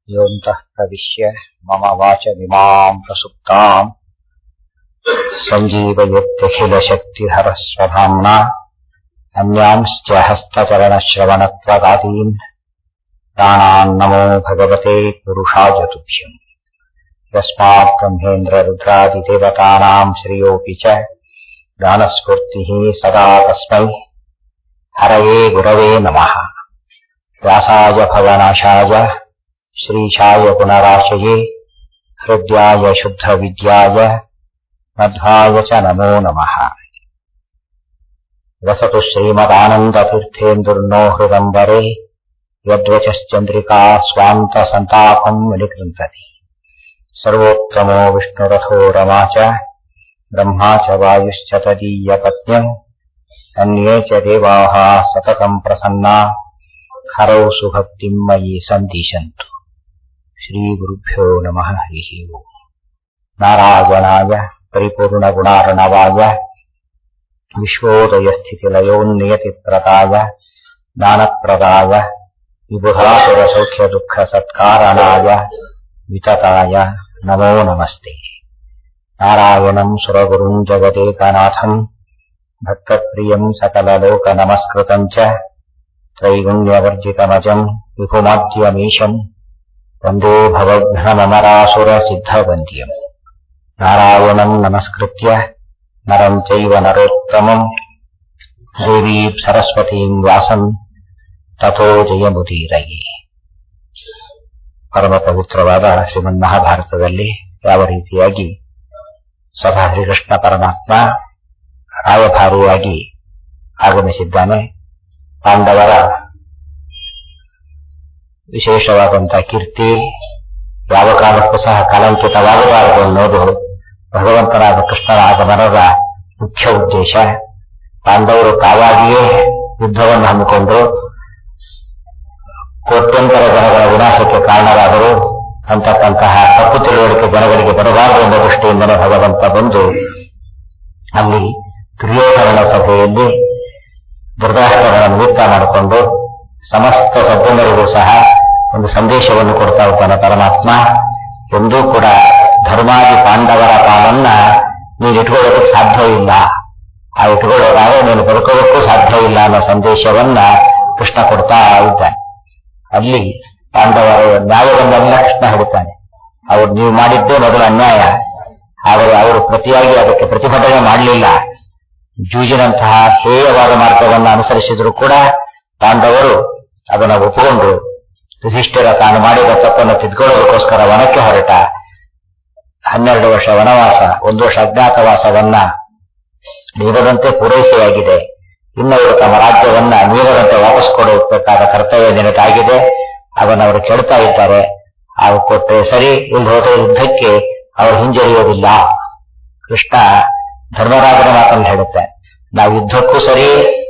योऽन्तः प्रविश्य मम वाचमिमाम् प्रसुप्ताम् सञ्जीवयत्यखिलशक्तिधरस्वधाम्ना अन्यांश्च हस्तचरणश्रवणत्वगादीन् प्राणान्नमो भगवते पुरुषाय तुभ्यम् यस्मात् ब्रह्मेन्द्ररुद्रादिदेवतानाम् श्रियोऽपि च ज्ञानस्फूर्तिः सदा तस्मै हरये गुरवे नमः व्यासाय भवनाशाय श्रीशाय गुणराशये हृद्याय शुद्धविद्याय मध्वाय च नमो नमः वसतु श्रीमदानन्दतीर्थेन्दुर्नो हृदम्बरे यद्वचश्चन्द्रिका स्वान्तसन्तापम् विनिकृन्तति सर्वोत्तमो विष्णुरथो रमा च ब्रह्मा च वायुश्च तदीयपत्न्यम् अन्ये च देवाः सततम् प्रसन्ना हरौ सुभक्तिम् मयि सन्दिशन्तु श्रीगुरुभ्यो नमः हरिः ओम् नारायणाय परिपूर्णगुणार्णवाय विश्वोदयस्थितिलयोन्नियतिप्रदाय ज्ञानप्रदाय विबुधासुरसौख्यदुःखसत्कारणाय वितताय नमो नमस्ते नारायणम् सुरगुरुम् जगदेकनाथम् भक्तप्रियम् सकललोकनमस्कृतम् च त्रैगुण्यवर्जितमजम् विपुमाद्यमीशम् वन्दे भवघ्नमरासुरसिद्धवन्द्यम् नारायणम् नमस्कृत्य नरम् चैव नरोत्तमम् देवीम् सरस्वतीम् व्यासम् ತಥೋ ಜಯಮುದೀರಯಿ ಪರಮ ಪವಿತ್ರವಾದ ಶ್ರೀಮನ್ ಮಹಾಭಾರತದಲ್ಲಿ ಯಾವ ರೀತಿಯಾಗಿ ಸ್ವತಃ ಶ್ರೀಕೃಷ್ಣ ಪರಮಾತ್ಮ ರಾಯಭಾರಿಯಾಗಿ ಆಗಮಿಸಿದ್ದಾನೆ ಪಾಂಡವರ ವಿಶೇಷವಾದಂತಹ ಕೀರ್ತಿ ಯಾವ ಕಾಲಕ್ಕೂ ಸಹ ಕಳಂಕಿತವಾಗಬಾರದು ಅನ್ನೋದು ಭಗವಂತನಾದ ಕೃಷ್ಣನ ಆಗಮನದ ಮುಖ್ಯ ಉದ್ದೇಶ ಪಾಂಡವರು ತಾವಾಗಿಯೇ ಯುದ್ಧವನ್ನು ಹಮ್ಮಿಕೊಂಡು ಕೋಟ್ಯಂತರ ಜನಗಳ ವಿನಾಶಕ್ಕೆ ಕಾರಣರಾದರು ಅಂತಕ್ಕಂತಹ ತಪ್ಪು ತಿಳುವಳಿಕೆ ಜನಗಳಿಗೆ ಬರಬಾರದು ಎಂಬ ದೃಷ್ಟಿಯಿಂದಲೇ ಭಗವಂತ ಬಂದು ಅಲ್ಲಿ ದುರ್ಯೋಧನ ಸಭೆಯಲ್ಲಿ ದುರ್ಗಾಷ್ಟಗಳ ನಿಮಿತ್ತ ಮಾಡಿಕೊಂಡು ಸಮಸ್ತ ಸಜ್ಜನರಿಗೂ ಸಹ ಒಂದು ಸಂದೇಶವನ್ನು ಕೊಡ್ತಾ ಇದ್ದಾನೆ ಪರಮಾತ್ಮ ಎಂದೂ ಕೂಡ ಧರ್ಮಾದಿ ಪಾಂಡವರ ಪಾಲನ್ನ ನೀನು ಇಟ್ಕೊಳ್ಳೋದಕ್ಕೆ ಸಾಧ್ಯ ಇಲ್ಲ ಆ ಇಟ್ಕೊಳ್ಳೋದಾದ್ರೆ ನೀನು ಬದುಕೋದಕ್ಕೂ ಸಾಧ್ಯ ಇಲ್ಲ ಅನ್ನೋ ಸಂದೇಶವನ್ನ ಕೃಷ್ಣ ಕೊಡ್ತಾ ಇದ್ದಾನೆ ಅಲ್ಲಿ ಪಾಂಡವರು ನ್ಯಾಯವನ್ನೆಲ್ಲ ಕೃಷ್ಣ ಹೇಳ್ತಾನೆ ಅವ್ರು ನೀವು ಮಾಡಿದ್ದೇ ಮೊದಲು ಅನ್ಯಾಯ ಆದರೆ ಅವರು ಪ್ರತಿಯಾಗಿ ಅದಕ್ಕೆ ಪ್ರತಿಭಟನೆ ಮಾಡಲಿಲ್ಲ ಜೂಜಿನಂತಹ ಹೇಯವಾದ ಮಾರ್ಗವನ್ನು ಅನುಸರಿಸಿದ್ರು ಕೂಡ ಪಾಂಡವರು ಅದನ್ನು ಒಪ್ಪಿಕೊಂಡು ಯುಧಿಷ್ಠಿರ ತಾನು ಮಾಡಿದ ತಪ್ಪನ್ನು ತಿದ್ಕೊಳ್ಳೋದಕ್ಕೋಸ್ಕರ ವನಕ್ಕೆ ಹೊರಟ ಹನ್ನೆರಡು ವರ್ಷ ವನವಾಸ ಒಂದು ವರ್ಷ ಅಜ್ಞಾತವಾಸವನ್ನ ನೀಡದಂತೆ ಪೂರೈಕೆಯಾಗಿದೆ ಇನ್ನವರು ತಮ್ಮ ರಾಜ್ಯವನ್ನ ನೀಡದಂತೆ ವಾಪಸ್ ಕೊಡಬೇಕಾದ ಕರ್ತವ್ಯ ನಿನಗಾಗಿದೆ ಅದನ್ನು ಅವರು ಕೇಳ್ತಾ ಇದ್ದಾರೆ ಅವು ಕೊಟ್ಟರೆ ಸರಿ ಇಲ್ಲಿ ಹೋದ ಯುದ್ಧಕ್ಕೆ ಅವರು ಹಿಂಜರಿಯೋದಿಲ್ಲ ಕೃಷ್ಣ ಧರ್ಮರಾಜನ ಮಾತನ್ನು ಹೇಳುತ್ತೆ ನಾವು ಯುದ್ಧಕ್ಕೂ ಸರಿ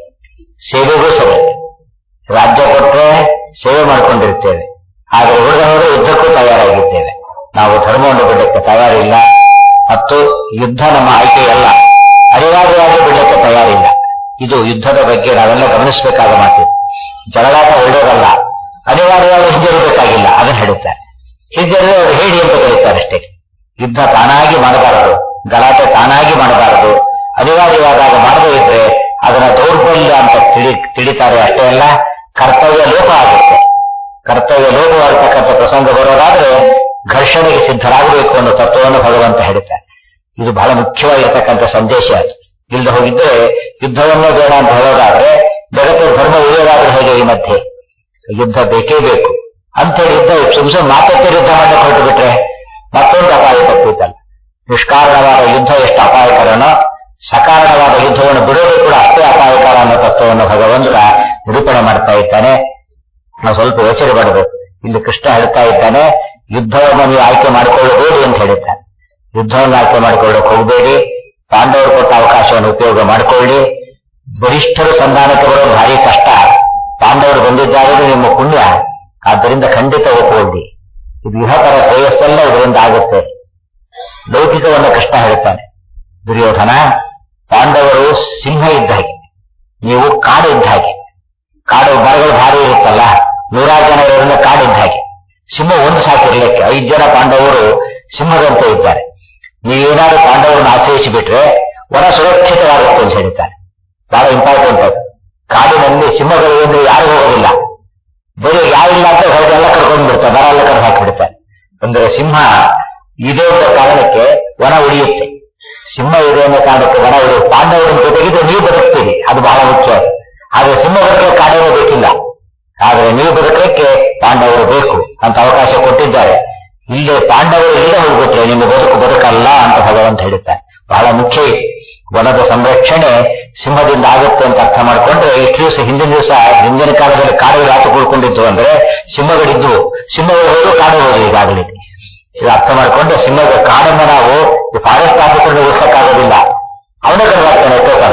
ಸೇವೆಗೂ ಸರಿ ರಾಜ್ಯ ಕೊಟ್ಟರೆ ಸೇವೆ ಮಾಡಿಕೊಂಡಿರ್ತೇವೆ ಆದರೆ ಉಳಿದವರು ಯುದ್ಧಕ್ಕೂ ತಯಾರಾಗಿದ್ದೇವೆ ನಾವು ಧರ್ಮವನ್ನು ಬಿಡಕ್ಕೆ ತಯಾರಿಲ್ಲ ಮತ್ತು ಯುದ್ಧ ನಮ್ಮ ಆಯ್ಕೆಯಲ್ಲ ಅನಿವಾರ್ಯವಾಗಿ ಬಿಡಕ್ಕೆ ತಯಾರಿಲ್ಲ ಇದು ಯುದ್ಧದ ಬಗ್ಗೆ ನಾವೆಲ್ಲ ಗಮನಿಸಬೇಕಾದ ಮಾತಿದೆ ಜಗಳಾಟ ಒಳ್ಳೆಯದಲ್ಲ ಅನಿವಾರ್ಯವಾಗಿ ಹಿಂಜರಿಬೇಕಾಗಿಲ್ಲ ಅದನ್ನು ಹೇಳುತ್ತಾರೆ ಹಿಂಜರಿದ್ರೆ ಅವರು ಹೇಳಿ ಅಂತ ಕರೀತಾರೆ ಅಷ್ಟೇ ಯುದ್ಧ ತಾನಾಗಿ ಮಾಡಬಾರದು ಗಲಾಟೆ ತಾನಾಗಿ ಮಾಡಬಾರದು ಅನಿವಾರ್ಯವಾದಾಗ ಮಾಡದೇ ಇದ್ರೆ ಅದನ್ನ ದೌರ್ಬಲ್ಯ ಅಂತ ತಿಳಿ ತಿಳಿತಾರೆ ಅಷ್ಟೇ ಅಲ್ಲ ಕರ್ತವ್ಯ ಲೋಪ ಆಗುತ್ತೆ ಕರ್ತವ್ಯ ಲೋಪವಾಗಿರ್ತಕ್ಕಂಥ ಪ್ರಸಂಗ ಬರೋದಾದ್ರೆ ಘರ್ಷಣೆಗೆ ಸಿದ್ಧರಾಗಬೇಕು ಅನ್ನೋ ತತ್ವವನ್ನು ಭಗವಂತ ಹೇಳುತ್ತಾರೆ ಇದು ಬಹಳ ಮುಖ್ಯವಾಗಿರ್ತಕ್ಕಂಥ ಸಂದೇಶ ಅದು ಇಲ್ಲದೆ ಹೋಗಿದ್ರೆ ಯುದ್ಧವನ್ನೇ ಬೇಡ ಅಂತ ಹೇಳೋದಾದ್ರೆ ಜಗತ್ತು ಧರ್ಮ ಉಳಿಯೋದಾದ್ರೆ ಹೇಗೆ ಈ ಮಧ್ಯೆ ಯುದ್ಧ ಬೇಕೇ ಬೇಕು ಅಂತೇಳಿ ಯುದ್ಧ ಸುಮ್ಸು ಮಾತಕ್ಕೆ ಯುದ್ಧ ಮಾಡಕ್ಕೆ ಹೊರಟು ಬಿಟ್ರೆ ಮತ್ತೊಂದು ಅಪಾಯ ತಪ್ಪಿತಲ್ಲ ನಿಷ್ಕಾರಣವಾದ ಯುದ್ಧ ಎಷ್ಟು ಅಪಾಯಕರನೋ ಸಕಾರಣವಾದ ಯುದ್ಧವನ್ನು ಬಿಡೋದು ಕೂಡ ಅಷ್ಟೇ ಅಪಾಯಕರ ಅನ್ನೋ ತತ್ವವನ್ನು ಭಗವಂತ ನಿರೂಪಣೆ ಮಾಡ್ತಾ ಇದ್ದಾನೆ ನಾವು ಸ್ವಲ್ಪ ಯೋಚನೆ ಮಾಡಬೇಕು ಇಲ್ಲಿ ಕೃಷ್ಣ ಹೇಳ್ತಾ ಇದ್ದಾನೆ ಯುದ್ಧವನ್ನು ನೀವು ಆಯ್ಕೆ ಮಾಡಿಕೊಳ್ಳಬೇಡಿ ಅಂತ ಹೇಳುತ್ತಾನೆ ಯುದ್ಧವನ್ನು ಆಯ್ಕೆ ಮಾಡಿಕೊಳ್ಳಕ್ಕೆ ಹೋಗಬೇಡಿ ಪಾಂಡವರು ಕೊಟ್ಟ ಅವಕಾಶವನ್ನು ಉಪಯೋಗ ಮಾಡಿಕೊಳ್ಳಿ ಬಲಿಷ್ಠರು ಸಂಧಾನಕ್ಕೆ ಬರೋದು ಭಾರಿ ಕಷ್ಟ ಪಾಂಡವರು ಬಂದಿದ್ದಾರೆ ನಿಮ್ಮ ಪುಣ್ಯ ಆದ್ದರಿಂದ ಖಂಡಿತ ಒಪ್ಪಿಕೊಳ್ಳಿ ಇದು ಇಹಪರ ಶ್ರೇಯಸ್ಸೆಲ್ಲ ಇದರಿಂದ ಆಗುತ್ತೆ ಲೌಕಿಕವನ್ನು ಕೃಷ್ಣ ಹೇಳ್ತಾನೆ ದುರ್ಯೋಧನ ಪಾಂಡವರು ಸಿಂಹ ಇದ್ದ ಹಾಗೆ ನೀವು ಕಾಡು ಇದ್ದ ಹಾಗೆ ಕಾಡು ಮರಗಳು ಭಾರಿ ಇರುತ್ತಲ್ಲ ನೂರಾರು ಜನ ಇರೋದ್ರಿಂದ ಕಾಡಿದ್ದ ಹಾಗೆ ಸಿಂಹ ಒಂದು ಸಾಕಿರ್ಲಿಕ್ಕೆ ಐದು ಜನ ಪಾಂಡವರು ಸಿಂಹದಂತೆ ಇದ್ದಾರೆ ನೀವೇನಾದ್ರೂ ಪಾಂಡವರನ್ನು ಆಶ್ರಯಿಸಿ ಬಿಟ್ರೆ ವನ ಸುರಕ್ಷಿತವಾಗುತ್ತೆ ಅಂತ ಹೇಳ್ತಾರೆ ಬಹಳ ಇಂಪಾರ್ಟೆಂಟ್ ಅದು ಕಾಡಿನಲ್ಲಿ ಸಿಂಹಗಳು ಅಂದ್ರೆ ಯಾರು ಹೋಗೋದಿಲ್ಲ ಬರೀ ಯಾರಿಲ್ಲ ಅಂತ ಹೊರಗೆಲ್ಲ ಕರ್ಕೊಂಡು ಬಿಡ್ತಾರೆ ಮರ ಎಲ್ಲ ಕರೆದು ಹಾಕಿಬಿಡ್ತಾರೆ ಅಂದ್ರೆ ಸಿಂಹ ಇದೆ ಅನ್ನೋ ಕಾರಣಕ್ಕೆ ವನ ಉಳಿಯುತ್ತೆ ಸಿಂಹ ಇದೆ ಅನ್ನೋ ಕಾರಣಕ್ಕೆ ವನ ಉಳಿಯುತ್ತೆ ಪಾಂಡವರ ಜೊತೆಗಿದ್ರೆ ನೀವು ಬದುಕ್ತೀರಿ ಅದು ಬಹಳ ಮುಖ್ಯ ಆದ್ರೆ ಸಿಂಹಗಳಿಗೆ ಕಾಡೇನೂ ಬೇಕಿಲ್ಲ ಆದ್ರೆ ನೀವು ಬದುಕಲಿಕ್ಕೆ ಪಾಂಡವರು ಬೇಕು ಅಂತ ಅವಕಾಶ ಕೊಟ್ಟಿದ್ದಾರೆ ಇಲ್ಲೇ ಪಾಂಡವರು ಇಲ್ಲೇ ಹೋಗ್ಬಿಟ್ರೆ ನಿಮ್ಮ ಬದುಕು ಬದುಕಲ್ಲ ಅಂತ ಭಗವಂತ ಹೇಳುತ್ತಾರೆ ಬಹಳ ಮುಖ್ಯ ಇದು. ವನದ ಸಂರಕ್ಷಣೆ ಸಿಂಹದಿಂದ ಆಗುತ್ತೆ ಅಂತ ಅರ್ಥ ಮಾಡ್ಕೊಂಡ್ರೆ ಇಷ್ಟು ದಿವಸ ಹಿಂದಿನ ದಿವಸ ಹಿಂದಿನ ಕಾಲದಲ್ಲಿ ಕಾಡುಗಳು ಯಾಕೆ ಕೂಡ್ಕೊಂಡಿದ್ದು ಅಂದ್ರೆ ಸಿಂಹಗಳಿದ್ವು ಸಿಂಹಗಳು ಹೋದ್ರು ಕಾಡು ಹೋದ್ರು ಈಗಾಗಲೇ ಇದು ಅರ್ಥ ಮಾಡ್ಕೊಂಡ್ರೆ ಸಿಂಹದ ಕಾಡನ್ನ ನಾವು ಫಾರೆಸ್ಟ್ ಆಫೀಸರ್ ಉಳಿಸಕ್ಕಾಗೋದಿಲ್ಲ ಅವನೇ ಕರೆದಾಗ್ತಾನೆ ಎಷ್ಟೋ ಸಲ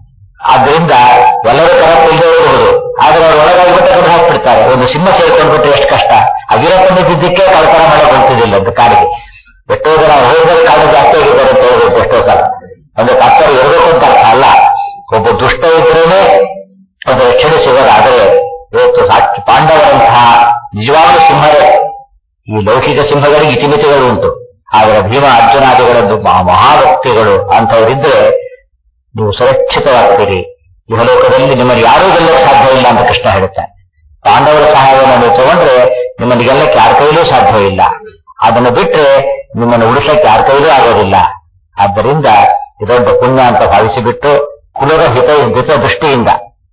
ಆದ್ರಿಂದ ಎಲ್ಲರೂ ಕರೆಕ್ಟ್ ಇಲ್ಲದೆ ಇರಬಹುದು ಆದ್ರೆ ಅವ್ರು ಒಳಗಾಗ್ಬಿಟ್ಟು ಕಡೆ ಹಾಕ್ಬಿಡ್ತಾರೆ ಒಂದು ಸಿಂಹ ಸೇರ್ಕೊಂಡ್ಬಿಟ್ರೆ ಎಷ್ಟು ಕಷ್ಟ ಆ ವೀರಪ್ಪನ ಇದ್ದಿದ್ದಕ್ಕೆ ಕಳ್ತನ ಮಾಡಕ್ ಹೋಗ್ತಿದ್ದಿಲ್ಲ ಅಂತ ಕಾಡಿಗೆ ಎಷ್ಟೋ ಜನ ಹೋದ್ರೆ ಕಾಡು ಜಾಸ್ತಿ ಆಗಿದ್ದಾರೆ ಅಂತ ಹೇಳ್ಬೇಕು ಎಷ್ಟೋ ಸಲ ಅಂದ್ರೆ ಕರ್ತರು ಇರಬೇಕು ಅಂತ ಅರ್ಥ ಅಲ್ಲ ಒಬ್ಬ ದುಷ್ಟ ಇದ್ರೇನೆ ಒಂದು ರಕ್ಷಣೆ ಸಿಗೋದಾದ್ರೆ ಇವತ್ತು ಸಾಕ್ಷಿ ಪಾಂಡವರಂತಹ ನಿಜವಾಗ್ಲೂ ಸಿಂಹರೇ ಈ ಲೌಕಿಕ ಸಿಂಹಗಳಿಗೆ ಇತಿಮಿತಿಗಳು ಉಂಟು ಆದರೆ ಭೀಮ ಅರ್ಜುನಾದಿಗಳದ್ದು ಮಹಾ- ಮಹಾಭಕ್ತಿಗಳು ಅಂತವರಿದ್ರೆ ನೀವು ಸುರಕ್ಷಿತವಾಗ್ತೀರಿ ಇಹಲೋಕದಲ್ಲಿ ನಿಮ್ಮನ್ನು ಯಾರೂ ಗೆಲ್ಲಕ್ಕೆ ಸಾಧ್ಯ ಇಲ್ಲ ಅಂತ ಕೃಷ್ಣ ಹೇಳುತ್ತಾನೆ ಪಾಂಡವರ ಸಹಾಯವನ್ನು ನೀವು ತಗೊಂಡ್ರೆ ನಿಮ್ಮನ್ನು ಗೆಲ್ಲಕ್ಕೆ ಯಾರ ಕೈಲೂ ಸಾಧ್ಯ ಇಲ್ಲ ಅದನ್ನು ಬಿಟ್ರೆ ನಿಮ್ಮನ್ನು ಉಳಿಸಕ್ಕೆ ಯಾರ ಕೈಲೂ ಆಗೋದಿಲ್ಲ ಆದ್ದರಿಂದ ಇದೊಂದು ಪುಣ್ಯ ಅಂತ ಭಾವಿಸಿಬಿಟ್ಟು ಕುಲದ ಹಿತ ಹಿತ ದೃಷ್ಟಿಯಿಂದ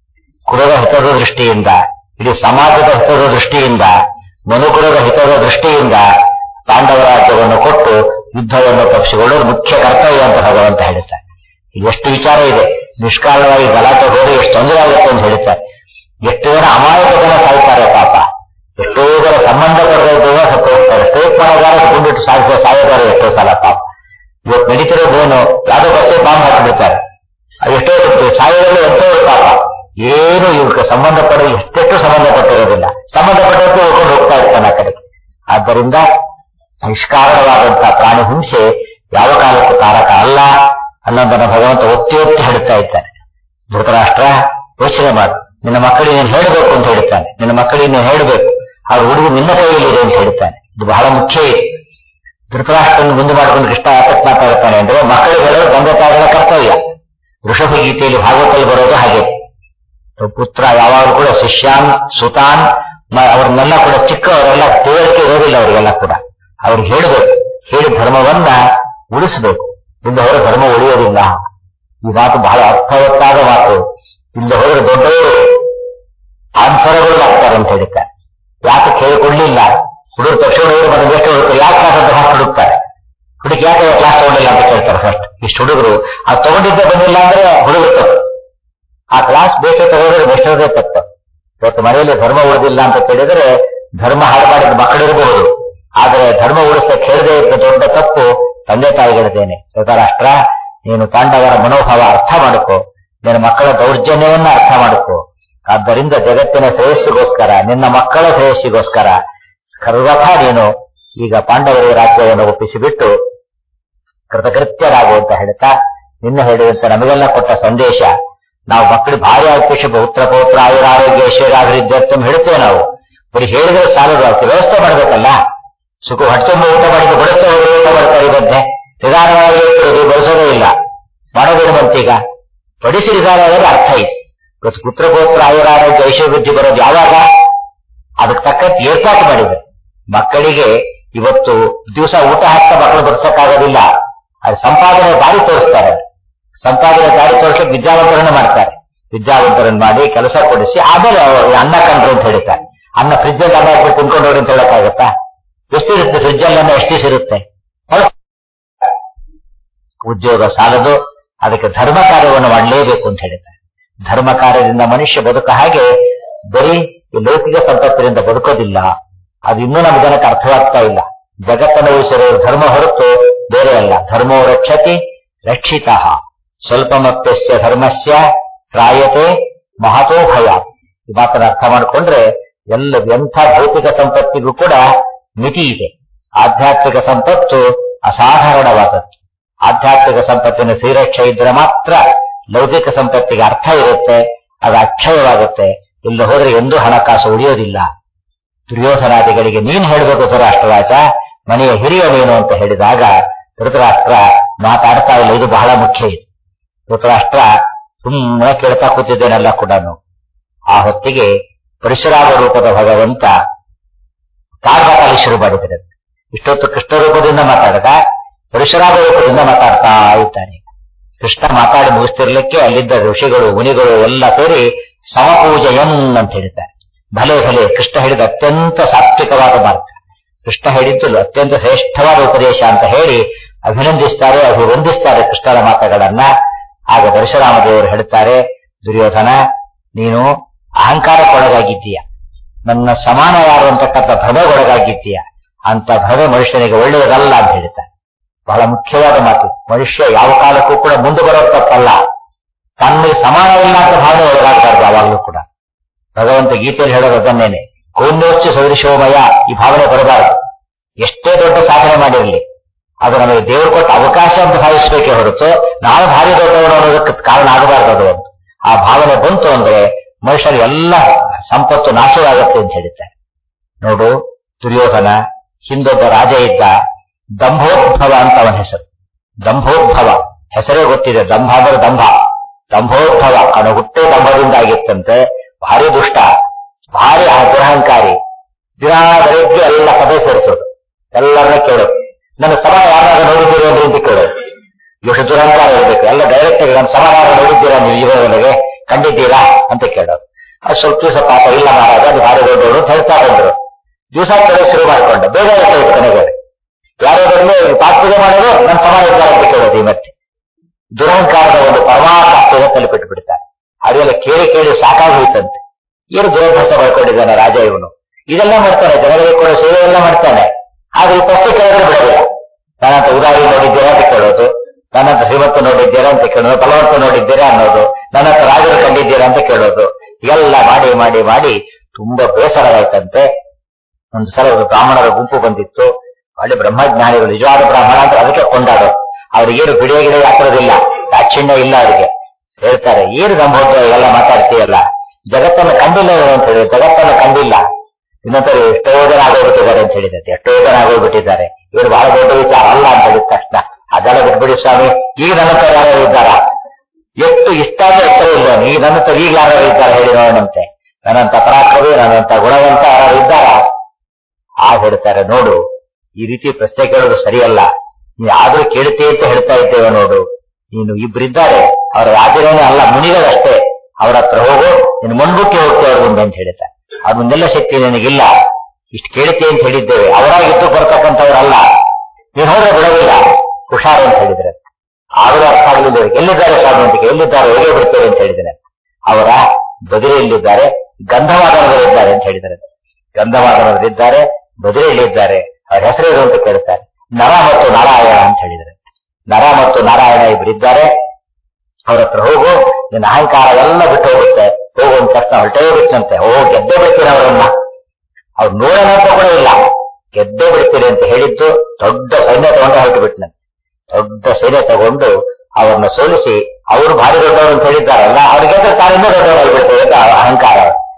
ಕುಲದ ಹಿತದ ದೃಷ್ಟಿಯಿಂದ ಇಡೀ ಸಮಾಜದ ಹಿತದ ದೃಷ್ಟಿಯಿಂದ ಮನುಕುಲದ ಹಿತದ ದೃಷ್ಟಿಯಿಂದ ಪಾಂಡವ ರಾಜ್ಯವನ್ನು ಕೊಟ್ಟು ಯುದ್ಧವನ್ನು ತಪ್ಪಿಸಿಕೊಳ್ಳೋದು ಮುಖ್ಯ ಕರ್ತವ್ಯ ಅಂತ ಭಗವಂತ ಹೇಳುತ್ತಾರೆ ಇಲ್ಲಿ ಎಷ್ಟು ವಿಚಾರ ಇದೆ ನಿಷ್ಕಾರಣವಾಗಿ ಗಲಾಟೆ ಹೋದ್ರೆ ಎಷ್ಟು ತೊಂದರೆ ಆಗುತ್ತೆ ಅಂತ ಹೇಳ್ತಾರೆ ಎಷ್ಟು ಜನ ಅಮಾಯಕ ಜನ ಸಾಯ್ತಾರೆ ಪಾಪ ಎಷ್ಟೋ ಜನ ಸಂಬಂಧ ಪಡೆದ ಸತ್ತು ಹೋಗ್ತಾರೆ ಸ್ಟೇಟ್ ಮಾಡೋದಾರ ಕೊಂಡ್ಬಿಟ್ಟು ಸಾಗಿಸೋ ಸಾಯೋದಾರೆ ಎಷ್ಟೋ ಸಲ ಪಾಪ ಇವತ್ತು ನಡೀತಿರೋದೇನು ಯಾವುದೋ ಬಸ್ಸೇ ಬಾಂಬ್ ಹಾಕಿಬಿಡ್ತಾರೆ ಅದು ಎಷ್ಟೋ ಇರುತ್ತೆ ಸಾಯೋದ್ರಲ್ಲಿ ಎಂತವ್ರು ಪಾಪ ಏನು ಇವಕ್ಕೆ ಸಂಬಂಧಪಡ ಎಷ್ಟೆಷ್ಟು ಸಂಬಂಧಪಟ್ಟಿರೋದಿಲ್ಲ ಸಂಬಂಧಪಟ್ಟಂತೆ ಹೋಗ್ಕೊಂಡು ಹೋಗ್ತಾ ಇರ್ತಾನೆ ಆ ಕಡೆಗೆ ಆದ್ದರಿಂದ ನಿಷ್ಕಾರಣವಾದಂತಹ ಪ್ರಾಣಿ ಹಿಂಸೆ ಯಾವ ಕಾಲಕ್ಕೂ ಕಾರಕ ಅಲ್ಲ ಅನ್ನೋದನ್ನ ಭಗವಂತ ಒತ್ತಿ ಒತ್ತಿ ಹೇಳ್ತಾ ಇದ್ದಾನೆ ಧೃತರಾಷ್ಟ್ರ ಯೋಚನೆ ಮಾಡು ನಿನ್ನ ಮಕ್ಕಳಿಗೆ ನೀನು ಹೇಳಬೇಕು ಅಂತ ಹೇಳ್ತಾನೆ ನಿನ್ನ ಮಕ್ಕಳಿಗೆ ನೀನು ಹೇಳಬೇಕು ಅವ್ರ ಹುಡುಗ ನಿನ್ನ ಕೈಯಲ್ಲಿದೆ ಅಂತ ಹೇಳ್ತಾನೆ ಇದು ಬಹಳ ಮುಖ್ಯ ಇದೆ ಧೃತರಾಷ್ಟ್ರನ ಮುಂದೆ ಮಾಡ್ಕೊಂಡು ಕೃಷ್ಣ ಯಾತಕ್ ಮಾತಾಡ್ತಾನೆ ಅಂದ್ರೆ ಮಕ್ಕಳಿಗೆ ಹೇಳೋದು ತಂದೆ ತಾಯಿಗಳ ಕರ್ತವ್ಯ ಋಷಭ ಗೀತೆಯಲ್ಲಿ ಭಾಗವತಲ್ಲಿ ಬರೋದು ಹಾಗೆ ಪುತ್ರ ಯಾವಾಗಲೂ ಕೂಡ ಶಿಷ್ಯಾನ್ ಸುತಾನ್ ಮ- ಅವ್ರನ್ನೆಲ್ಲ ಕೂಡ ಚಿಕ್ಕವರೆಲ್ಲ ತಿಳುವಳಿಕೆ ಇರೋದಿಲ್ಲ ಅವರಿಗೆಲ್ಲ ಕೂಡ ಅವ್ರಿಗೆ ಹೇಳಬೇಕು ಹೇಳಿ ಧರ್ಮವನ್ನ ಉಳಿಸಬೇಕು ಇಂದ ಹೋದ್ರೆ ಧರ್ಮ ಉಳಿಯೋದಿಲ್ಲ ಈ ಮಾತು ಬಹಳ ಅರ್ಥವತ್ತಾದ ಮಾತು ಇಂದ ಹೋದ್ರೆ ದೊಡ್ಡವರು ಆನ್ಸರ್ಗಳು ಆಗ್ತಾರೆ ಅಂತ ಹೇಳ್ತಾರೆ ಯಾಕೆ ಕೇಳಿಕೊಳ್ಳಿಲ್ಲ ಹುಡುಗರು ತಕ್ಷಣ ಹುಡುಗರು ಬಂದ ಎಷ್ಟು ಹುಡುಗರು ಯಾವ ಕ್ಲಾಸ್ ಅಂತ ಫಸ್ಟ್ ಹುಡುಕ್ತಾರೆ ಹುಡುಗಿ ಯಾಕೆ ಕ್ಲಾಸ್ ತಗೊಂಡಿಲ್ಲ ಅಂತ ಕೇಳ್ತಾರೆ ಫಸ್ಟ್ ಇಷ್ಟು ಹುಡುಗರು ಅದು ತಗೊಂಡಿದ್ದೇ ಬಂದಿಲ್ಲ ಅಂದ್ರೆ ಹುಡುಗರು ತಪ್ಪು ಆ ಕ್ಲಾಸ್ ಬೇಕೇ ತಗೊಂಡ್ರೆ ಎಷ್ಟೋದೇ ತಪ್ಪು ಇವತ್ತು ಮನೆಯಲ್ಲಿ ಧರ್ಮ ಉಳಿದಿಲ್ಲ ಅಂತ ಕೇಳಿದರೆ ಧರ್ಮ ಹಾಳು ಮಾಡಿದ ಮಕ್ಕಳಿರಬಹುದು ಆದರೆ ಧರ್ಮ ಉಳಿಸಕ್ಕೆ ಹೇಳದೇ ಇದ್ದ ದೊಡ್ಡ ತಪ್ಪು ತಂದೆ ತಾಯಿಗಳಿದ್ದೇನೆ ಧೃತರಾಷ್ಟ್ರ ನೀನು ಪಾಂಡವರ ಮನೋಭಾವ ಅರ್ಥ ಮಾಡಿಕೊ ನಿನ್ನ ಮಕ್ಕಳ ದೌರ್ಜನ್ಯವನ್ನ ಅರ್ಥ ಮಾಡಿಕೊ ಆದ್ದರಿಂದ ಜಗತ್ತಿನ ಶ್ರೇಯಸ್ಸಿಗೋಸ್ಕರ ನಿನ್ನ ಮಕ್ಕಳ ಶ್ರೇಯಸ್ಸಿಗೋಸ್ಕರ ಸರ್ವಥ ನೀನು ಈಗ ಪಾಂಡವರ ರಾಜ್ಯವನ್ನು ಒಪ್ಪಿಸಿಬಿಟ್ಟು ಕೃತಕೃತ್ಯರಾಗು ಅಂತ ಹೇಳ್ತಾ ನಿನ್ನ ಹೇಳಿದಂತೆ ನಮಗೆಲ್ಲ ಕೊಟ್ಟ ಸಂದೇಶ ನಾವು ಮಕ್ಕಳಿಗೆ ಭಾರಿ ಅವಕಾಶ ಪುತ್ರ ಪೌತ್ರ ಆಯುರ ಆರೋಗ್ಯ ಐಶ್ವರ್ಯಾಭಿವೃದ್ಧಿ ಅಂತ ಹೇಳ್ತೇವೆ ನಾವು ಬರೀ ಹೇಳಿದ್ರೆ ಸಾಲದು ಅದಕ್ಕೆ ವ್ಯವಸ್ಥೆ ಮಾಡಬೇಕಲ್ಲ ಸುಖ ಹೊಟ್ಟೆಂಬ ಊಟ ಮಾಡಿದ್ದು ಬಡಿಸ್ತಾ ಹೋಗಿ ಊಟ ಮಾಡ್ತಾರೆ ಈ ಮಧ್ಯೆ ನಿಧಾನವಾಗಿ ಇಟ್ಟಿರೋದು ಬಳಸೋದೇ ಇಲ್ಲ ಮಾಡೋದೇನು ಬಂತೀಗ ಬಡಿಸಿ ನಿಧಾನವಾಗಿ ಅರ್ಥ ಇದೆ ಇವತ್ತು ಪುತ್ರ ಪೌತ್ರ ಆಯುರ ಆರೋಗ್ಯ ಐಶ್ವರ್ಯವೃದ್ಧಿ ಬರೋದು ಯಾವಾಗ ಅದಕ್ಕೆ ತಕ್ಕಂತೆ ಏರ್ಪಾಟು ಮಾಡಿದೆ ಮಕ್ಕಳಿಗೆ ಇವತ್ತು ದಿವಸ ಊಟ ಹಾಕ್ತಾ ಮಕ್ಕಳು ಬಡಿಸಕ್ಕಾಗೋದಿಲ್ಲ ಅದು ಸಂಪಾದನೆ ದಾರಿ ತೋರಿಸ್ತಾರೆ ಸಂಪಾದನೆ ದಾರಿ ತೋರಿಸಕ್ಕೆ ವಿದ್ಯಾವಂತರನ್ನ ಮಾಡ್ತಾರೆ ವಿದ್ಯಾವಂತರನ್ನ ಮಾಡಿ ಕೆಲಸ ಕೊಡಿಸಿ ಆಮೇಲೆ ಅವ್ರು ಅನ್ನ ಕಂಡ್ರು ಅಂತ ಹೇಳ್ತಾರೆ ಅನ್ನ ಫ್ರಿಜ್ ಅಲ್ಲಿ ಅನ್ನ ಹಾಕ್ಬಿಟ್ಟು ತಿನ್ಕೊಂಡು ಹೋಗಿ ಅಂತ ಹೇಳಕ್ಕಾಗತ್ತಾ ಎಷ್ಟಿರುತ್ತೆ ಫ್ರಿಜ್ ಅಲ್ಲಿ ಅನ್ನ ಎಷ್ಟು ದಿವಸ ಇರುತ್ತೆ ಹೊರ- ಉದ್ಯೋಗ ಸಾಲದು ಅದಕ್ಕೆ ಧರ್ಮ ಕಾರ್ಯವನ್ನು ಮಾಡಲೇಬೇಕು ಅಂತ ಹೇಳ್ತಾರೆ ಧರ್ಮ ಕಾರ್ಯದಿಂದ ಮನುಷ್ಯ ಬದುಕ ಹಾಗೆ ಬರೀ ಈ ಲೌಕಿಕ ಸಂಪತ್ತಿನಿಂದ ಬದುಕೋದಿಲ್ಲ ಅದು ಇನ್ನೂ ನಮ್ಮ ಜನಕ್ಕೆ ಅರ್ಥವಾಗ್ತಾ ಇಲ್ಲ ಜಗತ್ತನ್ನು ಉಳಿಸಿರೋ ಧರ್ಮ ಹೊರತು ಬೇರೆ ಅಲ್ಲ ಧರ್ಮೋ ರಕ್ಷತಿ ರಕ್ಷಿತ ಸ್ವಲ್ಪಮಪ್ಯಸ್ಯ ಧರ್ಮಸ್ಯ ತ್ರಾಯತೆ ಮಹತೋ ಭಯ ಈ ಮಾತನ್ನು ಅರ್ಥ ಮಾಡಿಕೊಂಡ್ರೆ ಎಲ್ಲ ಎಂಥ ಭೌತಿಕ ಸಂಪತ್ತಿಗೂ ಕೂಡ ಮಿತಿ ಇದೆ ಆಧ್ಯಾತ್ಮಿಕ ಸಂಪತ್ತು ಅಸಾಧಾರಣವಾದದ್ದು ಆಧ್ಯಾತ್ಮಿಕ ಸಂಪತ್ತಿನ ಶ್ರೀರಕ್ಷೆ ಇದ್ರೆ ಮಾತ್ರ ಲೌಕಿಕ ಸಂಪತ್ತಿಗೆ ಅರ್ಥ ಇರುತ್ತೆ ಅದು ಅಕ್ಷಯವಾಗುತ್ತೆ ಇಲ್ಲ ಹೋದ್ರೆ ಎಂದೂ ಹಣಕಾಸು ಉಳಿಯೋದಿಲ್ಲ ದುರ್ಯೋಧನಾದಿಗಳಿಗೆ ನೀನ್ ಹೇಳ್ಬೇಕು ಧೃತರಾಷ್ಟ್ರರಾಜ ಮನೆಯ ಹಿರಿಯ ನೀನು ಅಂತ ಹೇಳಿದಾಗ ಧೃತರಾಷ್ಟ್ರ ಮಾತಾಡ್ತಾ ಇಲ್ಲ ಇದು ಬಹಳ ಮುಖ್ಯ ಇದು ಧೃತರಾಷ್ಟ್ರ ಸುಮ್ಮನೆ ಕೇಳ್ತಾ ಕೂತಿದ್ದೇನೆಲ್ಲ ಕೂಡ ಆ ಹೊತ್ತಿಗೆ ಪರಶುರಾಮ ರೂಪದ ಭಗವಂತ ಕಾಡ್ಬಾಟಲ್ಲಿ ಶುರು ಮಾಡಿದರೆ ಇಷ್ಟೊತ್ತು ಕೃಷ್ಣ ರೂಪದಿಂದ ಮಾತಾಡದ ಪರಶುರಾಮ ರೂಪದಿಂದ ಮಾತಾಡ್ತಾ ಇದ್ದಾನೆ ಕೃಷ್ಣ ಮಾತಾಡಿ ಮುಗಿಸ್ತಿರ್ಲಿಕ್ಕೆ ಅಲ್ಲಿದ್ದ ಋಷಿಗಳು ಮುನಿಗಳು ಎಲ್ಲ ಸೇರಿ ಸಮಪೂಜಯನ್ ಅಂತ ಹೇಳ್ತಾರೆ ಭಲೆ ಭಲೆ ಕೃಷ್ಣ ಹೇಳಿದ ಅತ್ಯಂತ ಸಾತ್ವಿಕವಾದ ಮಾರ್ಗ ಕೃಷ್ಣ ಹೇಳಿದ್ದು ಅತ್ಯಂತ ಶ್ರೇಷ್ಠವಾದ ಉಪದೇಶ ಅಂತ ಹೇಳಿ ಅಭಿನಂದಿಸ್ತಾರೆ ಅಭಿವಂದಿಸ್ತಾರೆ ಕೃಷ್ಣನ ಮಾತುಗಳನ್ನ ಆಗ ಪರಶುರಾಮ ದೇವರು ಹೇಳ್ತಾರೆ ದುರ್ಯೋಧನ ನೀನು ಅಹಂಕಾರಕ್ಕೊಳಗಾಗಿದ್ದೀಯ ನನ್ನ ಸಮಾನ ಯಾರು ಅಂತಕ್ಕಂಥ ಭ್ರಮೆಗೊಳಗಾಗಿದ್ದೀಯ ಅಂತ ಭ್ರಮೆ ಮನುಷ್ಯನಿಗೆ ಒಳ್ಳೆಯದಲ್ಲ ಅಂತ ಹೇಳ್ತಾರೆ ಬಹಳ ಮುಖ್ಯವಾದ ಮಾತು ಮನುಷ್ಯ ಯಾವ ಕಾಲಕ್ಕೂ ಕೂಡ ಮುಂದೆ ಬರೋ ತಪ್ಪಲ್ಲ ತನ್ನಿಗೆ ಸಮಾನವಿಲ್ಲ ಅಂತ ಭಾವನೆ ಒಳಗಾಗಬಾರ್ದು ಯಾವಾಗಲೂ ಕೂಡ ಭಗವಂತ ಗೀತೆಯಲ್ಲಿ ಹೇಳೋದು ಅದನ್ನೇನೆ ಕೌನ್ಯೋಶ್ಚ ಸದೃಶೋಮಯ ಈ ಭಾವನೆ ಬರಬಾರದು ಎಷ್ಟೇ ದೊಡ್ಡ ಸಾಧನೆ ಮಾಡಿರಲಿ ಅದು ನಮಗೆ ದೇವರು ಕೊಟ್ಟ ಅವಕಾಶ ಅಂತ ಭಾವಿಸಬೇಕೇ ಹೊರತು ನಾವು ಭಾರಿ ದೊಡ್ಡವರು ಅನ್ನೋದಕ್ಕೆ ಕಾರಣ ಆಗಬಾರದು ಅದು ಒಂದು ಆ ಭಾವನೆ ಬಂತು ಅಂದ್ರೆ ಮನುಷ್ಯರ ಎಲ್ಲ ಸಂಪತ್ತು ನಾಶವಾಗತ್ತೆ ಅಂತ ಹೇಳ್ತಾರೆ ನೋಡು ದುರ್ಯೋಧನ ಹಿಂದೊಬ್ಬ ರಾಜ ಇದ್ದ ದಂಭೋದ್ಭವ ಅಂತ ಅವನ ಹೆಸರು ದಂಭೋದ್ಭವ ಹೆಸರೇ ಗೊತ್ತಿದೆ ದಂಭ ಅಂದ್ರೆ ದಂಭ ದಂಭೋದ್ಭವ ಅವನ ಹುಟ್ಟೆ ದಂಭದಿಂದ ಆಗಿತ್ತಂತೆ ಭಾರಿ ದುಷ್ಟ ಭಾರಿ ದುರಹಂಕಾರಿ ದಿನ ಬೆಳಿಗ್ಗೆ ಎಲ್ಲ ಸಭೆ ಸೇರಿಸೋದು ಎಲ್ಲರನ್ನ ಕೇಳೋದು ನನ್ನ ಸಭಾ ಯಾರಾದ್ರೂ ನೋಡಿದ್ದೀರಿ ಅಂದ್ರೆ ಅಂತ ಕೇಳೋದು ಎಷ್ಟು ದುರಹಂಕಾರ ಇರಬೇಕು ಎಲ್ಲ ಡೈರೆಕ್ಟ್ ಆಗಿ ನನ್ನ ಸಭಾ ಯಾರು ನೋಡಿದ್ದೀರಾ ನೀವು ಈವರೆಗೆ ಕಂಡಿದ್ದೀರಾ ಅಂತ ಕೇಳೋದು ಅದು ಸ್ವಲ್ಪ ದಿವಸ ಪಾಪ ಇಲ್ಲ ಮಹಾರಾಜ ಅದು ಭಾರಿ ದೊಡ್ಡವರು ಅಂತ ಹೇಳ್ತಾ ಬಂದ್ರು ದಿವಸ ಕೇಳೋಕೆ ಶುರು ಮಾಡ್ಕೊಂಡ ಬೇಗ ಹೇಳ್ತಾರೆ ಕೊನೆಗೆ ಯಾರೋ ಬಂದು ಪಾಪ ಪೂಜೆ ಮಾಡೋದು ನನ್ನ ಸಮಾನ ಇದ್ದಾರೆ ಅಂತ ಕೇಳೋದು ಈ ಮತ್ತೆ ದುರಹಂಕಾರದ ಒಂದು ಪರಮಾತ್ಮ ತಲುಪಿಟ್ಟು ಬಿಡ್ತಾರೆ ಅದೆಲ್ಲ ಕೇಳಿ ಕೇಳಿ ಸಾಕಾಗಿ ಹೋಯ್ತಂತೆ ಏನು ದುರಭ್ಯಾಸ ಮಾಡ್ಕೊಂಡಿದ್ದಾನೆ ರಾಜ ಇವನು ಇದೆಲ್ಲ ಮಾಡ್ತಾನೆ ಜನಗಳಿಗೆ ಕೂಡ ಸೇವೆ ಎಲ್ಲ ಮಾಡ್ತಾನೆ ಆದ್ರೆ ಈ ಪ್ರಶ್ನೆ ಕೇಳಿದ್ರೆ ಬಿಡೋದಿಲ್ಲ ನನ್ನಂತ ಉದಾರಿ ನೋಡಿದ್ದೀರಾ ಅಂತ ಕೇಳೋದು ನನ್ನಂತ ಶ್ರೀಮಂತ ನೋಡಿದ್ದೀರಾ ಅಂತ ಕೇಳೋದು ಬಲವಂತ ನೋಡಿದ್ದೀರಾ ಅನ್ನೋದು ನನ್ನಂತ ರಾಜರು ಕಂಡಿದ್ದೀರಾ ಅಂತ ಕೇಳೋದು ಎಲ್ಲ ಮಾಡಿ ಮಾಡಿ ಮಾಡಿ ತುಂಬಾ ಬೇಸರವಾಯ್ತಂತೆ ಒಂದು ಸಲ ಒಂದು ಬ್ರಾಹ್ಮಣರ ಗುಂಪು ಬಂದಿತ್ತು ಒಳ್ಳೆ ಬ್ರಹ್ಮಜ್ಞಾನಿಗಳು ನಿಜವಾದ ಬ್ರಾಹ್ಮಣ ಅಂತ ಅದಕ್ಕೆ ಕೊಂಡಾಡೋ ಅವ್ರಿಗೇನು ಬಿಡಿಯ ಗಿಡ ಹಾಕಿರೋದಿಲ್ಲ ದಾಕ್ಷಿಣ್ಯ ಇಲ್ಲ ಅವರಿಗೆ ಹೇಳ್ತಾರೆ ಏನು ನಂಬೋದು ಎಲ್ಲ ಮಾತಾಡ್ತೀಯಲ್ಲ ಜಗತ್ತನ್ನು ಕಂಡಿಲ್ಲ ಇವರು ಅಂತ ಹೇಳಿ ಜಗತ್ತನ್ನು ಕಂಡಿಲ್ಲ ಇನ್ನೊಂದ್ಸರಿ ಎಷ್ಟೋ ಜನ ಆಗೋಗ್ಬಿಟ್ಟಿದ್ದಾರೆ ಅಂತ ಹೇಳಿದಂತೆ ಎಷ್ಟೋ ಜನ ಆಗೋಗ್ಬಿಟ್ಟಿದ್ದಾರೆ ಇವರು ಬಹಳ ದೊಡ್ಡ ವಿಚಾರ ಅಲ್ಲ ಅಂತ ಹೇಳಿದ ತಕ್ಷಣ ಅದೆಲ್ಲ ಬಿಟ್ಬಿಡಿ ಸ್ವಾಮಿ ಈಗ ನನ್ನ ಹತ್ರ ಯಾರು ಇದ್ದಾರ ಎಷ್ಟು ಇಷ್ಟ ಎಚ್ಚರ ಇಲ್ಲ ಈಗ ನನ್ನ ಹತ್ರ ಈಗ ಯಾರು ಇದ್ದಾರೆ ಹೇಳಿ ನೋಡೋಣಂತೆ ನನ್ನಂತ ಪರಾಕ್ರಮಿ ನನ್ನಂತ ಗುಣವಂತ ಯಾರು ಇದ್ದಾರ ಆ ಹೇಳ್ತಾರೆ ನೋಡು ಈ ರೀತಿ ಪ್ರಶ್ನೆ ಕೇಳೋದು ಸರಿಯಲ್ಲ ನೀ ಆದ್ರೂ ಕೇಳ್ತಿ ಅಂತ ಹೇಳ್ತಾ ಇದ್ದೇವೆ ನೋಡು ನೀನು ಇಬ್ಬರಿದ್ದಾರೆ ಅವರ ರಾಜರೇನೇ ಅಲ್ಲ ಮುನಿಗಳಷ್ಟೇ ಅವರ ಹತ್ರ ಹೋಗು ನೀನು ಮುನ್ಬುಕ್ಕೆ ಹೋಗ್ತೇವೆ ಅವ್ರ ಮುಂದೆ ಅಂತ ಹೇಳ್ತಾರೆ ಅವ್ರ ಮುಂದೆಲ್ಲ ಶಕ್ತಿ ನಿನಗಿಲ್ಲ ಇಷ್ಟು ಕೇಳ್ತಿ ಅಂತ ಹೇಳಿದ್ದೇವೆ ಅವರಾಗಿದ್ದು ಬರ್ತಕ್ಕಂಥವ್ರಲ್ಲ ನೀನು ಹೋದ್ರೆ ಬಿಡೋದಿಲ್ಲ ಹುಷಾರು ಅಂತ ಹೇಳಿದ್ರೆ ಆದರೂ ಅರ್ಥ ಆಗಲಿಲ್ಲ ಇವ್ರಿಗೆ. ಎಲ್ಲಿದ್ದಾರೆ ಸ್ವಾಮಿ ಅಂತ ಎಲ್ಲಿದ್ದಾರೆ ಹೋಗೇ ಬಿಡ್ತೇವೆ ಅಂತ ಹೇಳಿದ್ದಾರೆ ಅವರ ಬದಿರೆಯಲ್ಲಿದ್ದಾರೆ ಗಂಧವಾದನದಲ್ಲಿದ್ದಾರೆ ಅಂತ ಹೇಳಿದ್ದಾರೆ ಗಂಧವಾದನದಲ್ಲಿದ್ದಾರೆ ಬದಿರೆಯಲ್ಲಿದ್ದಾರೆ ಅವ್ರ ಹೆಸರೇನು ಅಂತ ಕೇಳ್ತಾರೆ ನರ ಮತ್ತು ನಾರಾಯಣ ಅಂತ ಹೇಳಿದ್ದಾರೆ ನರ ಮತ್ತು ನಾರಾಯಣ ಇಬ್ಬರಿದ್ದಾರೆ ಅವ್ರ ಹತ್ರ ಹೋಗು ನಿನ್ನ ಅಹಂಕಾರ ಎಲ್ಲ ಬಿಟ್ಟು ಹೋಗುತ್ತೆ ಹೋಗು ಅಂತ ತಕ್ಷಣ ಹೊರಟೇ ಬಿಟ್ಟಂತೆ ಓ ಗೆದ್ದೇ ಬಿಡ್ತೀರ ಅವರನ್ನ ಅವ್ರು ನೋಡೋಣ ಅಂತ ಕೂಡ ಇಲ್ಲ ಗೆದ್ದೇ ಬಿಡ್ತೀರಿ ಅಂತ ಹೇಳಿದ್ದು ದೊಡ್ಡ ಸೈನ್ಯ ತಗೊಂಡು ಹೊರಟು ಬಿಟ್ಟನಂತೆ ದೊಡ್ಡ ಸೈನ್ಯ ತಗೊಂಡು ಅವರನ್ನ ಸೋಲಿಸಿ ಅವರು ಭಾರಿ ದೊಡ್ಡವರು ಅಂತ ಹೇಳಿದ್ದಾರಲ್ಲ ಅವ್ರಿಗೆ ತಾನಿನ್ನೂ ದೊಡ್ಡವರು ಬಿಡ್ತೇವೆ ಅಂತ ಅಹಂಕಾರ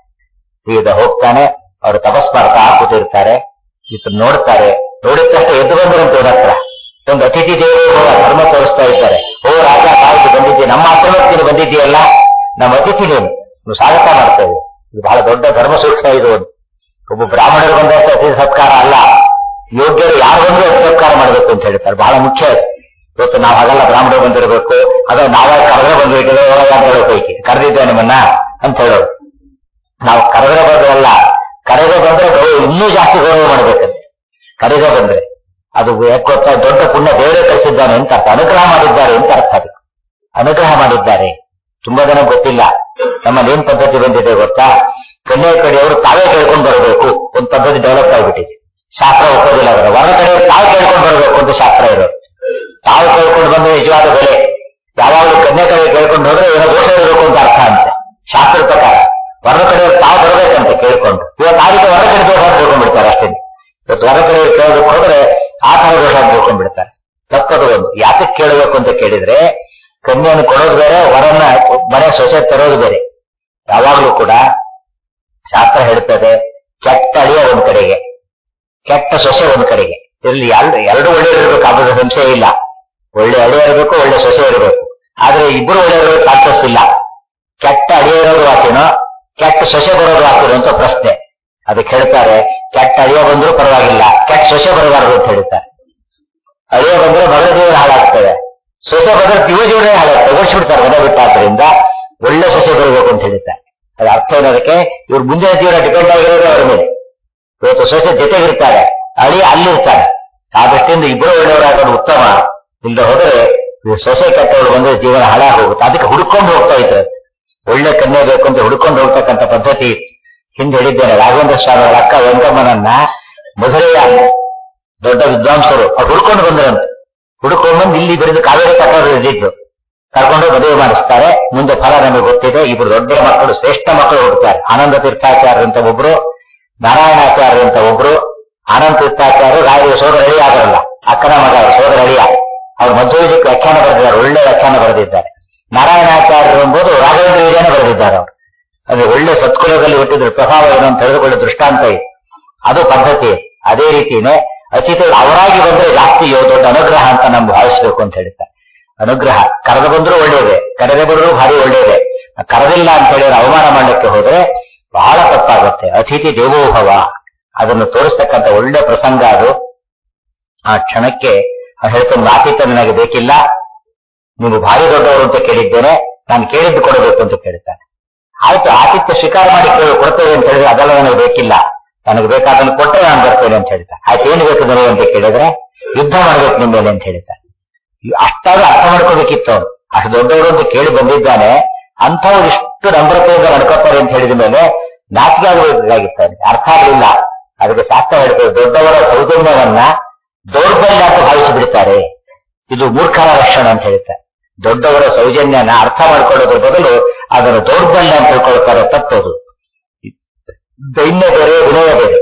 ಸೀದಾ ಹೋಗ್ತಾನೆ ಅವರು ತಪಸ್ ಮಾಡ್ತಾ ಕೂತಿರ್ತಾರೆ ಈತ ನೋಡ್ತಾರೆ ನೋಡಿದ ತಕ್ಷಣ ಎದ್ದು ಬಂದ್ರಂತೆ ಇವ್ರ ಹತ್ರ ಒಂದು ಅತಿಥಿ ದೇವರು ಧರ್ಮ ತೋರಿಸ್ತಾ ಇದ್ದಾರೆ ಓ ರಾಜ ಕಾಯ್ದು ಬಂದಿದ್ದೀವಿ ನಮ್ಮ ಆಶ್ರಮಕ್ಕೆ ನೀನು ಬಂದಿದ್ದೀಯಲ್ಲ ನಮ್ಮ ಅತಿಥಿ ನೀನು ನೀವು ಸ್ವಾಗತ ಮಾಡ್ತೇವೆ ಇದು ಬಹಳ ದೊಡ್ಡ ಧರ್ಮ ಸೂಕ್ಷ್ಮ ಇದು ಒಂದು ಒಬ್ಬ ಬ್ರಾಹ್ಮಣರು ಬಂದಷ್ಟು ಅತಿಥಿ ಸತ್ಕಾರ ಅಲ್ಲ ಯೋಗ್ಯರು ಯಾರು ಬಂದರೂ ಅತಿ ಸತ್ಕಾರ ಮಾಡಬೇಕು ಅಂತ ಹೇಳ್ತಾರೆ ಬಹಳ ಮುಖ್ಯ ಅದು ಇವತ್ತು ನಾವು ಹಾಗಲ್ಲ ಬ್ರಾಹ್ಮಣರು ಬಂದಿರಬೇಕು ಅಥವಾ ನಾವೇ ಕರೆದ್ರೆ ಬಂದಿರ್ತೇವೆ ಅಂತ ಹೇಳಬೇಕು ಕರೆದಿದ್ದೇವೆ ನಿಮ್ಮನ್ನ ಅಂತ ಹೇಳೋದು ನಾವು ಕರೆದ್ರೆ ಬಂದ್ರಲ್ಲ ಕರೆದೇ ಬಂದ್ರೆ ಗೌರವ ಇನ್ನೂ ಜಾಸ್ತಿ ಗೌರವ ಮಾಡ್ಬೇಕಂತೆ ಕರೆದೇ ಬಂದ್ರೆ ಅದು ಯಾಕೆ ಗೊತ್ತಾ ದೊಡ್ಡ ಪುಣ್ಯ ದೇವರೇ ಕಳಿಸಿದ್ದಾನೆ ಅಂತ ಅರ್ಥ ಅನುಗ್ರಹ ಮಾಡಿದ್ದಾರೆ ಅಂತ ಅರ್ಥ ಅದು ಅನುಗ್ರಹ ಮಾಡಿದ್ದಾರೆ ತುಂಬಾ ಜನ ಗೊತ್ತಿಲ್ಲ ನಮ್ಮಲ್ಲಿ ಏನ್ ಪದ್ಧತಿ ಬಂದಿದೆ ಗೊತ್ತಾ ಕನ್ಯಾ ಕಡೆಯವರು ತಾವೇ ಕೇಳ್ಕೊಂಡು ಬರಬೇಕು ಒಂದು ಪದ್ಧತಿ ಡೆವಲಪ್ ಆಗಿಬಿಟ್ಟಿದೆ ಶಾಸ್ತ್ರ ಒಪ್ಪೋದಿಲ್ಲ ಅವರ ಹೊರ ಕಡೆಯವರು ತಾವು ಕೇಳ್ಕೊಂಡು ಬರಬೇಕು ಅಂತ ಶಾಸ್ತ್ರ ಇರೋದು ತಾವು ಕೇಳ್ಕೊಂಡು ಬಂದ್ರೆ ನಿಜವಾದ ಬೆಲೆ ಯಾವಾಗಲೂ ಕನ್ಯಾ ಕಡೆ ಕೇಳ್ಕೊಂಡು ಹೋದ್ರೆ ಏನೋ ದೋಷ ಇರಬೇಕು ಅಂತ ಅರ್ಥ ಅಂತೆ ಶಾಸ್ತ್ರ ಪ್ರಕಾರ ಹೊರ ಕಡೆಯವರು ತಾವು ಬರಬೇಕಂತ ಕೇಳ್ಕೊಂಡು ಇವತ್ತು ಆ ರೀತಿ ಹೊರ ಕಡೆ ದೋಷ ಅಂತ ತಿಳ್ಕೊಂಡ್ಬಿಡ್ತಾರೆ ಅಷ್ಟೇ ಇವತ್ತು ಹೊರ ಕಡೆ ಕೇಳೋದಕ್ಕೆ ಹೋದ್ರೆ ಆ ತರ ದೋಷ ಅಂತ ತಿಳ್ಕೊಂಡ್ಬಿಡ್ತಾರೆ ತಪ್ಪದು ಒಂದು ಯಾತಕ್ಕೆ ಕೇಳಬೇಕು ಅಂತ ಕೇಳಿದ್ರೆ ಕನ್ಯೆಯನ್ನು ಕೊಡೋದು ಬೇರೆ ಹೊರನ್ನ ಮನೆ ಸೊಸೆ ತರೋದು ಬೇರೆ ಯಾವಾಗಲೂ ಕೂಡ ಶಾಸ್ತ್ರ ಹೇಳ್ತದೆ ಕೆಟ್ಟ ಅಳಿಯ ಒಂದ್ ಕಡೆಗೆ ಕೆಟ್ಟ ಸೊಸೆ ಒಂದ್ ಕಡೆಗೆ ಇಲ್ಲಿ ಎರಡು ಎರಡು ಒಳ್ಳೆಯದಿರ್ಬೇಕು ಆದ್ರೆ ಹಿಂಸೆ ಇಲ್ಲ ಒಳ್ಳೆ ಅಳಿಯ ಇರಬೇಕು ಒಳ್ಳೆ ಸೊಸೆ ಇರಬೇಕು ಆದ್ರೆ ಇಬ್ಬರು ಒಳ್ಳೆಯವರು ಚಾನ್ಸಸ್ ಇಲ್ಲ ಕೆಟ್ಟ ಅಳಿಯ ಇರೋದು ವಾಸಿನೋ ಕೆಟ್ಟ ಸೊಸೆ ಬರೋದು ವಾಸಿನೋ ಅಂತ ಪ್ರಶ್ನೆ ಅದಕ್ಕೆ ಹೇಳ್ತಾರೆ ಕೆಟ್ಟ ಅಳಿಯ ಬಂದರೂ ಪರವಾಗಿಲ್ಲ ಕೆಟ್ಟ ಸೊಸೆ ಬರಬಾರದು ಅಂತ ಹೇಳ್ತಾರೆ ಅಳಿಯ ಬಂದ್ರೆ ಮಗಳ ಜೀವನ ಹಾಳಾಗ್ತದೆ ಸೊಸೆ ಬಂದ್ರೆ ದಿವ ಜೀವನ ಹಾಳಾಗ್ತದೆ ಓಡಿಸ್ಬಿಡ್ತಾರೆ ಮನೆ ಬಿಟ್ಟಾದ್ರಿಂದ ಒಳ್ಳೆ ಸೊಸೆ ಬರಬೇಕು ಅಂತ ಹೇಳ್ತಾರೆ ಅದು ಅರ್ಥ ಏನದಕ್ಕೆ ಇವ್ರ ಮುಂದಿನ ಜೀವನ ಡಿಪೆಂಡ್ ಆಗಿರೋದು ಅವ್ರ ಮೇಲೆ ಇವತ್ತು ಸೊಸೆ ಜೊತೆಗಿರ್ತಾರೆ ಅಳಿಯ ಅಲ್ಲಿರ್ತಾರೆ ಆ ದೃಷ್ಟಿಯಿಂದ ಇಬ್ಬರು ಒಳ್ಳೆಯವರಾಗೋದು ಉತ್ತಮ ಇಲ್ಲದೆ ಹೋದರೆ ಇವ್ರು ಸೊಸೆ ಕೆಟ್ಟವಳು ಬಂದ್ರೆ ಜೀವನ ಹಾಳಾಗಿ ಹೋಗುತ್ತೆ ಅದಕ್ಕೆ ಹುಡ್ಕೊಂಡು ಹೋಗ್ತಾ ಇದ್ದಾರೆ ಒಳ್ಳೆ ಕನ್ಯೆ ಬೇಕು ಅಂತ ಹುಡ್ಕೊಂಡು ಹೋಗ್ತಕ್ಕಂಥ ಪದ್ಧತಿ ಹಿಂದೆ ಹೇಳಿದ್ದೇನೆ ರಾಘವೇಂದ್ರ ಸ್ವಾಮಿಗಳ ಅಕ್ಕ ವೆಂಕಮ್ಮನನ್ನ ಮಧುರೆಯ ದೊಡ್ಡ ವಿದ್ವಾಂಸರು ಅವ್ರು ಹುಡ್ಕೊಂಡು ಬಂದ್ರಂತೆ ಹುಡ್ಕೊಂಡು ಬಂದು ಇಲ್ಲಿ ಬರೆದು ಕಾವೇರಿ ತಕ್ಕ ಇದ್ದಿದ್ದು ಕರ್ಕೊಂಡು ಮದುವೆ ಮಾಡಿಸ್ತಾರೆ ಮುಂದೆ ಫಲ ನಮಗೆ ಗೊತ್ತಿದೆ ಇಬ್ರು ದೊಡ್ಡ ಮಕ್ಕಳು ಶ್ರೇಷ್ಠ ಮಕ್ಕಳು ಹುಡ್ತಾರೆ ಆನಂದ ತೀರ್ಥಾಚಾರ್ಯ ಅಂತ ಒಬ್ರು ನಾರಾಯಣಾಚಾರ್ಯ ಅಂತ ಒಬ್ರು ಆನಂದ ತೀರ್ಥಾಚಾರ್ಯ ರಾಯ ಸೋದರ ಅಳಿಯ ಆಗಲ್ಲ ಅಕ್ಕನ ಮಗ ಸೋದರ ಅಳಿಯ ಅವ್ರು ಮಧ್ವವಿಜಯಕ್ಕೆ ವ್ಯಾಖ್ಯಾನ ಬರೆದಿದ್ದಾರೆ ಒಳ್ಳೆ ವ್ಯಾಖ್ಯಾನ ಬರೆದಿದ್ದಾರೆ ನಾರಾಯಣಾಚಾರ್ಯರು ಎಂಬುದು ರಾಘವೇಂದ್ರ ವಿಜಯನೇ ಬರೆದಿದ್ದಾರೆ ಅವರು ಅಂದ್ರೆ ಒಳ್ಳೆ ಸತ್ಕುಲದಲ್ಲಿ ಹುಟ್ಟಿದ್ರ ಪ್ರಭಾವ ಏನು ಅಂತ ತಿಳಿದುಕೊಳ್ಳೋ ದೃಷ್ಟಾಂತ ಇದೆ ಅದು ಪದ್ಧತಿ ಅದೇ ರೀತಿನೇ ಅತಿಥಿಗಳು ಅವರಾಗಿ ಬಂದ್ರೆ ಜಾಸ್ತಿ ಯೋ ದೊಡ್ಡ ಅನುಗ್ರಹ ಅಂತ ನಮ್ಗೆ ಭಾವಿಸಬೇಕು ಅಂತ ಹೇಳ್ತಾರೆ ಅನುಗ್ರಹ ಕರೆದು ಬಂದ್ರು ಒಳ್ಳೇದೆ ಕರೆದೇ ಬಂದ್ರು ಭಾರಿ ಒಳ್ಳೇದೆ ಕರೆದಿಲ್ಲ ಅಂತ ಹೇಳಿದ್ರೆ ಅವಮಾನ ಮಾಡಲಿಕ್ಕೆ ಹೋದ್ರೆ ಬಹಳ ತಪ್ಪಾಗುತ್ತೆ ಅತಿಥಿ ದೇವೋಭವ ಅದನ್ನು ತೋರಿಸ್ತಕ್ಕಂಥ ಒಳ್ಳೆ ಪ್ರಸಂಗ ಅದು ಆ ಕ್ಷಣಕ್ಕೆ ಹೇಳ್ತಾನೆ ಆತಿಥ್ಯ ನನಗೆ ಬೇಕಿಲ್ಲ ನೀವು ಭಾರಿ ದೊಡ್ಡವರು ಅಂತ ಕೇಳಿದ್ದೇನೆ ನಾನು ಕೇಳಿದ್ದು ಕೊಡಬೇಕು ಅಂತ ಕೇಳ್ತಾನೆ ಆಯ್ತು ಆತಿಥ್ಯ ಸ್ವೀಕಾರ ಮಾಡಿ ಕೇಳಿ ಕೊಡ್ತೇವೆ ಅಂತ ಹೇಳಿದ್ರೆ ಅದೆಲ್ಲ ನನಗೆ ಬೇಕಿಲ್ಲ ನನಗೆ ಬೇಕಾದನ್ನು ಕೊಟ್ಟರೆ ನಾನು ಬರ್ತೇನೆ ಅಂತ ಹೇಳ್ತಾನೆ ಆಯ್ತು ಏನು ಬೇಕು ನನಗೆ ಅಂತ ಕೇಳಿದ್ರೆ ಯುದ್ಧ ಮಾಡ್ಬೇಕು ನಿಮ್ಮ ಮೇಲೆ ಅಂತ ಹೇಳ್ತಾನೆ ಅಷ್ಟಾದ್ರೂ ಅರ್ಥ ಮಾಡ್ಕೋಬೇಕಿತ್ತು ಅವನು ಅಷ್ಟು ದೊಡ್ಡವರು ಅಂತ ಕೇಳಿ ಬಂದಿದ್ದಾನೆ ಅಂಥವ್ರು ಇಷ್ಟು ನಮ್ರತೆಯಿಂದ ನಡ್ಕೋತಾರೆ ಅಂತ ಹೇಳಿದ ಮೇಲೆ ನಾಚಿಕೆ ಆಗಬೇಕಾಗಿತ್ತಾನೆ ಅರ್ಥ ಆಗಲಿಲ್ಲ ಅದಕ್ಕೆ ಶಾಸ್ತ್ರ ಹೇಳ್ತೇವೆ ದೊಡ್ಡವರ ಸೌಜನ್ಯವನ್ನ ದೌರ್ಬಲ್ಯ ಅಂತ ಭಾವಿಸಿ ಬಿಡ್ತಾರೆ ಇದು ಮೂರ್ಖರ ಲಕ್ಷಣ ಅಂತ ಹೇಳ್ತಾರೆ ದೊಡ್ಡವರ ಸೌಜನ್ಯನ ಅರ್ಥ ಮಾಡ್ಕೊಳ್ಳೋದ್ರ ಬದಲು ಅದನ್ನು ದೌರ್ಬಲ್ಯ ಅಂತ ತಿಳ್ಕೊಳ್ತಾರೆ ತಪ್ಪದು ದೈನ್ಯ ಬೇರೆ ವಿನಯ ಬೇರೆ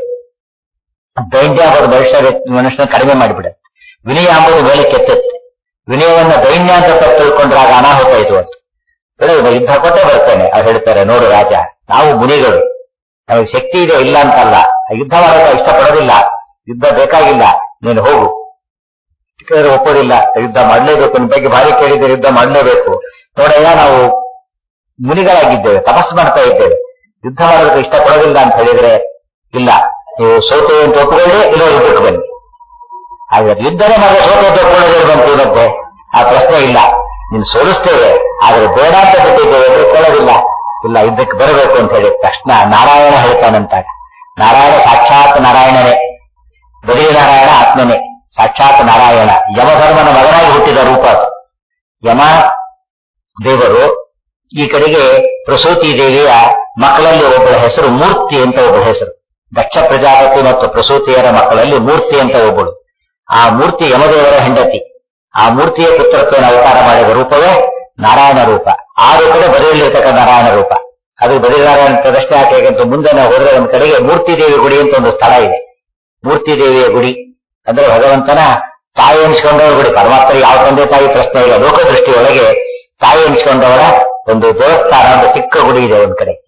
ದೈನ್ಯ ಆಗೋದು ಮನುಷ್ಯ ಮನುಷ್ಯನ ಕಡಿಮೆ ಮಾಡಿಬಿಡುತ್ತೆ ವಿನಯ ಅಂಬುದು ಮೇಲೆ ಕೆತ್ತುತ್ತೆ ವಿನಯವನ್ನ ದೈನ್ಯ ಅಂತ ತಪ್ಪು ತಿಳ್ಕೊಂಡ್ರಾಗ ಅನಾಹುತ ಇದು ಅಂತ ಹೇಳಿ ಯುದ್ಧ ಕೊಟ್ಟೆ ಬರ್ತೇನೆ ಅವ್ರು ಹೇಳ್ತಾರೆ ನೋಡು ರಾಜ ನಾವು ಮುನಿಗಳು ನಮಗೆ ಶಕ್ತಿ ಇದೆ ಇಲ್ಲ ಅಂತಲ್ಲ ಯುದ್ಧ ಮಾಡೋಕೆ ಇಷ್ಟಪಡೋದಿಲ್ಲ ಯುದ್ಧ ಬೇಕಾಗಿಲ್ಲ ನೀನು ಹೋಗು ಕೇಳಿದ್ರೆ ಒಪ್ಪೋದಿಲ್ಲ ಯುದ್ಧ ಮಾಡಲೇಬೇಕು ನಿಮ್ ಬಗ್ಗೆ ಭಾರಿ ಕೇಳಿದ್ರೆ ಯುದ್ಧ ಮಾಡಲೇಬೇಕು ನೋಡಯ್ಯ ನಾವು ಮುನಿಗಳಾಗಿದ್ದೇವೆ ತಪಸ್ಸು ಮಾಡ್ತಾ ಇದ್ದೇವೆ ಯುದ್ಧ ಮಾಡೋದಕ್ಕೆ ಇಷ್ಟಪಡೋದಿಲ್ಲ ಅಂತ ಹೇಳಿದ್ರೆ ಇಲ್ಲ ನೀವು ಸೋತೆ ಅಂತ ಒಪ್ಪಿಕೊಳ್ಳಿ ಇಲ್ಲ ಯುದ್ಧಕ್ಕೆ ಬನ್ನಿ ಹಾಗೆ ಯುದ್ಧನೇ ಮಾಡಿದ್ರೆ ಸೋತೆ ಅಂತ ಒಪ್ಕೊಳ್ಳೋದೇ ಬಂತು ಮತ್ತೆ ಆ ಪ್ರಶ್ನೆ ಇಲ್ಲ ನೀನು ಸೋಲಿಸ್ತೇವೆ ಆದ್ರೆ ಬೇಡ ಅಂತ ಬಿಟ್ಟಿದ್ದೇವೆ ಅಂದ್ರೆ ಕೇಳೋದಿಲ್ಲ ಇಲ್ಲ ಯುದ್ಧಕ್ಕೆ ಬರಬೇಕು ಅಂತ ಹೇಳಿದ ತಕ್ಷಣ ನಾರಾಯಣ ಹೇಳ್ತಾನಂತಾಗ ನಾರಾಯಣ ಸಾಕ್ಷಾತ್ ನಾರಾಯಣನೇ ಬರೀ ನಾರಾಯಣ ಆತ್ಮನೇ ಸಾಕ್ಷಾತ್ ನಾರಾಯಣ ಯಮಧರ್ಮನ ಮಗನಾಗಿ ಹುಟ್ಟಿದ ರೂಪ ಅದು ಯಮ ದೇವರು ಈ ಕಡೆಗೆ ಪ್ರಸೂತಿ ದೇವಿಯ ಮಕ್ಕಳಲ್ಲಿ ಒಬ್ಬಳ ಹೆಸರು ಮೂರ್ತಿ ಅಂತ ಒಬ್ಬಳ ಹೆಸರು ದಕ್ಷ ಪ್ರಜಾಪತಿ ಮತ್ತು ಪ್ರಸೂತಿಯರ ಮಕ್ಕಳಲ್ಲಿ ಮೂರ್ತಿ ಅಂತ ಒಬ್ಬಳು ಆ ಮೂರ್ತಿ ಯಮದೇವರ ಹೆಂಡತಿ ಆ ಮೂರ್ತಿಯ ಪುತ್ರತ್ವವನ್ನು ಅವತಾರ ಮಾಡಿದ ರೂಪವೇ ನಾರಾಯಣ ರೂಪ ಆ ರೂಪವೇ ಬದಲಿರ್ತಕ್ಕಂಥ ನಾರಾಯಣ ರೂಪ ಅದು ಬದಲಿನಾರಾಯಣ ಪ್ರದರ್ಶನ ಯಾಕೆ ಮುಂದೆ ನಾವು ಹೋದ್ರೆ ಒಂದು ಕಡೆಗೆ ಮೂರ್ತಿ ದೇವಿ ಗುಡಿ ಅಂತ ಒಂದು ಸ್ಥಳ ಇದೆ ಮೂರ್ತಿ ದೇವಿಯ ಗುಡಿ ಅಂದ್ರೆ ಭಗವಂತನ ತಾಯಿ ಎನಿಸ್ಕೊಂಡವರ ಗುಡಿ ಪರಮಾತ್ಮ ಯಾವ ತಂದೆ ತಾಯಿ ಪ್ರಶ್ನೆ ಇಲ್ಲ ಲೋಕದೃಷ್ಟಿಯೊಳಗೆ ತಾಯಿ ಎನಿಸ್ಕೊಂಡವರ ಒಂದು ದೇವಸ್ಥಾನ ಒಂದು ಚಿಕ್ಕ ಗುಡಿ ಇದೆ ಒಂದ್ ಕಡೆ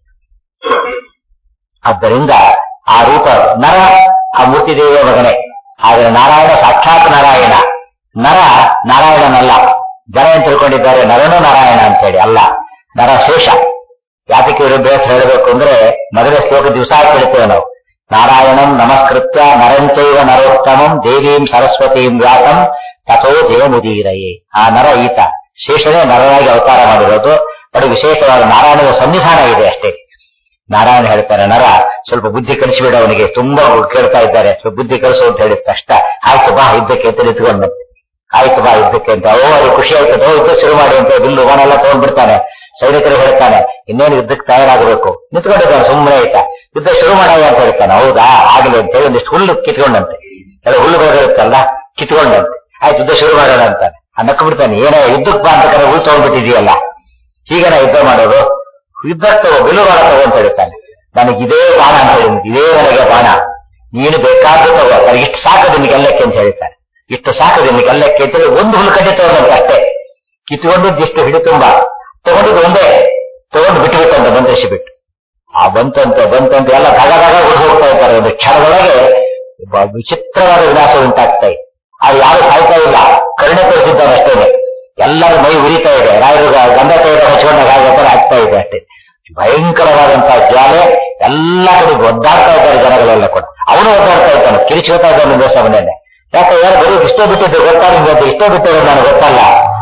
ಆದ್ದರಿಂದ ಆ ರೂಪ ನರ ಆ ಮೂರ್ತಿ ದೇವಿಯ ಮಗನೇ ಆದರೆ ನಾರಾಯಣ ಸಾಕ್ಷಾತ್ ನಾರಾಯಣ ನರ ನಾರಾಯಣನಲ್ಲ ಜನ ಏನ್ ತಿಳ್ಕೊಂಡಿದ್ದಾರೆ ನರನು ನಾರಾಯಣ ಅಂತ ಹೇಳಿ ಅಲ್ಲ ನರ ಶೇಷ ಯಾತಕ್ಕೆ ವಿರುದ್ಧ ಹೇಳಬೇಕು ಅಂದ್ರೆ ಮೊದಲೇ ಶ್ಲೋಕ ದಿವಸ ಕೇಳ್ತೇವೆ ನಾವು ನಾರಾಯಣಂ ನಮಸ್ಕೃತ್ಯ ನರಂಚೈವ ನರೋತ್ತಮಂ ದೇವೀಂ ಸರಸ್ವತೀಂ ವ್ಯಾಸಂ ತಥೋ ಜಯಮುದೀರಯೇ ಆ ನರ ಈತ ಶೇಷನೇ ನರನಾಗಿ ಅವತಾರ ಮಾಡಿರೋದು ಬಡ ವಿಶೇಷವಾದ ನಾರಾಯಣದ ಸನ್ನಿಧಾನ ಇದೆ ಅಷ್ಟೇ ನಾರಾಯಣ ಹೇಳ್ತಾರೆ ನರ ಸ್ವಲ್ಪ ಬುದ್ಧಿ ಕಲಿಸಿಬಿಡ ಅವನಿಗೆ ತುಂಬಾ ಕೇಳ್ತಾ ಇದ್ದಾರೆ ಸ್ವಲ್ಪ ಬುದ್ಧಿ ಕಲಿಸು ಅಂತ ಹೇಳಿದ ತಕ್ಷಣ ಆಯ್ತು ಬಾ ಯುದ್ಧಕ್ಕೆ ಅಂತ ನಿಂತ್ಕೊಂಡು ಆಯ್ತು ಬಾ ಯುದ್ಧಕ್ಕೆ ಅಂತ ಓ ಅದು ಖುಷಿ ಆಯ್ತು ಯುದ್ಧ ಶುರು ಮಾಡಿ ಅಂತ ಬಿಲ್ಲು ಅವನೆಲ್ಲ ತಗೊಂಡ್ಬಿಡ್ತಾನೆ ಸೈನಿಕರು ಹೇಳ್ತಾನೆ ಇನ್ನೇನು ಯುದ್ಧಕ್ಕೆ ತಯಾರಾಗಬೇಕು ನಿಂತ್ಕೊಂಡಿದ್ದಾನೆ ಸುಮ್ಮನೆ ಆಯ್ತಾ ಯುದ್ಧ ಶುರು ಮಾಡವ ಅಂತ ಹೇಳ್ತಾನೆ ಹೌದಾ ಆಗಲಿ ಅಂತ ಹೇಳಿ ಒಂದಿಷ್ಟು ಹುಲ್ಲು ಕಿತ್ಕೊಂಡಂತೆ ಎಲ್ಲ ಹುಲ್ಲು ಬರೋದಿರುತ್ತಲ್ಲ ಕಿತ್ಕೊಂಡಂತೆ ಆಯ್ತು ಯುದ್ಧ ಶುರು ಮಾಡೋಣ ಅಂತಾನೆ ಆ ನಕ್ಕು ಬಿಡ್ತಾನೆ ಏನೋ ಯುದ್ಧಕ್ಕೆ ಬಾ ಅಂತ ಕರೆ ಹುಲ್ಲು ತಗೊಂಡ್ಬಿಟ್ಟಿದೆಯಲ್ಲ ಹೀಗೆ ನಾ ಯುದ್ಧ ಮಾಡೋದು ಯುದ್ಧಕ್ಕೆ ಬಿಲ್ಲು ಬಾಣ ತಗೋ ಅಂತ ಹೇಳ್ತಾನೆ ನನಗೆ ಇದೇ ಬಾಣ ಅಂತ ಹೇಳಿ ಇದೇ ನನಗೆ ಬಾಣ ನೀನು ಬೇಕಾದ್ರೂ ತಗೋ ನನಗೆ ಇಷ್ಟು ಸಾಕು ನಿನಗೆಲ್ಲಕ್ಕೆ ಅಂತ ಹೇಳ್ತಾನೆ ಇಷ್ಟು ಸಾಕು ನಿನಗೆಲ್ಲಕ್ಕೆ ಅಂತ ಹೇಳಿ ಒಂದು ಹುಲ್ಲು ಕಡ್ಡಿ ತಗೊಂಡಂತೆ ಅಷ್ಟೇ ಕಿತ್ಕೊಂಡಿದ್ದು ಇಷ್ಟು ಹಿಡಿ ತುಂಬ ತಗೊಂಡಿದ್ದು ಒಂದೇ ತಗೊಂಡು ಬಿಟ್ಟು ಬಿಟ್ಟಂತ ಬಂಧಿಸಿ ಬಿಟ್ಟು ಆ ಬಂತಂತೆ ಬಂತಂತೆ ಎಲ್ಲ ಧಗ ಧಗ ಉಳಿದು ಹೋಗ್ತಾ ಇದ್ದಾರೆ ಒಂದು ಕ್ಷಣದೊಳಗೆ ಬ- ವಿಚಿತ್ರವಾದ ವಿನಾಶ ಉಂಟಾಗ್ತಾ ಇದೆ ಅದು ಯಾರು ಸಾಯ್ತಾ ಇಲ್ಲ ಕರುಣೆ ತೋರಿಸಿದ್ದಾರೆ ಅಷ್ಟೇನೆ ಎಲ್ಲರ ಮೈ ಉರಿತಾ ಇದೆ ರಾಯರು ಗಂಧ ತೈಲ ಹಚ್ಕೊಂಡಾಗ ಹಾಗೆ ತರ ಆಗ್ತಾ ಇದೆ ಅಷ್ಟೇ ಭಯಂಕರವಾದಂತಹ ಜ್ವಾಲೆ ಎಲ್ಲ ಕಡೆ ಒದ್ದಾಡ್ತಾ ಇದ್ದಾರೆ ಜನಗಳೆಲ್ಲ ಕೂಡ ಅವನು ಒದ್ದಾಡ್ತಾ ಇದ್ದಾನೆ ಕಿರಿಚೋತಾ ಇದ್ದಾನೆ ಒಂದು ಸಮನೇನೆ ಯಾಕೆ ಯಾರು ಬರೀ ಇಷ್ಟೇ ಬಿಟ್ಟಿದ್ದು ಗೊತ್ತಾ ನಿಮ್ಗೆ ಅಂತ ಇಷ್ಟೇ ಬಿಟ್ಟಿರೋದು ನನಗೆ ಗೊತ್ತಲ್ಲ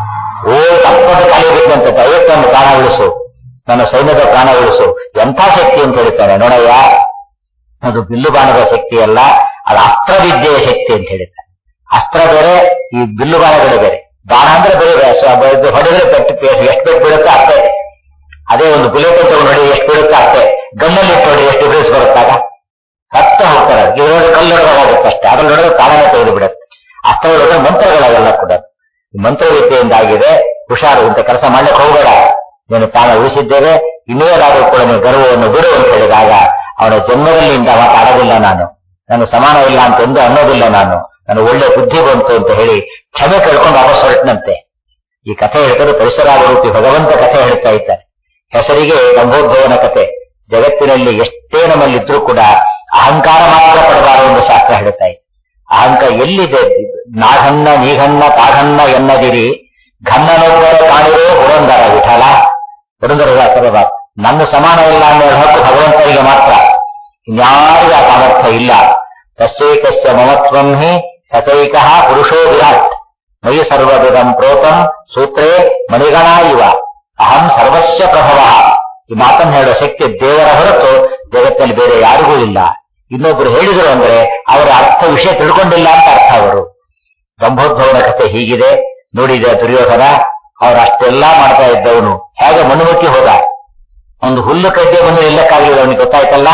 ಓ ತಪ್ಪದ ಖಾಲಿ ಬಿಟ್ಟಂತೆ ದಯವಿಟ್ಟು ನನ್ನ ಪ್ರಾಣ ಉಳಿಸು ನನ್ನ ಸೈನ್ಯದ ಪ್ರಾಣ ಉಳಿಸು ಎಂಥ ಶಕ್ತಿ ಅಂತ ಹೇಳ್ತಾನೆ ನೋಡಯ್ಯ ಅದು ಬಿಲ್ಲು ಬಾಣದ ಶಕ್ತಿ ಅಲ್ಲ ಅದು ಅಸ್ತ್ರವಿದ್ಯೆಯ ಶಕ್ತಿ ಅಂತ ಹೇಳಿದ್ದಾರೆ ಅಸ್ತ್ರ ಬೇರೆ ಈ ಬಿಲ್ಲು ಬಾಣಗಳು ಬೇರೆ ಬಾಣ ಅಂದ್ರೆ ಬೇರೆ ಸ- ಬ- ಇದು ಹೊಡೆದ್ರೆ ಪೆಟ್ಟು ಎಷ್ಟು ಪೆಟ್ಟು ಬೀಳುತ್ತೆ ಅಷ್ಟೇ ಅದೇ ಒಂದು ಬುಲೆಟ್ ತಗೊಂಡು ನೋಡಿ ಎಷ್ಟು ಬೀಳುತ್ತೆ ಅಷ್ಟೇ ಗನ್ನಲ್ಲಿ ಇಟ್ಟು ನೋಡಿ ಎಷ್ಟು ಡಿಫ್ರೆನ್ಸ್ ಬರುತ್ತಾಗ ಹತ್ತ ಹೋಗ್ತಾರೆ ಇವಾಗ ಕಲ್ಲು ಹೊಡೆದಾಗುತ್ತೆ ಅಷ್ಟೇ ಅದ್ರಲ್ಲಿ ನೋಡಿದ್ರೆ ಪ್ರಾಣನೇ ತೆಗೆದು ಬಿಡುತ್ತೆ ಅಸ್ತ್ರ ಹೊಡೆದ್ರೆ ಮಂತ್ರಗಳವೆಲ್ಲ ಕೂಡ ಈ ಮಂತ್ರವಿದ್ಯೆಯಿಂದಾಗಿದೆ ಹುಷಾರು ಅಂತ ಕೆಲಸ ಮಾಡ್ಲಿಕ್ಕೆ ಹೋಗಬೇಡ ನೀನು ಪ್ರಾಣ ಉಳಿಸಿದ್ದೇವೆ ಇನ್ನೇನಾದರೂ ಕೂಡ ನೀವು ಗರ್ವವನ್ನು ಬಿಡು ಅಂತ ಹೇಳಿದಾಗ ಅವನ ಜನ್ಮದಲ್ಲಿಂದ ಮಾತಾಡೋದಿಲ್ಲ ನಾನು ನಾನು ಸಮಾನ ಇಲ್ಲ ಅಂತ ಎಂದು ಅನ್ನೋದಿಲ್ಲ ನಾನು ನಾನು ಒಳ್ಳೆ ಬುದ್ಧಿ ಬಂತು ಅಂತ ಹೇಳಿ ಕ್ಷಮೆ ಕೇಳ್ಕೊಂಡು ವಾಪಸ್ ಹೊರಟನಂತೆ ಈ ಕಥೆ ಹೇಳಿದರೆ ಪರಿಸರಾವರೂಪಿ ಭಗವಂತ ಕಥೆ ಹೇಳ್ತಾ ಇದ್ದಾರೆ ಹೆಸರಿಗೆ ಗಂಭೋದ್ಭವನ ಕಥೆ ಜಗತ್ತಿನಲ್ಲಿ ಎಷ್ಟೇ ನಮ್ಮಲ್ಲಿದ್ರೂ ಕೂಡ ಅಹಂಕಾರ ಮಾತ್ರ ಪಡಬಾರದು ಎಂದು ಶಾಸ್ತ್ರ ಹೇಳ್ತಾ ಇದೆ ಅಹಂಕಾರ ಎಲ್ಲಿದೆ ನಾಗನ್ನ ನೀಗನ್ನ ತಾಗನ್ನ ಎನ್ನದಿರಿ ಘನ್ನನೊಬ್ಬರ ಕಾಣಿರೋ ಪುರಂದರ ವಿಠಲ ಪುರಂದರದಾಸರ ಮಾತು. ನನ್ನ ಸಮಾನ ಇಲ್ಲ ಅನ್ನೋ ಹಕ್ಕು ಭಗವಂತನಿಗೆ ಮಾತ್ರ ಇನ್ಯಾರಿಗೂ ಆ ಸಾಮರ್ಥ್ಯ ಇಲ್ಲ ತಸ್ಯೈಕಸ್ಯ ಮಮತ್ವಂ ಹಿ ಸಚೈಕಃ ಪುರುಷೋ ವಿರಾಟ್ ಮಯಿ ಸರ್ವವಿಧಂ ಪ್ರೋತಂ ಸೂತ್ರೇ ಮಣಿಗಣ ಇವ ಅಹಂ ಸರ್ವಸ್ಯ ಪ್ರಭವ ಈ ಮಾತನ್ನು ಹೇಳುವ ಶಕ್ತಿ ದೇವರ ಹೊರತು ಜಗತ್ತಲ್ಲಿ ಬೇರೆ ಯಾರಿಗೂ ಇಲ್ಲ ಇನ್ನೊಬ್ರು ಹೇಳಿದ್ರು ಅಂದ್ರೆ ಅವರ ಅರ್ಥ ವಿಷಯ ತಿಳ್ಕೊಂಡಿಲ್ಲ ಅಂತ ಅರ್ಥ ಅವರು ಗಂಭೋದ್ಭವನ ಕಥೆ ಹೀಗಿದೆ ನೋಡಿದ ದುರ್ಯೋಧನ ಅವ್ರು ಅಷ್ಟೆಲ್ಲಾ ಮಾಡ್ತಾ ಇದ್ದವನು ಹೇಗೆ ಮಣ್ಣುಮುಕ್ಕಿ ಹೋದ ಒಂದು ಹುಲ್ಲು ಕಡ್ಡೆ ಬಂದು ನಿಲ್ಲಕ್ಕಾಗಲಿಲ್ಲ ಅವನಿಗೆ ಗೊತ್ತಾಯ್ತಲ್ಲ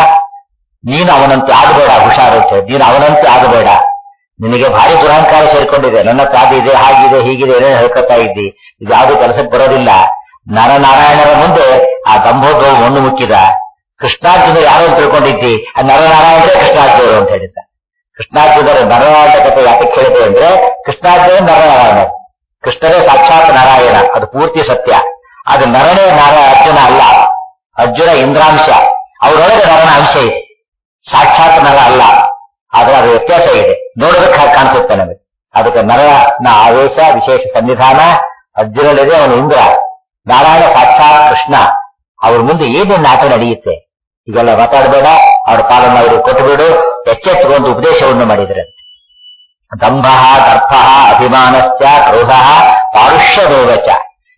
ನೀನು ಅವನಂತೆ ಆಗಬೇಡ ಹುಷಾರು ಅಂತ ಹೇಳಿ. ನೀನು ಅವನಂತೆ ಆಗಬೇಡ ನಿನಗೆ ಭಾರಿ ದುರಹಂಕಾರ ಸೇರ್ಕೊಂಡಿದೆ ನನ್ನ ತಾದಿ ಇದೆ ಹಾಗಿದೆ ಹೀಗಿದೆ ಏನೇನು ಹೇಳ್ಕೊತಾ ಇದ್ದಿ ಇದು ಯಾವುದು ಕೆಲಸಕ್ಕೆ ಬರೋದಿಲ್ಲ ನರನಾರಾಯಣರ ಮುಂದೆ ಆ ಗಂಭೋದ್ಭವ ಮಣ್ಣು ಮುಕ್ಕಿದ ಕೃಷ್ಣಾರ್ಜುನ ಯಾರು ಅಂತ ತಿಳ್ಕೊಂಡಿದ್ದಿ ಆ ನರನಾರಾಯಣರೇ ಕೃಷ್ಣಾರ್ಜುನರು ಅಂತ ಹೇಳಿದ್ದ ಕೃಷ್ಣಾರ್ಜುನರ ನರನಾರಾಯಣ ಕಥೆ ಯಾಕೆ ಹೇಳಿದೆ ಅಂದ್ರೆ ಕೃಷ್ಣಾರ್ಜುನ ನರನಾರಾಯಣ ಕೃಷ್ಣರೇ ಸಾಕ್ಷಾತ್ ನಾರಾಯಣ ಅದು ಪೂರ್ತಿ ಸತ್ಯ ಅದು ನರನೇ ನಾರ ಅರ್ಜುನ ಅಲ್ಲ ಅರ್ಜುನ ಇಂದ್ರಾಂಶ ಅವರೊಳಗೆ ನರನ ಅಂಶ ಇದೆ ಸಾಕ್ಷಾತ್ ನರ ಅಲ್ಲ ಆದ್ರೆ ಅದು ವ್ಯತ್ಯಾಸ ಇದೆ ನೋಡೋದಕ್ಕೆ ಹಾಗೆ ಕಾಣಿಸುತ್ತೆ ನಮಗೆ ಅದಕ್ಕೆ ನರನ ಆವೇಶ ವಿಶೇಷ ಸನ್ನಿಧಾನ ಅರ್ಜುನನಿದೆ ಅವನು ಇಂದ್ರ ನಾರಾಯಣ ಸಾಕ್ಷಾತ್ ಕೃಷ್ಣ ಅವ್ರ ಮುಂದೆ ಏನೇನು ಆಟ ನಡೆಯುತ್ತೆ ಈಗೆಲ್ಲ ಮಾತಾಡಬೇಡ ಅವ್ರ ಪಾಲನ್ನು ಅವರು ಕೊಟ್ಟುಬಿಡು ಎಚ್ಚೆತ್ತುಕೊಂಡು ಉಪದೇಶವನ್ನು ಮಾಡಿದ್ರೆ ದಂಭ ದರ್ಪ ಅಭಿಮಾನಶ್ಚ ಕ್ರೋಧ ಪಾರುಷ್ಯಮೇವ ಚ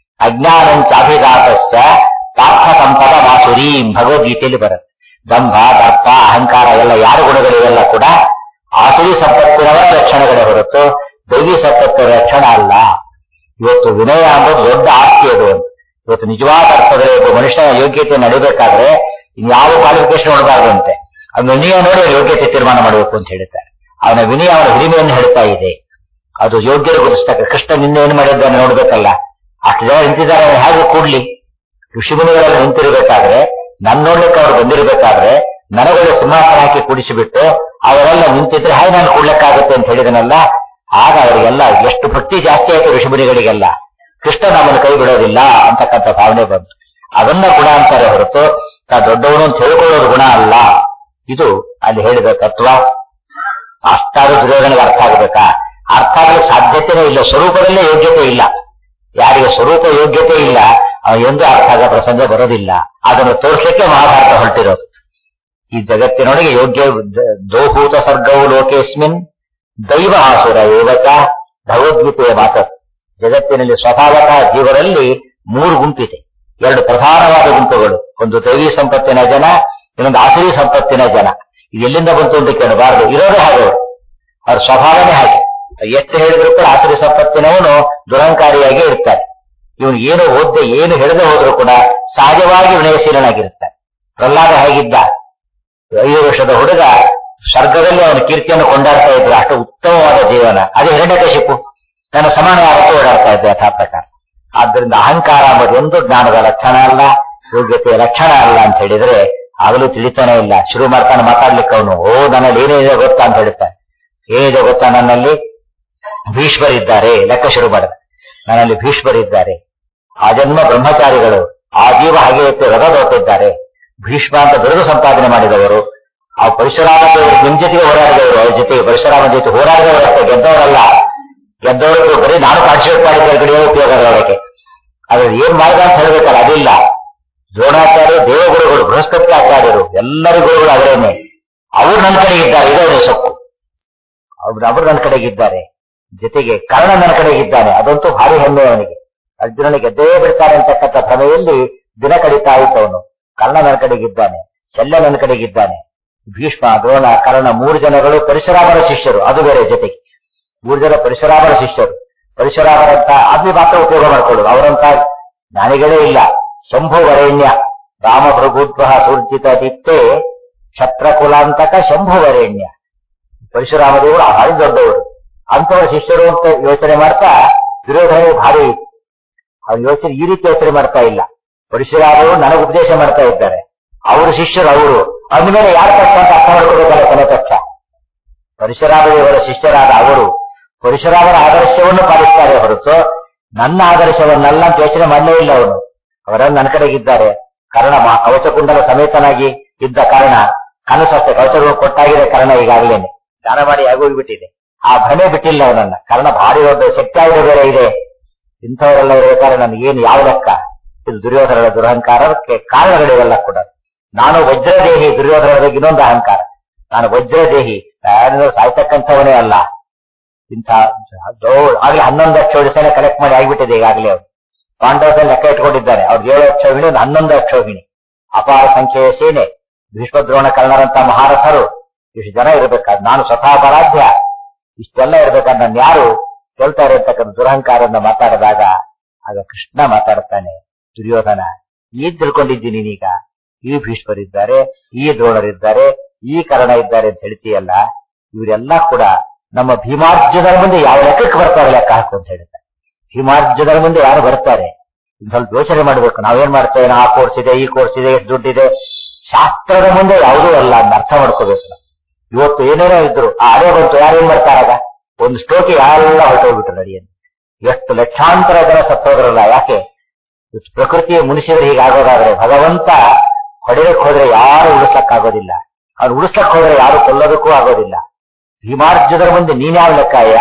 ಅಜ್ಞಾನಂಚಾಭಿಘಾತಶ್ಚ ಪಾರ್ಥ ಸಂಪದ ಮಾಸುರೀಂ ಭಗವದ್ಗೀತೆಯಲ್ಲಿ ಬರುತ್ತೆ ದಂಭ ದರ್ಪ ಅಹಂಕಾರ ಎಲ್ಲ ಯಾರ ಗುಣಗಳಿವೆಲ್ಲ ಕೂಡ ಆಸುರಿ ಸಂಪತ್ತಿನವರ ಲಕ್ಷಣಗಳೇ ಹೊರತು ದೈವಿ ಸಂಪತ್ತಿನ ಲಕ್ಷಣ ಅಲ್ಲ ಇವತ್ತು ವಿನಯ ಅನ್ನೋದು ದೊಡ್ಡ ಆಸ್ತಿ ಅದು ಅಂತ. ಇವತ್ತು ನಿಜವಾದ ಅರ್ಥದಲ್ಲಿ ಒಬ್ಬ ಮನುಷ್ಯನ ಯೋಗ್ಯತೆ ನಡಿಬೇಕಾದ್ರೆ ಇನ್ಯಾವ ಕ್ವಾಲಿಫಿಕೇಶನ್ ನೋಡಬಾರ್ದಂತೆ ಅವನ ವಿನಯ ನೋಡಿ ಅವ್ನ ಯೋಗ್ಯತೆ ತೀರ್ಮಾನ ಮಾಡಬೇಕು ಅಂತ ಹೇಳ್ತಾರೆ ಅವನ ವಿನಯ ಅವನ ಹಿರಿಮೆಯನ್ನು ಹೇಳ್ತಾ ಇದೆ ಅದು ಯೋಗ್ಯರ ಗುರುಸ್ತಕ್ಕ ಕೃಷ್ಣ ನಿನ್ನೆ ಏನು ಮಾಡಿದ್ದಾನೆ ನೋಡ್ಬೇಕಲ್ಲ ಅಷ್ಟು ಜನ ನಿಂತಿದ್ದಾರೆ ಅವ್ರು ಹೇಗೆ ಕೂಡ್ಲಿ ಋಷಿಮುನಿಗಳೆಲ್ಲ ನಿಂತಿರ್ಬೇಕಾದ್ರೆ ನನ್ ನೋಡ್ಲಿಕ್ಕೆ ಅವ್ರು ಬಂದಿರ್ಬೇಕಾದ್ರೆ ನನಗೊಳ್ಳೆ ಸಿಂಹಾಸನ ಹಾಕಿ ಕುಡಿಸಿಬಿಟ್ಟು ಅವರೆಲ್ಲ ನಿಂತಿದ್ರೆ ಹಾಗೆ ನಾನು ಕೊಡ್ಲಿಕ್ಕಾಗುತ್ತೆ ಅಂತ ಹೇಳಿದನಲ್ಲ ಆಗ ಅವರಿಗೆಲ್ಲ ಎಷ್ಟು ಭಕ್ತಿ ಜಾಸ್ತಿ ಆಯ್ತು ಋಷಿಮುನಿಗಳಿಗೆಲ್ಲ ಕೃಷ್ಣ ನಮ್ಮನ್ನು ಕೈ ಬಿಡೋದಿಲ್ಲ ಅಂತಕ್ಕಂಥ ಭಾವನೆ ಬಂತು ಅದನ್ನ ಗುಣ ಅಂತಾರೆ ಹೊರತು ತಾ ದೊಡ್ಡವನು ಅಂತ ಹೇಳ್ಕೊಳ್ಳೋದು ಗುಣ ಅಲ್ಲ ಇದು ಅಲ್ಲಿ ಹೇಳಿದ ತತ್ವ ಅಷ್ಟಾದ್ರೂ ದುರ್ಯೋಧನಿಗೆ ಅರ್ಥ ಆಗಬೇಕಾ ಅರ್ಥ ಆಗಲಿಕ್ಕೆ ಸಾಧ್ಯತೆನೇ ಇಲ್ಲ ಸ್ವರೂಪದಲ್ಲೇ ಯೋಗ್ಯತೆ ಇಲ್ಲ ಯಾರಿಗೆ ಸ್ವರೂಪ ಯೋಗ್ಯತೆ ಇಲ್ಲ ಅವ ಎಂದು ಅರ್ಥ ಆಗೋ ಪ್ರಸಂಗ ಬರೋದಿಲ್ಲ ಅದನ್ನು ತೋರಿಸಲಿಕ್ಕೆ ಮಹಾಭಾರತ ಹೊರಟಿರೋದು ಈ ಜಗತ್ತಿನೊಳಗೆ ಯೋಗ್ಯ ದ- ದೋಭೂತ ಸರ್ಗವು ಲೋಕೇಸ್ಮಿನ್ ದೈವ ಆಸುರ ಏವಚ ಭಗವದ್ಗೀತೆಯ ಮಾತದು ಜಗತ್ತಿನಲ್ಲಿ ಸ್ವಭಾವತಃ ಜೀವರಲ್ಲಿ ಮೂರು ಗುಂಪಿದೆ ಎರಡು ಪ್ರಧಾನವಾದ ಗುಂಪುಗಳು ಒಂದು ದೈವಿ ಸಂಪತ್ತಿನ ಜನ ಇನ್ನೊಂದು ಆಸುರಿ ಸಂಪತ್ತಿನ ಜನ ಇದು ಎಲ್ಲಿಂದ ಬಂತು ಅಂತ ಕೇಳಬಾರದು ಇರೋದೇ ಹಾಗೆ ಅವರು ಅವ್ರ ಸ್ವಭಾವನೇ ಹಾಗೆ ಎಷ್ಟು ಹೇಳಿದ್ರು ಕೂಡ ಆಸುರಿ ಸಂಪತ್ತಿನವನು ದುರಂಕಾರಿಯಾಗಿ ಇರ್ತಾರೆ ಇವನು ಏನು ಓದ್ದೆ ಏನು ಹೇಳದೆ ಹೋದ್ರು ಕೂಡ ಸಹಜವಾಗಿ ವಿನಯಶೀಲನಾಗಿರ್ತಾನೆ ಪ್ರಹ್ಲಾದ ಹೇಗಿದ್ದ ಐದು ವರ್ಷದ ಹುಡುಗ ಸ್ವರ್ಗದಲ್ಲಿ ಅವನ ಕೀರ್ತಿಯನ್ನು ಕೊಂಡಾಡ್ತಾ ಇದ್ರು ಅಷ್ಟು ಉತ್ತಮವಾದ ಜೀವನ ಅದೇ ಹಿರಣ್ಯಕಶಿಪು ನನ್ನ ಸಮಾನ ಯಾವತ್ತೂ ಓಡಾಡ್ತಾ ಇದ್ದೆ ಯಥಾ ಪ್ರಕಾರ ಆದ್ದರಿಂದ ಅಹಂಕಾರ ಎಂಬುದು ಒಂದು ಜ್ಞಾನದ ಲಕ್ಷಣ ಅಲ್ಲ ಯೋಗ್ಯತೆಯ ಲಕ್ಷಣ ಅಲ್ಲ ಅಂತ ಹೇಳಿದ್ರೆ ಆಗಲೂ ತಿಳಿತಾನೆ ಇಲ್ಲ ಶುರು ಮಾಡ್ತಾನೆ ಮಾತಾಡ್ಲಿಕ್ಕೆ ಅವನು ಓ ನನ್ನಲ್ಲಿ ಏನೇನಿದೆ ಗೊತ್ತಾ ಅಂತ ಹೇಳ್ತಾನೆ ಏನಿದೆ ಗೊತ್ತಾ ನನ್ನಲ್ಲಿ ಭೀಷ್ಮರಿದ್ದಾರೆ ಲೆಕ್ಕ ಶುರು ಮಾಡಿದ ನನ್ನಲ್ಲಿ ಭೀಷ್ಮರಿದ್ದಾರೆ ಆ ಜನ್ಮ ಬ್ರಹ್ಮಚಾರಿಗಳು ಆ ಜೀವ ಹಾಗೆ ಎತ್ತಿ ರಥ ಹೊರಟಿದ್ದಾರೆ ಭೀಷ್ಮ ಅಂತ ಬಿರುದು ಸಂಪಾದನೆ ಮಾಡಿದವರು ಆ ಪರಶುರಾಮ ದೇವರು ನಿಮ್ ಜೊತೆಗೆ ಹೋರಾಡಿದವರು ಅವ್ರ ಜೊತೆಗೆ ಪರಶುರಾಮ ಜೊತೆ ಹೋರಾಡಿದವರು ಅಷ್ಟೇ ಗೆದ್ದವರಲ್ಲ ಗೆದ್ದವರು ಬರೀ ನಾನು ಪಾರ್ಟಿಸಿಪೇಟ್ ಮಾಡಿದ್ದೆ ಕಡೆಯೋ ಉಪಯೋಗ ಅದಕ್ಕೆ ಆದ್ರೆ ಏನ್ ಮಾಡಿದ ಅಂತ ಹೇಳ್ಬೇಕಲ್ಲ ಅದಿಲ್ಲ ದ್ರೋಣಾಚಾರ್ಯ ದೇವಗುರುಗಳು ಬೃಹಸ್ಪತಿ ಆಚಾರ್ಯರು ಎಲ್ಲರ ಗುರುಗಳು ಅವರೇನೆ ಅವ್ರು ನನ್ನ ಕಡೆಗೆ ಇದ್ದಾರೆ ಇದೇ ಸೊಕ್ಕು ಅವ್ರು ಅವರು ನನ್ನ ಕಡೆಗಿದ್ದಾರೆ ಜೊತೆಗೆ ಕರ್ಣ ನನ್ನ ಕಡೆಗಿದ್ದಾನೆ ಅದಂತೂ ಭಾರಿ ಹೆಮ್ಮೆ ಅವನಿಗೆ ಅರ್ಜುನನಿಗೆ ಗೆದ್ದೇ ಬಿಡ್ತಾರೆ ಅಂತಕ್ಕಂಥ ಭ್ರಮೆಯಲ್ಲಿ ದಿನ ಕಳೀತಾ ಇತ್ತು ಅವನು ಕರ್ಣ ನನ್ನ ಕಡೆಗಿದ್ದಾನೆ ಶಲ್ಯ ನನ್ನ ಕಡೆಗಿದ್ದಾನೆ ಭೀಷ್ಮ ದ್ರೋಣ ಕರ್ಣ ಮೂರು ಜನಗಳು ಪರಶುರಾಮರ ಶಿಷ್ಯರು ಅದು ಬೇರೆ ಜೊತೆಗೆ ಮೂರು ಜನ ಪರಶುರಾಮರ ಶಿಷ್ಯರು ಪರಶುರಾಮರಂತ ಅಲ್ಲಿ ಮಾತ್ರ ಉಪಯೋಗ ಮಾಡ್ಕೊಳ್ಳೋದು ಅವರಂತ ಜ್ಞಾನಿಗಳೇ ಇಲ್ಲ ಶಂಭು ವರೇಣ್ಯ ರಾಮ ಭೃಗುದ್ವಹ ಸೂರ್ಜಿತ ದಿತ್ತೆ ಕ್ಷತ್ರಕುಲಾಂತಕ ಶಂಭು ವರೇಣ್ಯ ಪರಶುರಾಮ ದೇವರು ಭಾರಿ ದೊಡ್ಡವರು ಅಂತವರ ಶಿಷ್ಯರು ಅಂತ ಯೋಚನೆ ಮಾಡ್ತಾ ವಿರೋಧನೆ ಭಾರಿ ಅವ್ರ ಯೋಚನೆ ಈ ರೀತಿ ಯೋಚನೆ ಮಾಡ್ತಾ ಇಲ್ಲ ಪರಶುರಾಮರು ನನಗೆ ಉಪದೇಶ ಮಾಡ್ತಾ ಇದ್ದಾರೆ ಅವರ ಶಿಷ್ಯರು ಅವರು ಅಂದಮೇಲೆ ಯಾರು ಕಷ್ಟ ಅಂತ ಅರ್ಥ ಮಾಡ್ಕೋಬೇಕಲ್ಲ ಕೊನೆ ಪಕ್ಷ ಪರಶುರಾಮ ದೇವರ ಶಿಷ್ಯರಾದ ಅವರು ಪರಶುರಾಮರ ಆದರ್ಶವನ್ನು ಪಾಲಿಸ್ತಾರೆ ಹೊರತು ನನ್ನ ಆದರ್ಶವನ್ನಲ್ಲ ಅಂತ ಯೋಚನೆ ಮಾಡಲೇ ಇಲ್ಲ ಅವನು ಅವರನ್ನು ನನ್ನ ಕಡೆಗಿದ್ದಾರೆ ಕಾರಣ ಮಾ- ಕವಚಕುಂಡಲ ಸಮೇತನಾಗಿ ಇದ್ದ ಕಾರಣ ಕನಸಷ್ಟೇ ಕವಚಗಳು ಕೊಟ್ಟಾಗಿದೆ ಕಾರಣ ಈಗಾಗಲೇನೆ ದಾನ ಮಾಡಿ ಆಗೋಗ್ಬಿಟ್ಟಿದೆ ಆ ಭ್ರಮೆ ಬಿಟ್ಟಿಲ್ಲ ಅವನನ್ನ ಕಾರಣ ಭಾರಿ ದೊಡ್ಡ ಶಕ್ತಿಯಾಗಿದೆ ಬೇರೆ ಇದೆ ಇಂಥವರೆಲ್ಲ ಇರಬೇಕಾದ್ರೆ ನನಗೇನು ಯಾವ ಲೆಕ್ಕ ಇದು ದುರ್ಯೋಧನರ ದುರಹಂಕಾರಕ್ಕೆ ಕಾರಣಗಳಿವೆಲ್ಲ ಕೂಡ ನಾನು ವಜ್ರದೇಹಿ ದುರ್ಯೋಧನರ ಬಗ್ಗೆ ಇನ್ನೊಂದು ಅಹಂಕಾರ ನಾನು ವಜ್ರದೇಹಿ ಯಾರನ್ನೂ ಸಾಯ್ತಕ್ಕಂಥವನೇ ಅಲ್ಲ ಇಂಥ ದೊಡ್ಡ ಆಗ್ಲೇ ಹನ್ನೊಂದು ಲಕ್ಷ ಸೇನೆ ಕಲೆಕ್ಟ್ ಮಾಡಿ ಆಗಿಬಿಟ್ಟಿದೆ ಈಗಾಗಲೇ ಅವರು ಪಾಂಡವದಲ್ಲಿ ಲೆಕ್ಕ ಇಟ್ಕೊಂಡಿದ್ದಾರೆ ಅವ್ರಿಗೆ ಏಳು ಅಕ್ಷೋಹಿಣಿ ಒಂದು ಹನ್ನೊಂದು ಅಕ್ಷೋಹಿಣಿ ಅಪಾರ ಸಂಖ್ಯೆಯ ಸೇನೆ ಭೀಷ್ಮದ್ರೋಣ ಕರ್ಣರಂತ ಮಹಾರಥರು ಇಷ್ಟು ಜನ ಇರಬೇಕಾದ್ ನಾನು ಸ್ವತಃ ಬರಾಧ್ಯ ಇಷ್ಟೆಲ್ಲ ಇರ್ಬೇಕಾದ್ರೆ ನಾನು ಯಾರು ಕೇಳ್ತಾರೆ ಅಂತಕ್ಕಂಥ ದುರಹಂಕಾರದಿಂದ ಮಾತಾಡಿದಾಗ ಆಗ ಕೃಷ್ಣ ಮಾತಾಡ್ತಾನೆ ದುರ್ಯೋಧನ ಏನ್ ತಿಳ್ಕೊಂಡಿದ್ದೀನಿ ನೀನೀಗ ಈ ಭೀಷ್ಮರಿದ್ದಾರೆ ಈ ದ್ರೋಣರಿದ್ದಾರೆ ಈ ಕರ್ಣ ಇದ್ದಾರೆ ಅಂತ ಹೇಳ್ತೀಯಲ್ಲ ಇವರೆಲ್ಲ ಕೂಡ ನಮ್ಮ ಭೀಮಾರ್ಜುನರ ಮುಂದೆ ಯಾವ ಲೆಕ್ಕಕ್ಕೆ ಬರ್ತಾರೆ ಲೆಕ್ಕ ಹಾಕು ಅಂತ ಹೇಳ್ತಾರೆ ಭೀಮಾರ್ಜುನರ ಮುಂದೆ ಯಾರು ಬರ್ತಾರೆ ಇದ್ ಸ್ವಲ್ಪ ಯೋಚನೆ ಮಾಡ್ಬೇಕು ನಾವೇನ್ ಮಾಡ್ತೇವೆ ಆ ಕೋರ್ಸ್ ಇದೆ ಈ ಕೋರ್ಸ್ ಇದೆ ಎಷ್ಟು ದುಡ್ಡಿದೆ ಶಾಸ್ತ್ರದ ಮುಂದೆ ಯಾವುದೂ ಅಲ್ಲ ಅಂತ ಅರ್ಥ ಮಾಡ್ಕೋಬೇಕು ನಾವು. ಇವತ್ತು ಏನೇನೋ ಇದ್ರು ಆ ಅಲೆ ಬಂತು ಯಾರೇನ್ ಮಾಡ್ತಾರಾಗ ಒಂದು ಸ್ಟೋಕಿ ಯಾರೆಲ್ಲ ಹೊರಟೋಗ್ಬಿಟ್ರು ನಡಿಯನ್ನು ಎಷ್ಟು ಲಕ್ಷಾಂತರ ಜನ ಸತ್ತೋದ್ರಲ್ಲ ಯಾಕೆ ಇವತ್ತು ಪ್ರಕೃತಿಯ ಮುನಿಸಿದ್ರೆ ಹೀಗಾಗೋದಾದ್ರೆ ಭಗವಂತ ಹೊಡೆಯಕ್ ಹೋದ್ರೆ ಯಾರು ಉಳಿಸಕ್ಕಾಗೋದಿಲ್ಲ ಅವ್ನು ಉಳಿಸಕ್ ಹೋದ್ರೆ ಯಾರು ಕೊಲ್ಲೋದಕ್ಕೂ ಆಗೋದಿಲ್ಲ ಭೀಮಾರ್ಜುನರ ಮುಂದೆ ನೀನ್ಯಾವ ಲೆಕ್ಕಾಯ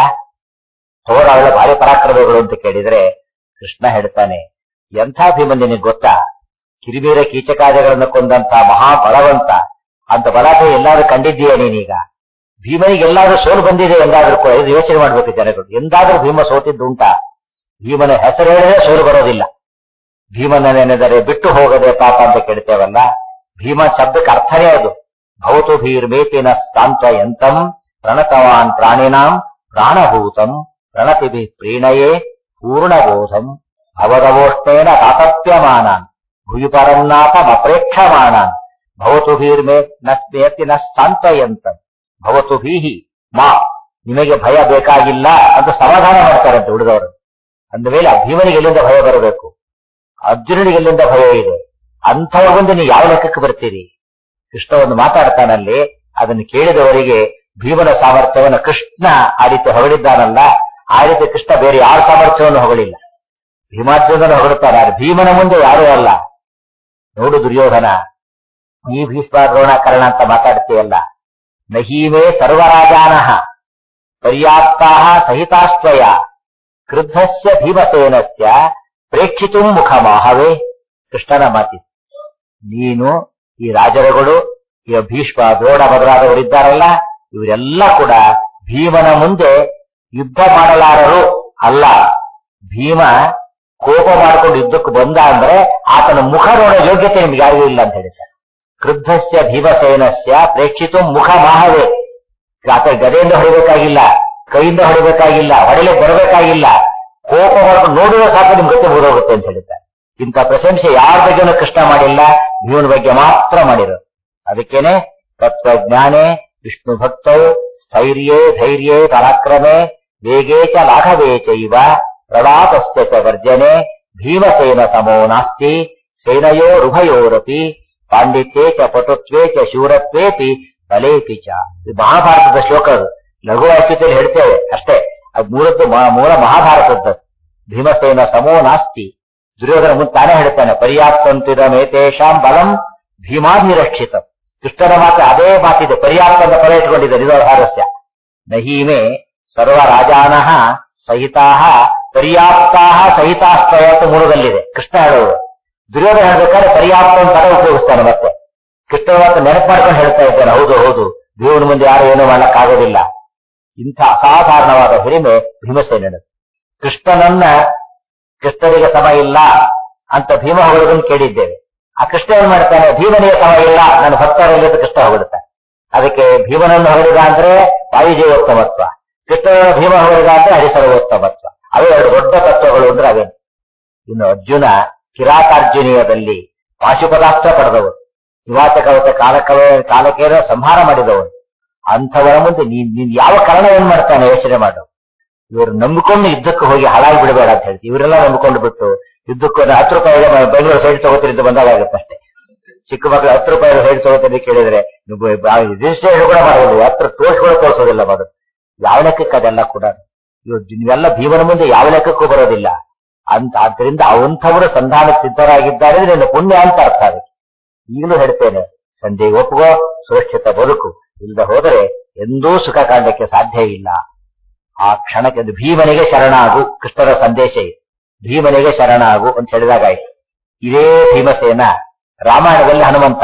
ತೋರ ಅವಳ ಭಾರಿ ಪರಾಕ್ರಮಗಳು ಅಂತ ಕೇಳಿದ್ರೆ ಕೃಷ್ಣ ಹೇಳ್ತಾನೆ ಎಂಥ ಭೀಮನ್ ನಿನಗೆ ಗೊತ್ತಾ ಕಿರಿಮೀರ ಕೀಚಕಾದಿಗಳನ್ನು ಕೊಂದಂತ ಮಹಾ ಬಲವಂತ ಅಂತ ಬಲಾಢ್ಯ ಎಲ್ಲಾದ್ರೂ ಕಂಡಿದ್ದೀಯ ನೀನೀಗ ಭೀಮನಿಗೆ ಎಲ್ಲಾದ್ರೂ ಸೋಲು ಬಂದಿದೆ ಎಂದಾದ್ರೂ ಕೂಡ ಇದು ಯೋಚನೆ ಮಾಡ್ಬೇಕು ಜನಗಳು ಎಂದಾದ್ರೂ ಭೀಮ ಸೋತಿದ್ದುಂಟಾ ಭೀಮನ ಹೆಸರು ಹೇಳಿದ್ರೆ ಸೋಲು ಬರೋದಿಲ್ಲ ಭೀಮನ ನೆನೆದರೆ ಬಿಟ್ಟು ಹೋಗದೆ ಪಾಪ ಅಂತ ಕೇಳ್ತೇವಲ್ಲ ಭೀಮ ಶಬ್ದಕ್ಕೆ ಅರ್ಥನೇ ಅದು ಭವತು ಭೀರ್ಮೇತಿನ ಸಾಂತ್ವಯಂತಂ ಪ್ರಣತವಾನ್ ಪ್ರಾಣಿನಾಂ ಪ್ರಾಣಭೂತಂ ಪ್ರಣತಿಭಿ ಪ್ರೀಣಯೇ ಪೂರ್ಣಬೋಧಂ ಭವದವೋಷ್ಣೇನ ತಾತಪ್ಯಮಾನಾನ್ ಭುವಿ ಪರಂನಾಥಮಪ್ರೇಕ್ಷಮಾಣಾನ್ ಭವತು ಭೀರ್ಮೇ ನಸ್ಮೇತಿ ನ ಸಾಂತ್ವಯಂತಂ ಭವತು ಭೀಹಿ ಮಾ ನಿಮಗೆ ಭಯ ಬೇಕಾಗಿಲ್ಲ ಅಂತ ಸಮಾಧಾನ ಮಾಡ್ತಾರಂತೆ ಉಳಿದವರು ಅಂದ ಮೇಲೆ ಆ ಭೀಮನಿಗೆ ಎಲ್ಲಿಂದ ಭಯ ಬರಬೇಕು ಅರ್ಜುನನಿಗೆ ಎಲ್ಲಿಂದ ಭಯ ಇದೆ ಅಂಥವ್ರ ಮುಂದೆ ನೀವು ಯಾವ ಲೆಕ್ಕಕ್ಕೆ ಬರ್ತೀರಿ ಕೃಷ್ಣ ಒಂದು ಮಾತಾಡ್ತಾನಲ್ಲಿ ಅದನ್ನು ಕೇಳಿದವರಿಗೆ ಭೀಮನ ಸಾಮರ್ಥ್ಯವನ್ನು ಕೃಷ್ಣ ಆ ರೀತಿ ಹೊಗಳಿದ್ದಾನಲ್ಲ ಆ ರೀತಿ ಕೃಷ್ಣ ಬೇರೆ ಯಾರ ಸಾಮರ್ಥ್ಯವನ್ನು ಹೊಗಳಿಲ್ಲ ಭೀಮಾರ್ಜುನನ ಹೊಗಳುತ್ತಾರೆ ಆದ್ರೆ ಭೀಮನ ಮುಂದೆ ಯಾರೂ ಅಲ್ಲ ನೋಡು ದುರ್ಯೋಧನ ಈ ಭೀಷ್ಮ ದ್ರೋಣ ಕರ್ಣ ಅಂತ ಮಾತಾಡ್ತೀಯಲ್ಲ ನಹೀಮೇ ಸರ್ವರಾಜಾನಃ ಪರ್ಯಾಪ್ತಾ ಸಹಿತಾಶ್ವಯ ಕ್ರುದ್ಧಸ್ಯ ಭೀಮಸೇನಸ್ಯ ಪ್ರೇಕ್ಷಿತು ಮುಖಮಾಹವೇ ಕೃಷ್ಣನ ಮಾತಿ ನೀನು ಈ ರಾಜರುಗಳು ಈ ಭೀಷ್ಮ ದ್ರೋಣ ಮೊದಲಾದವರಿದ್ದಾರಲ್ಲ ಇವರೆಲ್ಲ ಕೂಡ ಭೀಮನ ಮುಂದೆ ಯುದ್ಧ ಮಾಡಲಾರರು ಅಲ್ಲ ಭೀಮ ಕೋಪ ಮಾಡಿಕೊಂಡು ಯುದ್ಧಕ್ಕೆ ಬಂದ ಅಂದ್ರೆ ಆತನ ಮುಖ ನೋಡೋ ಯೋಗ್ಯತೆ ನಿಮ್ಗೆ ಯಾರಿಗೂ ಇಲ್ಲ ಅಂತ ಹೇಳ್ತಾರೆ ಕ್ರುದ್ಧಸ್ಯ ಭೀಮಸೇನಸ್ಯ ಪ್ರೇಕ್ಷಿತು ಮುಖ ಮಾಹವೇ ಆತ ಗದೆಯಿಂದ ಹೊಡಿಬೇಕಾಗಿಲ್ಲ ಕೈಯಿಂದ ಹೊಡಿಬೇಕಾಗಿಲ್ಲ ಹೊಡೆಯಲು ಬರಬೇಕಾಗಿಲ್ಲ ಕೋಪ ಮಾಡ್ಕೊಂಡು ನೋಡುವ ಸಾಕು ನಿಮ್ ಗತಿ ಮುಗಿದೋಗುತ್ತೆ ಅಂತ ಹೇಳಿದ್ದಾರೆ ಇಂಥ ಪ್ರಶಂಸೆ ಯಾರ ಬಗ್ಗೆನೂ ಕೃಷ್ಣ ಮಾಡಿಲ್ಲ ಭೀಮನ ಬಗ್ಗೆ ಮಾತ್ರ ಮಾಡಿರೋದು ಅದಕ್ಕೇನೆ ತತ್ವಜ್ಞಾನೇ ವಿಷ್ಣು ಭಕ್ತೌ ಸ್ಥೈರ್ಯೇ ಧೈರ್ಯೇ ಪರಾಕ್ರಮೆ ವೇಗೇ ಚ ಲಾಘವೇ ಚೈವ ಪ್ರಲಾಪಸ್ಯ ಚ ವರ್ಜನೆ ಭೀಮಸೇನ ಸಮೋ ನಾಸ್ತಿ ಸೇನಯೋರುಭಯೋರಪಿ ಪಾಂಡಿತ್ಯೇ ಚ ಪಟುತ್ವೇ ಚ ಶೂರತ್ವೇಪಿ ಬಲೇಪಿ ಚ ಇದು ಮಹಾಭಾರತದ ಶ್ಲೋಕ ಅದು ಲಘು ವಾಕ್ಯದಲ್ಲಿ ಹೇಳ್ತೇವೆ ಅಷ್ಟೇ ಅದು ಮೂಲದ್ದು ಮ- ಮೂಲ ಮಹಾಭಾರತದ್ದು ಭೀಮಸೇನ ಸಮೋ ನಾಸ್ತಿ ದುರ್ಯೋಧನ ಮುಂದೆ ತಾನೇ ಹೇಳ್ತಾನೆ ಪರ್ಯಾಪ್ತಂತಿದ ಮೇತೇಶಾಂ ಬಲಂ ಭೀಮಾನಿರಕ್ಷಿತ ಕೃಷ್ಣನ ಮಾತ್ರ ಅದೇ ಮಾತಿದೆ ಪರ್ಯಾಪ್ತ ಅಂತ ಪದ ಇಟ್ಕೊಂಡಿದೆ ನಿರೋಧಾರಸ್ಯ ನಹೀಮೆ ಸರ್ವ ರಾಜಾನಃ ಸಹಿತಾಹ ಪರ್ಯಾಪ್ತಾಹ ಸಹಿತಾಸ್ತ್ರಯ ಅಂತ ಮೂಲದಲ್ಲಿದೆ ಕೃಷ್ಣ ಹೇಳೋದು ದುರ್ಯೋಧನ ಹೇಳ್ಬೇಕಾದ್ರೆ ಪರ್ಯಾಪ್ತ ಅಂತ ಪದ ಉಪಯೋಗಿಸ್ತಾನೆ ಮತ್ತೆ ಕೃಷ್ಣ ಮಾತ್ರ ನೆನಪು ಮಾಡ್ಕೊಂಡು ಹೇಳ್ತಾ ಇದ್ದಾನೆ ಹೌದು ಹೌದು ಭೀಮನ ಮುಂದೆ ಯಾರು ಏನು ಮಾಡಕ್ಕಾಗೋದಿಲ್ಲ ಇಂಥ ಅಸಾಧಾರಣವಾದ ಹಿರಿಮೆ ಭೀಮಸೇನದು ಕೃಷ್ಣನನ್ನ ಕೃಷ್ಣನಿಗೆ ಸಮ ಇಲ್ಲ ಅಂತ ಭೀಮ ಹೊಗಳದನ್ನು ಕೇಳಿದ್ದೇವೆ ಆ ಕೃಷ್ಣ ಏನ್ ಮಾಡ್ತಾನೆ ಭೀಮನಿಗೆ ಸಮ ಇಲ್ಲ ನನ್ನ ಭಕ್ತರಲ್ಲಿ ಅಂತ ಕೃಷ್ಣ ಹೊಗಳುತ್ತಾನೆ ಅದಕ್ಕೆ ಭೀಮನನ್ನು ಹೊಗಳಿದ ಅಂದ್ರೆ ವಾಯುಜೀವೋತ್ತಮತ್ವ ಕೃಷ್ಣನ ಭೀಮ ಹೊಗಳಿದ ಅಂದ್ರೆ ಹರಿಸರ್ವೋತ್ತಮತ್ವ ಅವೇ ಎರಡು ದೊಡ್ಡ ತತ್ವಗಳು ಅಂದ್ರೆ ಅವೇ ಇನ್ನು ಅರ್ಜುನ ಕಿರಾತಾರ್ಜುನೀಯದಲ್ಲಿ ಪಾಶುಪದಾಸ್ತ್ರ ಪಡೆದವರು ಹಿಮಾಚಕವತೆ ಕಾಲಕವೇ ಕಾಲಕೇರ ಸಂಹಾರ ಮಾಡಿದವರು ಅಂಥವರ ಮುಂದೆ ನೀನ್ ನೀನ್ ಯಾವ ಕಾರಣ ಏನ್ ಮಾಡ್ತಾನೆ ಯೋಚನೆ ಮಾಡು ಇವರು ನಂಬಿಕೊಂಡು ಯುದ್ಧಕ್ಕೆ ಹೋಗಿ ಹಾಳಾಗಿ ಬಿಡಬೇಡ ಅಂತ ಹೇಳ್ತೀವಿ ಇವರೆಲ್ಲ ನಂಬಿಕೊಂಡು ಬಿಟ್ಟು ಯುದ್ಧಕ್ಕೆ ಒಂದು ಹತ್ತು ರೂಪಾಯಿ ಬೆಂಗಳೂರು ಸೈಡ್ ತಗೋತಿರಿಂದ ಬಂದಾಗ ಆಗುತ್ತೆ ಅಷ್ಟೇ ಚಿಕ್ಕ ಮಕ್ಕಳು ಹತ್ತು ರೂಪಾಯಿ ಸೈಡ್ ತಗೋತೀನಿ ಕೇಳಿದ್ರೆ ರಿಜಿಸ್ಟ್ರೇಷನ್ ಕೂಡ ಮಾಡೋದು ಹತ್ರ ತೋರ್ಸ್ ಕೂಡ ತೋರಿಸೋದಿಲ್ಲ ಮಾಡೋದು ಯಾವ ಲೆಕ್ಕಕ್ಕೆ ಅದೆಲ್ಲ ಕೂಡ ಇವು ನೀವೆಲ್ಲ ಭೀಮನ ಮುಂದೆ ಯಾವ ಲೆಕ್ಕಕ್ಕೂ ಬರೋದಿಲ್ಲ ಅಂತ ಆದ್ರಿಂದ ಅವಂಥವರು ಸಂಧಾನ ಸಿದ್ಧರಾಗಿದ್ದಾರೆ ಅಂದ್ರೆ ನಿನ್ನ ಪುಣ್ಯ ಅಂತ ಅರ್ಥ ಅದಕ್ಕೆ ಈಗಲೂ ಹೇಳ್ತೇನೆ ಸಂಜೆಗೆ ಒಪ್ಪುಗೋ ಸುರಕ್ಷಿತ ಬದುಕು ಇಲ್ಲದೆ ಹೋದರೆ ಎಂದೂ ಸುಖ ಕಾಣಲಿಕ್ಕೆ ಸಾಧ್ಯ ಇಲ್ಲ ಆ ಕ್ಷಣಕ್ಕೆ ಅದು ಭೀಮನಿಗೆ ಶರಣಾಗು ಕೃಷ್ಣರ ಸಂದೇಶ ಇದೆ ಭೀಮನಿಗೆ ಶರಣಾಗು ಅಂತ ಹೇಳಿದಾಗಾಯ್ತು ಇದೇ ಭೀಮಸೇನ ರಾಮಾಯಣದಲ್ಲಿ ಹನುಮಂತ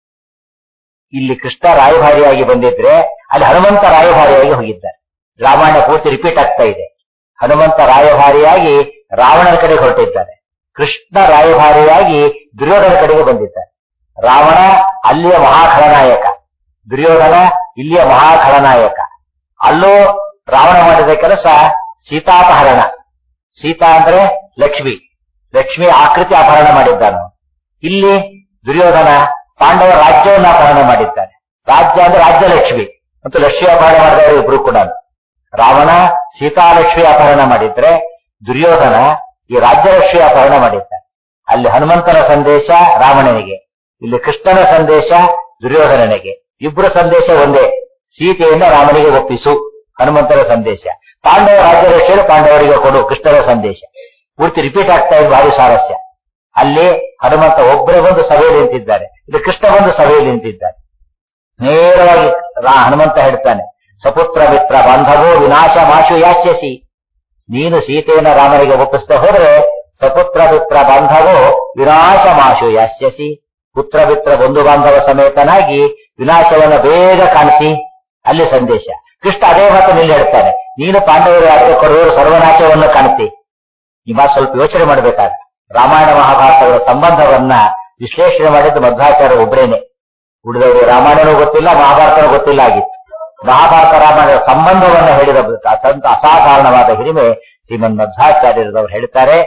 ಇಲ್ಲಿ ಕೃಷ್ಣ ರಾಯಭಾರಿಯಾಗಿ ಬಂದಿದ್ರೆ ಅಲ್ಲಿ ಹನುಮಂತ ರಾಯಭಾರಿಯಾಗಿ ಹೋಗಿದ್ದಾರೆ ರಾಮಾಯಣ ಪೂರ್ತಿ ರಿಪೀಟ್ ಆಗ್ತಾ ಇದೆ ಹನುಮಂತ ರಾಯಭಾರಿಯಾಗಿ ರಾವಣನ ಕಡೆಗೆ ಹೊರಟಿದ್ದಾರೆ ಕೃಷ್ಣ ರಾಯಭಾರಿಯಾಗಿ ದುರ್ಯೋಧನ ಕಡೆಗೆ ಬಂದಿದ್ದಾರೆ ರಾವಣ ಅಲ್ಲಿಯ ಮಹಾಖಳನಾಯಕ ದುರ್ಯೋಧನ ಇಲ್ಲಿಯ ಮಹಾಖಳನಾಯಕ ಅಲ್ಲೂ ರಾವಣ ಮಾಡಿದ ಕೆಲಸ ಸೀತಾಪಹರಣ ಸೀತಾ ಅಂದ್ರೆ ಲಕ್ಷ್ಮಿ ಲಕ್ಷ್ಮಿ ಆಕೃತಿ ಅಪಹರಣ ಮಾಡಿದ್ದಾನು ಇಲ್ಲಿ ದುರ್ಯೋಧನ ಪಾಂಡವ ರಾಜ್ಯವನ್ನು ಅಪಹರಣ ಮಾಡಿದ್ದಾನೆ ರಾಜ್ಯ ಅಂದ್ರೆ ರಾಜ್ಯಲಕ್ಷ್ಮಿ ಮತ್ತು ಲಕ್ಷ್ಮಿ ಅಪಹರಣ ಮಾಡಿದವರು ಇಬ್ರು ಕೂಡ ರಾವಣ ಸೀತಾಲಕ್ಷ್ಮಿ ಅಪಹರಣ ಮಾಡಿದ್ರೆ ದುರ್ಯೋಧನ ಈ ರಾಜ್ಯಲಕ್ಷ್ಮಿ ಅಪಹರಣ ಮಾಡಿದ್ದಾನೆ ಅಲ್ಲಿ ಹನುಮಂತನ ಸಂದೇಶ ರಾವಣನಿಗೆ ಇಲ್ಲಿ ಕೃಷ್ಣನ ಸಂದೇಶ ದುರ್ಯೋಧನನಿಗೆ ಇಬ್ಬರ ಸಂದೇಶ ಒಂದೇ ಸೀತೆಯನ್ನು ರಾಮನಿಗೆ ಒಪ್ಪಿಸು ಹನುಮಂತನ ಸಂದೇಶ ಪಾಂಡವ ರಾಜ್ಯರಕ್ಷಣೆ ಪಾಂಡವರಿಗೆ ಕೊಡು ಕೃಷ್ಣನ ಸಂದೇಶ ಪೂರ್ತಿ ರಿಪೀಟ್ ಆಗ್ತಾ ಇದೆ ಭಾರಿ ಸಾರಸ್ಯ ಅಲ್ಲಿ ಹನುಮಂತ ಒಬ್ಬರೇ ಬಂದು ಸಭೆಯಲ್ಲಿ ನಿಂತಿದ್ದಾರೆ ಇದು ಕೃಷ್ಣ ಬಂದು ಸಭೆಯಲ್ಲಿ ನಿಂತಿದ್ದಾರೆ ನೇರವಾಗಿ ರಾ- ಹನುಮಂತ ಹೇಳ್ತಾನೆ ಸಪುತ್ರ ಮಿತ್ರ ಬಾಂಧವೋ ವಿನಾಶ ಮಾಶು ಯಾಸ್ಯಸಿ ನೀನು ಸೀತೆಯನ್ನು ರಾಮನಿಗೆ ಒಪ್ಪಿಸ್ತಾ ಹೋದ್ರೆ ಸಪುತ್ರ ಮಿತ್ರ ಬಾಂಧವೋ ವಿನಾಶ ಮಾಶು ಯಾಸ್ಯಸಿ ಪುತ್ರ ಮಿತ್ರ ಬಂಧು ಬಾಂಧವ ಸಮೇತನಾಗಿ ವಿನಾಶವನ್ನು ಬೇಗ ಕಾಣ್ತಿ ಅಲ್ಲಿ ಸಂದೇಶ ಕೃಷ್ಣ ಅದೇ ಮಾತು ನಿಲ್ಲಿ ಹೇಳ್ತಾನೆ ನೀನು ಪಾಂಡವರು ಯಾರು ಕೊಡುವರು ಸರ್ವನಾಶವನ್ನು ಕಾಣ್ತಿ ನಿಮ್ಮ ಸ್ವಲ್ಪ ಯೋಚನೆ ಮಾಡಬೇಕಾದ ರಾಮಾಯಣ ಮಹಾಭಾರತಗಳ ಸಂಬಂಧವನ್ನ ವಿಶ್ಲೇಷಣೆ ಮಾಡಿದ್ದು ಮಧ್ವಾಚಾರ್ಯ ಒಬ್ಬರೇನೆ ಉಳಿದವರು ರಾಮಾಯಣನೂ ಗೊತ್ತಿಲ್ಲ ಮಹಾಭಾರತನೂ ಗೊತ್ತಿಲ್ಲ ಆಗಿತ್ತು ಮಹಾಭಾರತ ರಾಮಾಯಣ ಸಂಬಂಧವನ್ನ ಹೇಳಿದ ಅತ್ಯಂತ ಅಸಾಧಾರಣವಾದ ಹಿರಿಮೆ ಶ್ರೀಮನ್ ಮಧ್ವಾಚಾರ್ಯರದವರು ಹೇಳ್ತಾರೆ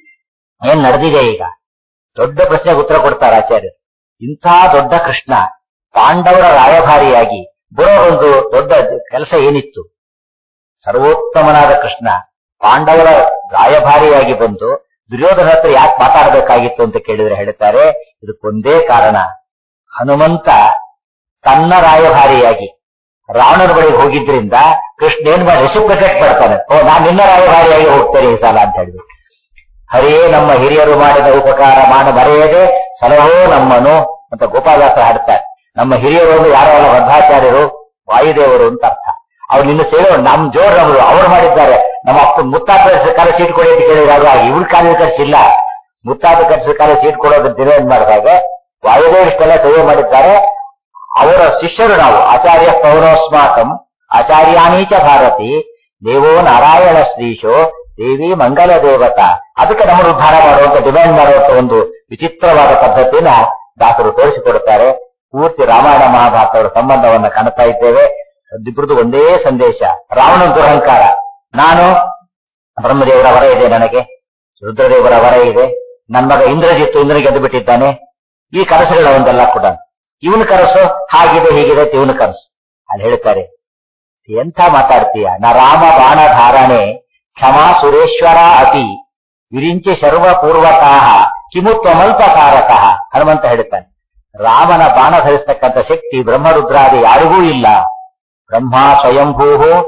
ಏನ್ ನಡೆದಿದೆ ಈಗ ದೊಡ್ಡ ಪ್ರಶ್ನೆಗೆ ಉತ್ತರ ಕೊಡ್ತಾರೆ ಆಚಾರ್ಯರು ಇಂಥ ದೊಡ್ಡ ಕೃಷ್ಣ ಪಾಂಡವರ ರಾಯಭಾರಿಯಾಗಿ ಬರೋ ಒಂದು ದೊಡ್ಡ ಕೆಲಸ ಏನಿತ್ತು ಸರ್ವೋತ್ತಮನಾದ ಕೃಷ್ಣ ಪಾಂಡವರ ರಾಯಭಾರಿಯಾಗಿ ಬಂದು ದುರ್ಯೋಧನ ಹತ್ರ ಯಾಕೆ ಮಾತಾಡಬೇಕಾಗಿತ್ತು ಅಂತ ಕೇಳಿದ್ರೆ ಹೇಳ್ತಾರೆ ಇದಕ್ಕೊಂದೇ ಕಾರಣ ಹನುಮಂತ ತನ್ನ ರಾಯಭಾರಿಯಾಗಿ ರಾವಣನ ಬಳಿಗೆ ಹೋಗಿದ್ರಿಂದ ಕೃಷ್ಣ ಏನ್ ಮಾಡಿ ರೆಸಿಪ್ರಿಕೇಟ್ ಮಾಡ್ತಾನೆ ಓ ನಾನು ನಿನ್ನ ರಾಯಭಾರಿಯಾಗಿ ಹೋಗ್ತೇನೆ ಈ ಸಲ ಅಂತ ಹೇಳಿದ್ರು ಹರಿಯೇ ನಮ್ಮ ಹಿರಿಯರು ಮಾಡಿದ ಉಪಕಾರ ಮಾಡ ಮರೆಯದೆ ಸಲಹೋ ನಮ್ಮನು ಅಂತ ಗೋಪಾಲದಾಸ ಹಾಡ್ತಾರೆ ನಮ್ಮ ಹಿರಿಯರು ಅಂದ್ರೆ ಯಾರೋ ಅಲ್ಲ ಮಧ್ವಾಚಾರ್ಯರು ವಾಯುದೇವರು ಅಂತ ಅರ್ಥ ಅವ್ರು ನಿನ್ನ ಸೇವೆ ನಮ್ ಜೋರ್ ನಮ್ರು ಅವ್ರು ಮಾಡಿದ್ದಾರೆ ನಮ್ಮ ಅಪ್ಪ ಮುತ್ತಾತ ಕಾಲ ಸೀಟ್ ಕೊಡಿ ಅಂತ ಕೇಳಿದಾಗ ಇವ್ರ ಕಾಲ ಕರ್ಸಿಲ್ಲ ಮುತ್ತಾತ ಕರ್ಸಿದ ಕಾಲ ಸೀಟ್ ಕೊಡೋದು ಡಿನೈನ್ ಮಾಡಿದಾಗ ವಾಯುದೇವರು ಇಷ್ಟೆಲ್ಲ ಸೇವೆ ಮಾಡಿದ್ದಾರೆ ಅವರ ಶಿಷ್ಯರು ನಾವು ಆಚಾರ್ಯ ಪೌರೋಸ್ಮಾಕಂ ಆಚಾರ್ಯಾನೀಚ ಭಾರತಿ ದೇವೋ ನಾರಾಯಣ ಶ್ರೀಶೋ ದೇವಿ ಮಂಗಲ ದೇವತಾ ಅದಕ್ಕೆ ನಮ್ಮನ್ನು ಉದ್ಧಾರ ಮಾಡುವಂತ ಡಿಮ್ಯಾಂಡ್ ಮಾಡುವಂತ ಒಂದು ವಿಚಿತ್ರವಾದ ಪದ್ಧತಿನ ದಾಸರು ತೋರಿಸಿಕೊಡುತ್ತಾರೆ ಪೂರ್ತಿ ರಾಮಾಯಣ ಮಹಾಭಾರತಗಳ ಸಂಬಂಧವನ್ನ ಕಾಣ್ತಾ ಇದ್ದೇವೆ ಇಬ್ಬರದು ಒಂದೇ ಸಂದೇಶ ರಾವಣ ದುರಹಂಕಾರ ನಾನು ಬ್ರಹ್ಮದೇವರ ವರ ಇದೆ ನನಗೆ ರುದ್ರದೇವರ ವರ ಇದೆ ನನ್ನ ಮಗ ಇಂದ್ರಜಿತ್ತು ಇಂದ್ರನಿಗೆ ಗೆದ್ದು ಬಿಟ್ಟಿದ್ದಾನೆ ಈ ಕನಸುಗಳ ಒಂದೆಲ್ಲ ಕೂಡ ಇವನು ಕನಸು ಹಾಗಿದೆ ಹೀಗಿದೆ ಅಂತ ಇವನು ಕನಸು ಅಲ್ಲಿ ಹೇಳ್ತಾರೆ ಎಂಥ ಮಾತಾಡ್ತೀಯ ನ ರಾಮ ಬಾಣ ಧಾರಣೆ ಕ್ಷಮಾ ಸುರೇಶ್ವರ ಅತಿ ವಿರಿಂಚಿ ಸರ್ವ ಪೂರ್ವತಃ ಕಿಮು ತ್ವಮಲ್ಪ ಕಾರಕಃ ಹನುಮಂತ ಹೇಳ್ತಾನೆ ರಾಮನ ಬಾಣ ಧರಿಸ್ತಕ್ಕಂಥ ಶಕ್ತಿ ಬ್ರಹ್ಮರುದ್ರಾದಿ ಯಾರಿಗೂ ಇಲ್ಲ ಬ್ರಹ್ಮ ಸ್ವಯಂಭೂ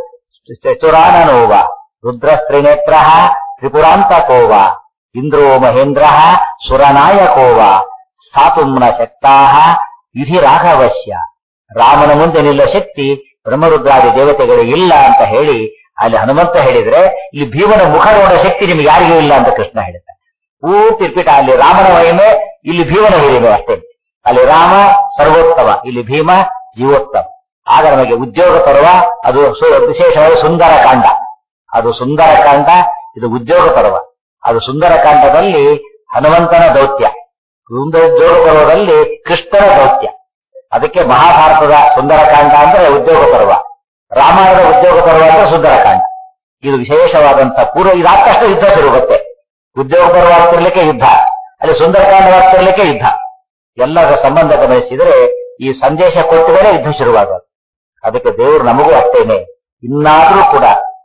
ಚತುರಾನನೋವ ರುದ್ರಸ್ತ್ರಿನೇತ್ರ ತ್ರಿಪುರಾಂತಕೋವ ಇಂದ್ರೋ ಮಹೇಂದ್ರ ಸುರನಾಯಕೋವ ಸ್ಥಾತುಮ್ನ ಶಕ್ತಾಹ ವಿಧಿ ರಾಘವಶ್ಯ ರಾಮನ ಮುಂದೆ ನಿಲ್ಲೋ ಶಕ್ತಿ ಬ್ರಹ್ಮರುದ್ರಾದಿ ದೇವತೆಗಳಿಗೆ ಇಲ್ಲ ಅಂತ ಹೇಳಿ ಅಲ್ಲಿ ಹನುಮಂತ ಹೇಳಿದ್ರೆ ಇಲ್ಲಿ ಭೀಮನ ಮುಖ ನೋಡೋ ಶಕ್ತಿ ನಿಮ್ಗೆ ಯಾರಿಗೂ ಇಲ್ಲ ಅಂತ ಕೃಷ್ಣ ಹೇಳ್ತಾರೆ ಪೂರ್ತಿ ರಿಪೀಟ್ ಅಲ್ಲಿ ರಾಮನ ಮಹಿಮೆ ಇಲ್ಲಿ ಭೀಮನ ಹಿರಿಮೆ ಅಷ್ಟೇ ಅಲ್ಲಿ ರಾಮ ಸರ್ವೋತ್ತಮ ಇಲ್ಲಿ ಭೀಮ ಜೀವೋತ್ತಮ ಆಗ ನಮಗೆ ಉದ್ಯೋಗ ತರುವ ಅದು ಸು- ವಿಶೇಷವಾದ ಸುಂದರ ಕಾಂಡ ಅದು ಸುಂದರ ಕಾಂಡ ಇದು ಉದ್ಯೋಗ ಪರ್ವ ಅದು ಸುಂದರ ಕಾಂಡದಲ್ಲಿ ಹನುಮಂತನ ದೌತ್ಯ ಸುಂದರ ಉದ್ಯೋಗ ಪರ್ವದಲ್ಲಿ ಕೃಷ್ಣನ ದೌತ್ಯ ಅದಕ್ಕೆ ಮಹಾಭಾರತದ ಸುಂದರ ಕಾಂಡ ಅಂದ್ರೆ ಉದ್ಯೋಗ ಪರ್ವ ರಾಮಾಯಣದ ಉದ್ಯೋಗ ಪರ್ವ ಅಂದ್ರೆ ಸುಂದರ ಕಾಂಡ ಇದು ವಿಶೇಷವಾದಂತ ಪೂರ್ವ ಇದಾದ ತಕ್ಷಣ ಯುದ್ಧ ಶುರುಗುತ್ತೆ ಉದ್ಯೋಗ ಪರ್ವ ಆಗ್ತಿರ್ಲಿಕ್ಕೆ ಯುದ್ಧ ಅಲ್ಲಿ ಸುಂದರಕಾಂಡವಾಗ್ತಿರ್ಲಿಕ್ಕೆ ಯುದ್ಧ ಎಲ್ಲರ ಸಂಬಂಧ ಗಮನಿಸಿದರೆ ಈ ಸಂದೇಶ ಕೊಟ್ಟ ಮೇಲೆ ಯುದ್ಧ ಶುರುವಾಗೋದು ಅದಕ್ಕೆ ದೇವರು ನಮಗೂ ಅಷ್ಟೇನೆ ಇನ್ನಾದ್ರೂ ಕೂಡ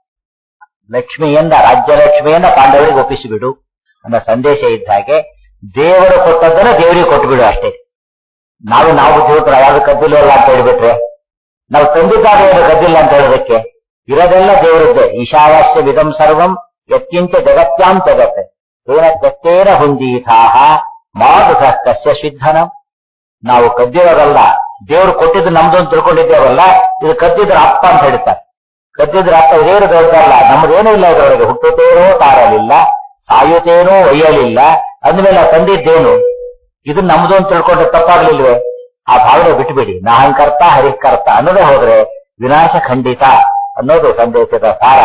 ಲಕ್ಷ್ಮಿಯನ್ನ ರಾಜ್ಯ ಲಕ್ಷ್ಮಿಯನ್ನ ಪಾಂಡವರಿಗೆ ಒಪ್ಪಿಸಿಬಿಡು ಅನ್ನೋ ಸಂದೇಶ ಇದ್ದ ಹಾಗೆ ದೇವರು ಕೊಟ್ಟದ್ದನ್ನ ದೇವರಿಗೆ ಕೊಟ್ಟುಬಿಡು ಅಷ್ಟೇ ನಾವು ನಾವು ಬುದ್ಧಿವಂತರ ಯಾವ್ದು ಕದ್ದಿಲ್ವಲ್ಲ ಅಂತ ಹೇಳ್ಬಿಟ್ರೆ ನಾವು ತಂದಿದ್ದಾಗ ಏನು ಕದ್ದಿಲ್ಲ ಅಂತ ಹೇಳೋದಕ್ಕೆ ಇರೋದೆಲ್ಲ ದೇವರದ್ದೇ ಈಶಾವಾಸ್ಯ ವಿಧಂ ಸರ್ವಂ ಯತ್ಕಿಂಚ ಜಗತ್ಯಾಂ ಜಗತ್ ತೇನ ಗತ್ತೇನ ಹುಂದೀಥಾಹ ಮಾದುಧ ಕಸ್ಯ ಸಿದ್ಧನಂ ನಾವು ಕದ್ದಿರೋದಲ್ಲ ದೇವರು ಕೊಟ್ಟಿದ್ದು ನಮ್ದು ಅಂತ ತಿಳ್ಕೊಂಡಿದ್ದೇವಲ್ಲ ಇದು ಕದ್ದಿದ್ರ ಅಪ್ಪ ಅಂತ ಹೇಳ್ತಾರೆ ಕದ್ದಿದ್ರ ಅಪ್ಪ ಇದೇನು ದೊಡ್ಡಲ್ಲ ನಮ್ದೇನೂ ಇಲ್ಲ ಇದರೊಳಗೆ ಹುಟ್ಟುತ್ತೇನೋ ತಾರಲಿಲ್ಲ ಸಾಯುತ್ತೇನೋ ಒಯ್ಯಲಿಲ್ಲ ಅಂದ್ಮೇಲೆ ಆ ತಂದಿದ್ದೇನು ಇದು ನಮ್ದು ಅಂತ ತಿಳ್ಕೊಂಡ್ರೆ ತಪ್ಪಾಗ್ಲಿಲ್ವೇ ಆ ಭಾವನೆ ಬಿಟ್ಬಿಡಿ ನಾಹಂಕರ್ತ ಹರಿಕರ್ತ ಅನ್ನೋದೇ ಹೋದ್ರೆ ವಿನಾಶ ಖಂಡಿತ ಅನ್ನೋದು ಸಂದೇಶದ ಸಾರ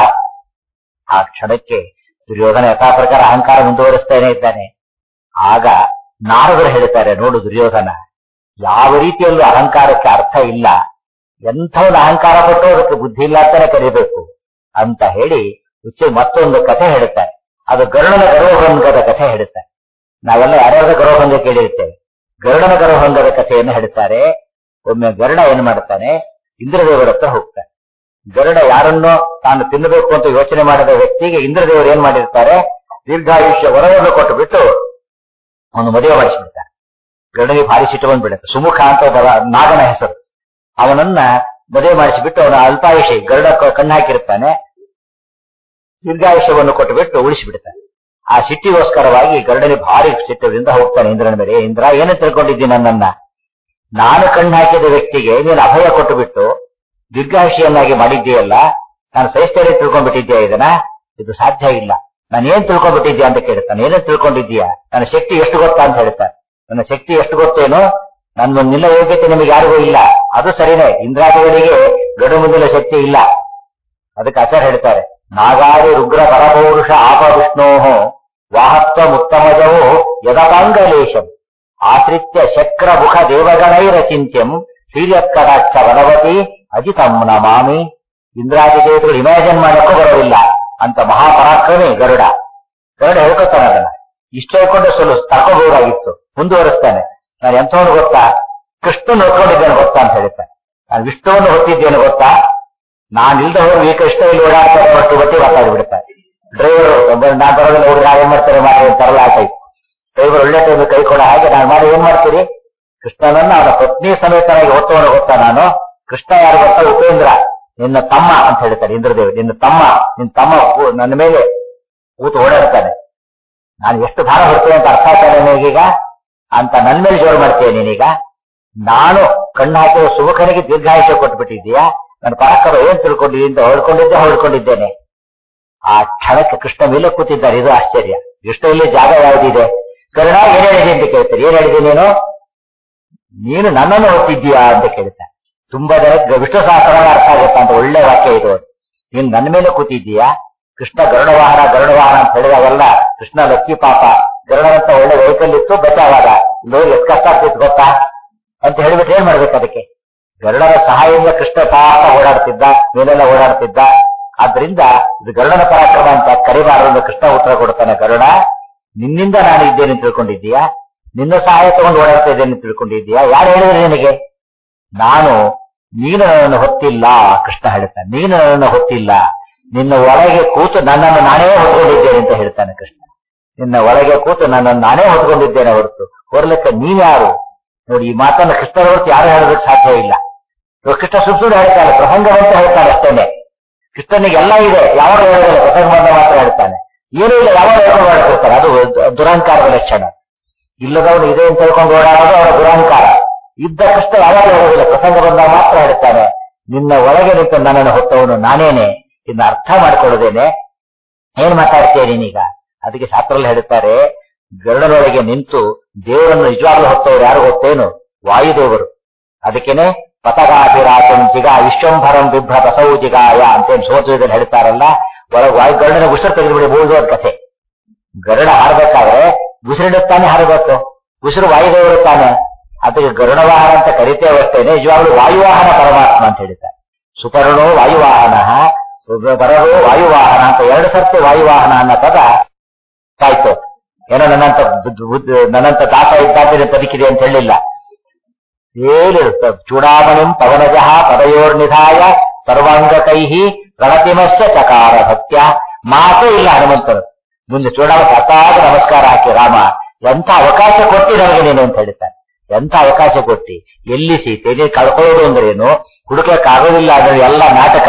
ಆ ಕ್ಷಣಕ್ಕೆ ದುರ್ಯೋಧನ ಯಥಾ ಪ್ರಕಾರ ಅಹಂಕಾರ ಮುಂದುವರಿಸ್ತಾನೆ ಇದ್ದಾನೆ ಆಗ ನಾರದರು ಹೇಳ್ತಾರೆ ನೋಡು ದುರ್ಯೋಧನ ಯಾವ ರೀತಿಯಲ್ಲೂ ಅಹಂಕಾರಕ್ಕೆ ಅರ್ಥ ಇಲ್ಲ ಎಂಥವ್ನ ಅಹಂಕಾರ ಪಟ್ಟು ಅದಕ್ಕೆ ಬುದ್ಧಿ ಇಲ್ಲ ಅಂತಾನೆ ಕರಿಬೇಕು ಅಂತ ಹೇಳಿ ಉಚ್ಚ ಮತ್ತೊಂದು ಕಥೆ ಹೇಳುತ್ತಾರೆ ಅದು ಗರುಡನ ಗರ್ವಭಂಗದ ಕಥೆ ಹೇಳುತ್ತಾರೆ ನಾವೆಲ್ಲ ಯಾರ್ಯಾರ ಗರ್ವಭಂಗ ಕೇಳಿರ್ತೇವೆ ಗರುಡನ ಗರ್ವಭಂಗದ ಕಥೆಯನ್ನು ಹೇಳ್ತಾರೆ ಒಮ್ಮೆ ಗರುಡ ಏನ್ ಮಾಡ್ತಾನೆ ಇಂದ್ರದೇವರ ಹತ್ರ ಹೋಗ್ತಾನೆ ಗರುಡ ಯಾರನ್ನೋ ತಾನು ತಿನ್ನಬೇಕು ಅಂತ ಯೋಚನೆ ಮಾಡಿದ ವ್ಯಕ್ತಿಗೆ ಇಂದ್ರದೇವರು ಏನ್ ಮಾಡಿರ್ತಾರೆ ದೀರ್ಘಾಯುಷ್ಯ ವರವನ್ನು ಕೊಟ್ಟು ಬಿಟ್ಟು ಅವನು ಮದುವೆ ಮಾಡಿಸಿಬಿಡ್ತಾನೆ ಗರುಡನಿಗೆ ಭಾರಿ ಸಿಟ್ಟು ಬಂದ್ಬಿಡುತ್ತೆ ಸುಮುಖ ಅಂತ ಒಬ್ಬ ನಾಗನ ಹೆಸರು ಅವನನ್ನ ಮದುವೆ ಮಾಡಿಸಿಬಿಟ್ಟು ಅವನ ಅಲ್ಪಾಯುಷಿ ಗರುಡ ಕ- ಕಣ್ಣು ಹಾಕಿರ್ತಾನೆ ದೀರ್ಘಾಯುಷ್ಯವನ್ನು ಕೊಟ್ಟು ಬಿಟ್ಟು ಉಳಿಸಿಬಿಡ್ತಾನೆ ಆ ಸಿಟ್ಟಿಗೋಸ್ಕರವಾಗಿ ಗರುಡನಿ ಭಾರಿ ಸಿಟ್ಟದಿಂದ ಹೋಗ್ತಾನೆ ಇಂದ್ರನ ಮೇಲೆ "ಏ ಇಂದ್ರ ಏನು ತಿಳ್ಕೊಂಡಿದ್ದೀನಿ ನನ್ನನ್ನ ನಾನು ಕಣ್ಣು ಹಾಕಿದ ವ್ಯಕ್ತಿಗೆ ನೀನು ಅಭಯ ಕೊಟ್ಟು ಬಿಟ್ಟು ದೀರ್ಘಾಯುಷಿಯನ್ನಾಗಿ ಮಾಡಿದ್ದೀಯಲ್ಲ ನಾನು ಸಹಿಸ್ತೇನೆ ತಿಳ್ಕೊಂಡ್ಬಿಟ್ಟಿದ್ಯಾ ಇದನ್ನ ಇದು ಸಾಧ್ಯ ಇಲ್ಲ ನಾನು ಏನ್ ತಿಳ್ಕೊಂಡ್ಬಿಟ್ಟಿದ್ಯಾ ಅಂತ ಕೇಳ್ತಾನೆ ಏನೇನ್ ತಿಳ್ಕೊಂಡಿದ್ದೀಯಾ ನನ್ನ ಶಕ್ತಿ ಎಷ್ಟು ಗೊತ್ತಾ ಅಂತ ಹೇಳ್ತಾನೆ ನನ್ನ ಶಕ್ತಿ ಎಷ್ಟು ಗೊತ್ತೇನು ನನ್ನ ನಿಲ್ಲ ಯೋಗ್ಯತೆ ನಿಮಗೆ ಯಾರಿಗೂ ಇಲ್ಲ ಅದು ಸರಿನೇ ಇಂದ್ರಾದಿಗಳಿಗೆ ಗಡು ಮುಂದಿನ ಶಕ್ತಿ ಇಲ್ಲ ಅದಕ್ಕೆ ಆಚಾರ್ಯ ಹೇಳ್ತಾರೆ ನಾಗಾದಿ ರುಗ್ರ ಪರಪೌರುಷ ಆಪ ವಿಷ್ಣೋ ವಾಹತ್ವ ಮುತ್ತಮಜವು ಯದಪಾಂಗಲೇಶಂ ಆಶ್ರಿತ್ಯ ಶಕ್ರ ಮುಖ ದೇವಗಣೈರಚಿಂತ್ಯಂ ಶ್ರೀಯತ್ಕಟಾಕ್ಷ ಬಲವತಿ ಅಜಿತಂ ನಮಾಮಿ ಇಂದ್ರಾದಿ ದೇವತೆಗಳು ಇಮ್ಯಾಜಿನ್ ಮಾಡಕ್ಕೂ ಬರೋದಿಲ್ಲ ಅಂತ ಮಹಾಪರಾಕ್ರಮಿ ಗರುಡ ಗರುಡ ಹೇಳ್ಕೊತಾನೆ ಅದನ್ನ ಇಷ್ಟ ಹೇಳ್ಕೊಂಡ್ರೆ ಸ್ವಲ್ಪ ತರ್ಕೋಬಹುದಾಗಿತ್ತು ಮುಂದುವರಿಸ್ತಾನೆ ನಾನು ಎಂಥವನು ಗೊತ್ತಾ ಕೃಷ್ಣ ನೋಡ್ಕೊಂಡಿದ್ದೇನೆ ಗೊತ್ತಾ ಅಂತ ಹೇಳ್ತಾನೆ ನಾನು ವಿಷ್ಣುವನ್ನು ಹೊತ್ತಿದ್ದೇನೆ ಗೊತ್ತಾ ನಾನು ಇಲ್ದ ಹೋಗಿ ಈ ಕೃಷ್ಣ ಇಲ್ಲಿ ಓಡಾಡ್ತಾರೆ ಅಷ್ಟು ಗೊತ್ತಿ ಮಾತಾಡ್ಬಿಡ್ತಾರೆ ಡ್ರೈವರ್ ನಾನು ಬರೋದಿಲ್ಲ ಹುಡುಗ ಏನ್ ಮಾಡ್ತಾರೆ ಮಾಡಿ ಅಂತಾರಲ್ಲ ಆ ಟೈಪ್ ಡ್ರೈವರ್ ಒಳ್ಳೆ ಟೈಮ್ ಕೈ ಕೊಡ ಹಾಗೆ ನಾನು ಮಾಡಿ ಏನ್ ಮಾಡ್ತೀರಿ ಕೃಷ್ಣನನ್ನ ಅವನ ಪತ್ನಿ ಸಮೇತನಾಗಿ ಹೊತ್ತವನು ಗೊತ್ತಾ ನಾನು ಕೃಷ್ಣ ಯಾರು ಗೊತ್ತಾ ಉಪೇಂದ್ರ ನಿನ್ನ ತಮ್ಮ ಅಂತ ಹೇಳ್ತಾರೆ ಇಂದ್ರದೇವ್ ನಿನ್ನ ತಮ್ಮ ನಿನ್ನ ತಮ್ಮ ಕೂ- ನನ್ನ ಮೇಲೆ ಕೂತು ಓಡಾಡ್ತಾನೆ ನಾನು ಎಷ್ಟು ಭಾರ ಹೊಡ್ತೇನೆ ಅಂತ ಅರ್ಥ ಆಗ್ತಾನೆ ನಿನಗೀಗ ಅಂತ ನನ್ನ ಮೇಲೆ ಜೋರು ಮಾಡ್ತೇನೆ ನೀನೀಗ ನಾನು ಕಣ್ಣು ಹಾಕಿದ ಸುಮುಖನಿಗೆ ದೀರ್ಘಾಯುಷ್ಯ ಕೊಟ್ಬಿಟ್ಟಿದ್ದೀಯಾ ನನ್ನ ಪರಾಕ್ರಮ ಏನ್ ತಿಳ್ಕೊಂಡಿದ್ದೀನಿ ಅಂತ ಹೊಡ್ಕೊಂಡಿದ್ದೆ ಹೊಡ್ಕೊಂಡಿದ್ದೇನೆ ಆ ಕ್ಷಣಕ್ಕೆ ಕೃಷ್ಣ ಮೇಲೆ ಕೂತಿದ್ದಾರೆ ಇದು ಆಶ್ಚರ್ಯ ಕೃಷ್ಣ ಇಲ್ಲಿ ಜಾಗ ಯಾವುದಿದೆ ಕರುಣ ಏನ್ ಹೇಳಿದೆ ಅಂತ ಕೇಳ್ತಾರೆ ಏನ್ ಹೇಳಿದೆ ನೀನು ನೀನು ನನ್ನನ್ನು ಹೊತ್ತಿದ್ದೀಯಾ ಅಂತ ಕೇಳ್ತಾನೆ ತುಂಬಾ ಜನ ವಿಷ್ಣು ಸಹಸ್ರ ಅರ್ಥ ಆಗುತ್ತಾ ಅಂತ ಒಳ್ಳೆ ವಾಕ್ಯ ಇದು ನೀನು ನನ್ನ ಮೇಲೆ ಕೂತಿದ್ದೀಯಾ ಕೃಷ್ಣ ಗರುಡವಾಹನ ಗರುಡವಾಹನ ಅಂತ ಹೇಳಿದಾಗೆಲ್ಲ ಕೃಷ್ಣ ಲಕ್ಕಿ ಪಾಪ ಗರುಡನಂತ ಒಳ್ಳೆ ವೆಹಿಕಲ್ ಇತ್ತು ಬಚಾವಾಗ ನೋಡಿ ಎಷ್ಟು ಕಷ್ಟ ಆಗ್ತಿತ್ತು ಗೊತ್ತಾ ಅಂತ ಹೇಳ್ಬಿಟ್ಟು ಏನ್ ಮಾಡ್ಬೇಕು ಅದಕ್ಕೆ ಗರುಡನ ಸಹಾಯದಿಂದ ಕೃಷ್ಣ ಪಾಪ ಓಡಾಡ್ತಿದ್ದ ಮೇಲೆಲ್ಲ ಓಡಾಡ್ತಿದ್ದ ಆದ್ರಿಂದ ಇದು ಗರುಡನ ಪರಾಕ್ರಮ ಅಂತ ಕರಿಬಾರದು ಅಂತ ಕೃಷ್ಣ ಉತ್ತರ ಕೊಡ್ತಾನೆ ಗರುಡ ನಿನ್ನಿಂದ ನಾನು ಇದ್ದೇನೆ ಅಂತ ತಿಳ್ಕೊಂಡಿದ್ದೀಯಾ ನಿನ್ನ ಸಹಾಯ ತಗೊಂಡು ಓಡಾಡ್ತಾ ಇದ್ದೇನೆ ಅಂತ ತಿಳ್ಕೊಂಡಿದ್ದೀಯಾ ಯಾರು ಹೇಳಿದ್ರೆ ನಿನಗೆ ನಾನು ನೀನು ನನ್ನನ್ನು ಹೊತ್ತಿಲ್ಲ ಕೃಷ್ಣ ಹೇಳ್ತಾನೆ ನೀನು ನನ್ನನ್ನು ಹೊತ್ತಿಲ್ಲ ನಿನ್ನ ಒಳಗೆ ಕೂತು ನನ್ನನ್ನು ನಾನೇ ಹೊತ್ಕೊಂಡಿದ್ದೇನೆ ಅಂತ ಹೇಳ್ತಾನೆ ಕೃಷ್ಣ ನಿನ್ನ ಒಳಗೆ ಕೂತು ನನ್ನನ್ನು ನಾನೇ ಹೊತ್ಕೊಂಡಿದ್ದೇನೆ ಹೊರತು ಹೊರಲಿಕ್ಕೆ ನೀನ್ಯಾರು ನೋಡಿ ಈ ಮಾತನ್ನು ಕೃಷ್ಣನ ಹೊರತು ಯಾರು ಹೇಳೋದಕ್ಕೆ ಸಾಧ್ಯ ಇಲ್ಲ ಇವಾಗ ಕೃಷ್ಣ ಸುಮ್ ಸುಮ್ಮನೆ ಹೇಳ್ತಾನೆ ಪ್ರಸಂಗವಂತ ಹೇಳ್ತಾನೆ ಅಷ್ಟೇನೆ ಕೃಷ್ಣನಿಗೆ ಎಲ್ಲ ಇದೆ ಯಾವಾಗ ಹೇಳೋದಿಲ್ಲ ಪ್ರಸಂಗವಂತ ಮಾತ್ರ ಹೇಳ್ತಾನೆ ಏನೂ ಇಲ್ಲ ಯಾವಾಗ ಹೇಳ್ಕೊಂಡು ಮಾಡ್ತಿರ್ತಾರೆ ಅದು ದು- ದುರಹಂಕಾರದ ಲಕ್ಷಣ ಇಲ್ಲದವನು ಇದೆ ಅಂತ ತಿಳ್ಕೊಂಡು ಓಡಾಡೋದು ಅವರ ದುರಹಂಕಾರ ಇದ್ದ ಕಷ್ಟ ಯಾವಾಗ ಹೇಳೋದಿಲ್ಲ ಪ್ರಸಂಗ ಬಂದಾಗ ಮಾತ್ರ ಹೇಳ್ತಾನೆ ನಿನ್ನ ಒಳಗೆ ನಿಂತು ನನ್ನನ್ನು ಹೊತ್ತವನು ನಾನೇನೆ ಇನ್ನು ಅರ್ಥ ಮಾಡ್ಕೊಳ್ಳೋದೇನೆ ಏನ್ ಮಾತಾಡ್ತೀಯ ನೀನೀಗ ಅದಕ್ಕೆ ಶಾಸ್ತ್ರದಲ್ಲಿ ಹೇಳ್ತಾರೆ ಗರುಡನೊಳಗೆ ನಿಂತು ದೇವರನ್ನು ನಿಜವಾಗ್ಲೂ ಹೊತ್ತವರು ಯಾರು ಗೊತ್ತೇನು ವಾಯುದೇವರು ಅದಕ್ಕೇನೆ ಪತಗಾಭಿರಾಜಂ ಜಿಗ ವಿಶ್ವಂಭರಂ ಬಿಭ್ರ ಬಸೌ ಜಿಗಾಯ ಅಂತೇನು ಸೋತುವುದಲ್ಲಿ ಹೇಳ್ತಾರಲ್ಲ ಒಳಗೆ ವಾಯು ಗರುಡನ ಉಸಿರು ತೆಗೆದುಬಿಡಿ ಬೋದು ಅಂತ ಕಥೆ ಗರುಡ ಹಾರಬೇಕಾದ್ರೆ ಉಸಿರಿಡುತ್ತಾನೆ ಹಾರಬೇಕು ಉಸಿರು ವಾಯುದೇವರು ತಾನೆ ಅದಕ್ಕೆ ಗರುಡ ವಾಹನ ಅಂತ ಕರಿತೇವಷ್ಟೇನೆ ನಿಜವಾಗ್ಲೂ ವಾಯುವಾಹನ ಪರಮಾತ್ಮ ಅಂತ ಹೇಳ್ತಾರೆ ಸುಪರ್ಣೋ ವಾಯುವಾಹನ ಬರರು ವಾಯುವಾಹನ ಅಂತ ಎರಡು ಸರ್ತಿ ವಾಯುವಾಹನ ಅನ್ನೋ ಪದ ಆಯ್ತು ಏನೋ ನನ್ನಂತ ಬುದ್ಧ- ಬುದ್ಧ- ನನ್ನಂತ ದಾಸ ಇದ್ದಾದ್ರೆ ಬದುಕಿದೆ ಅಂತ ಹೇಳಿಲ್ಲ ಏನು ಚೂಡಾಮಣಿಂ ಪವನಜಃ ಪದಯೋರ್ನಿಧಾಯ ಸರ್ವಾಂಗ ಕೈಹಿ ರಣತಿಮಸ್ಯ ಚಕಾರ ಭಕ್ತ್ಯ ಮಾತೇ ಇಲ್ಲ ಹನುಮಂತರು ಮುಂದೆ ಚೂಡಾಮ ಸತ್ತಾಗ ನಮಸ್ಕಾರ ಹಾಕಿ ರಾಮ ಎಂಥ ಅವಕಾಶ ಕೊಟ್ಟಿ ನನಗೆ ನೀನು ಅಂತ ಹೇಳ್ತಾನೆ ಎಂಥ ಅವಕಾಶ ಕೊಟ್ಟಿ ಎಲ್ಲಿ ಸೀತೆ ನೀನು ಕಳ್ಕೊಳ್ಳೋದು ಅಂದ್ರೇನು ಹುಡುಕಕ್ಕಾಗೋದಿಲ್ಲ ಅಂದ್ರೆ ಎಲ್ಲ ನಾಟಕ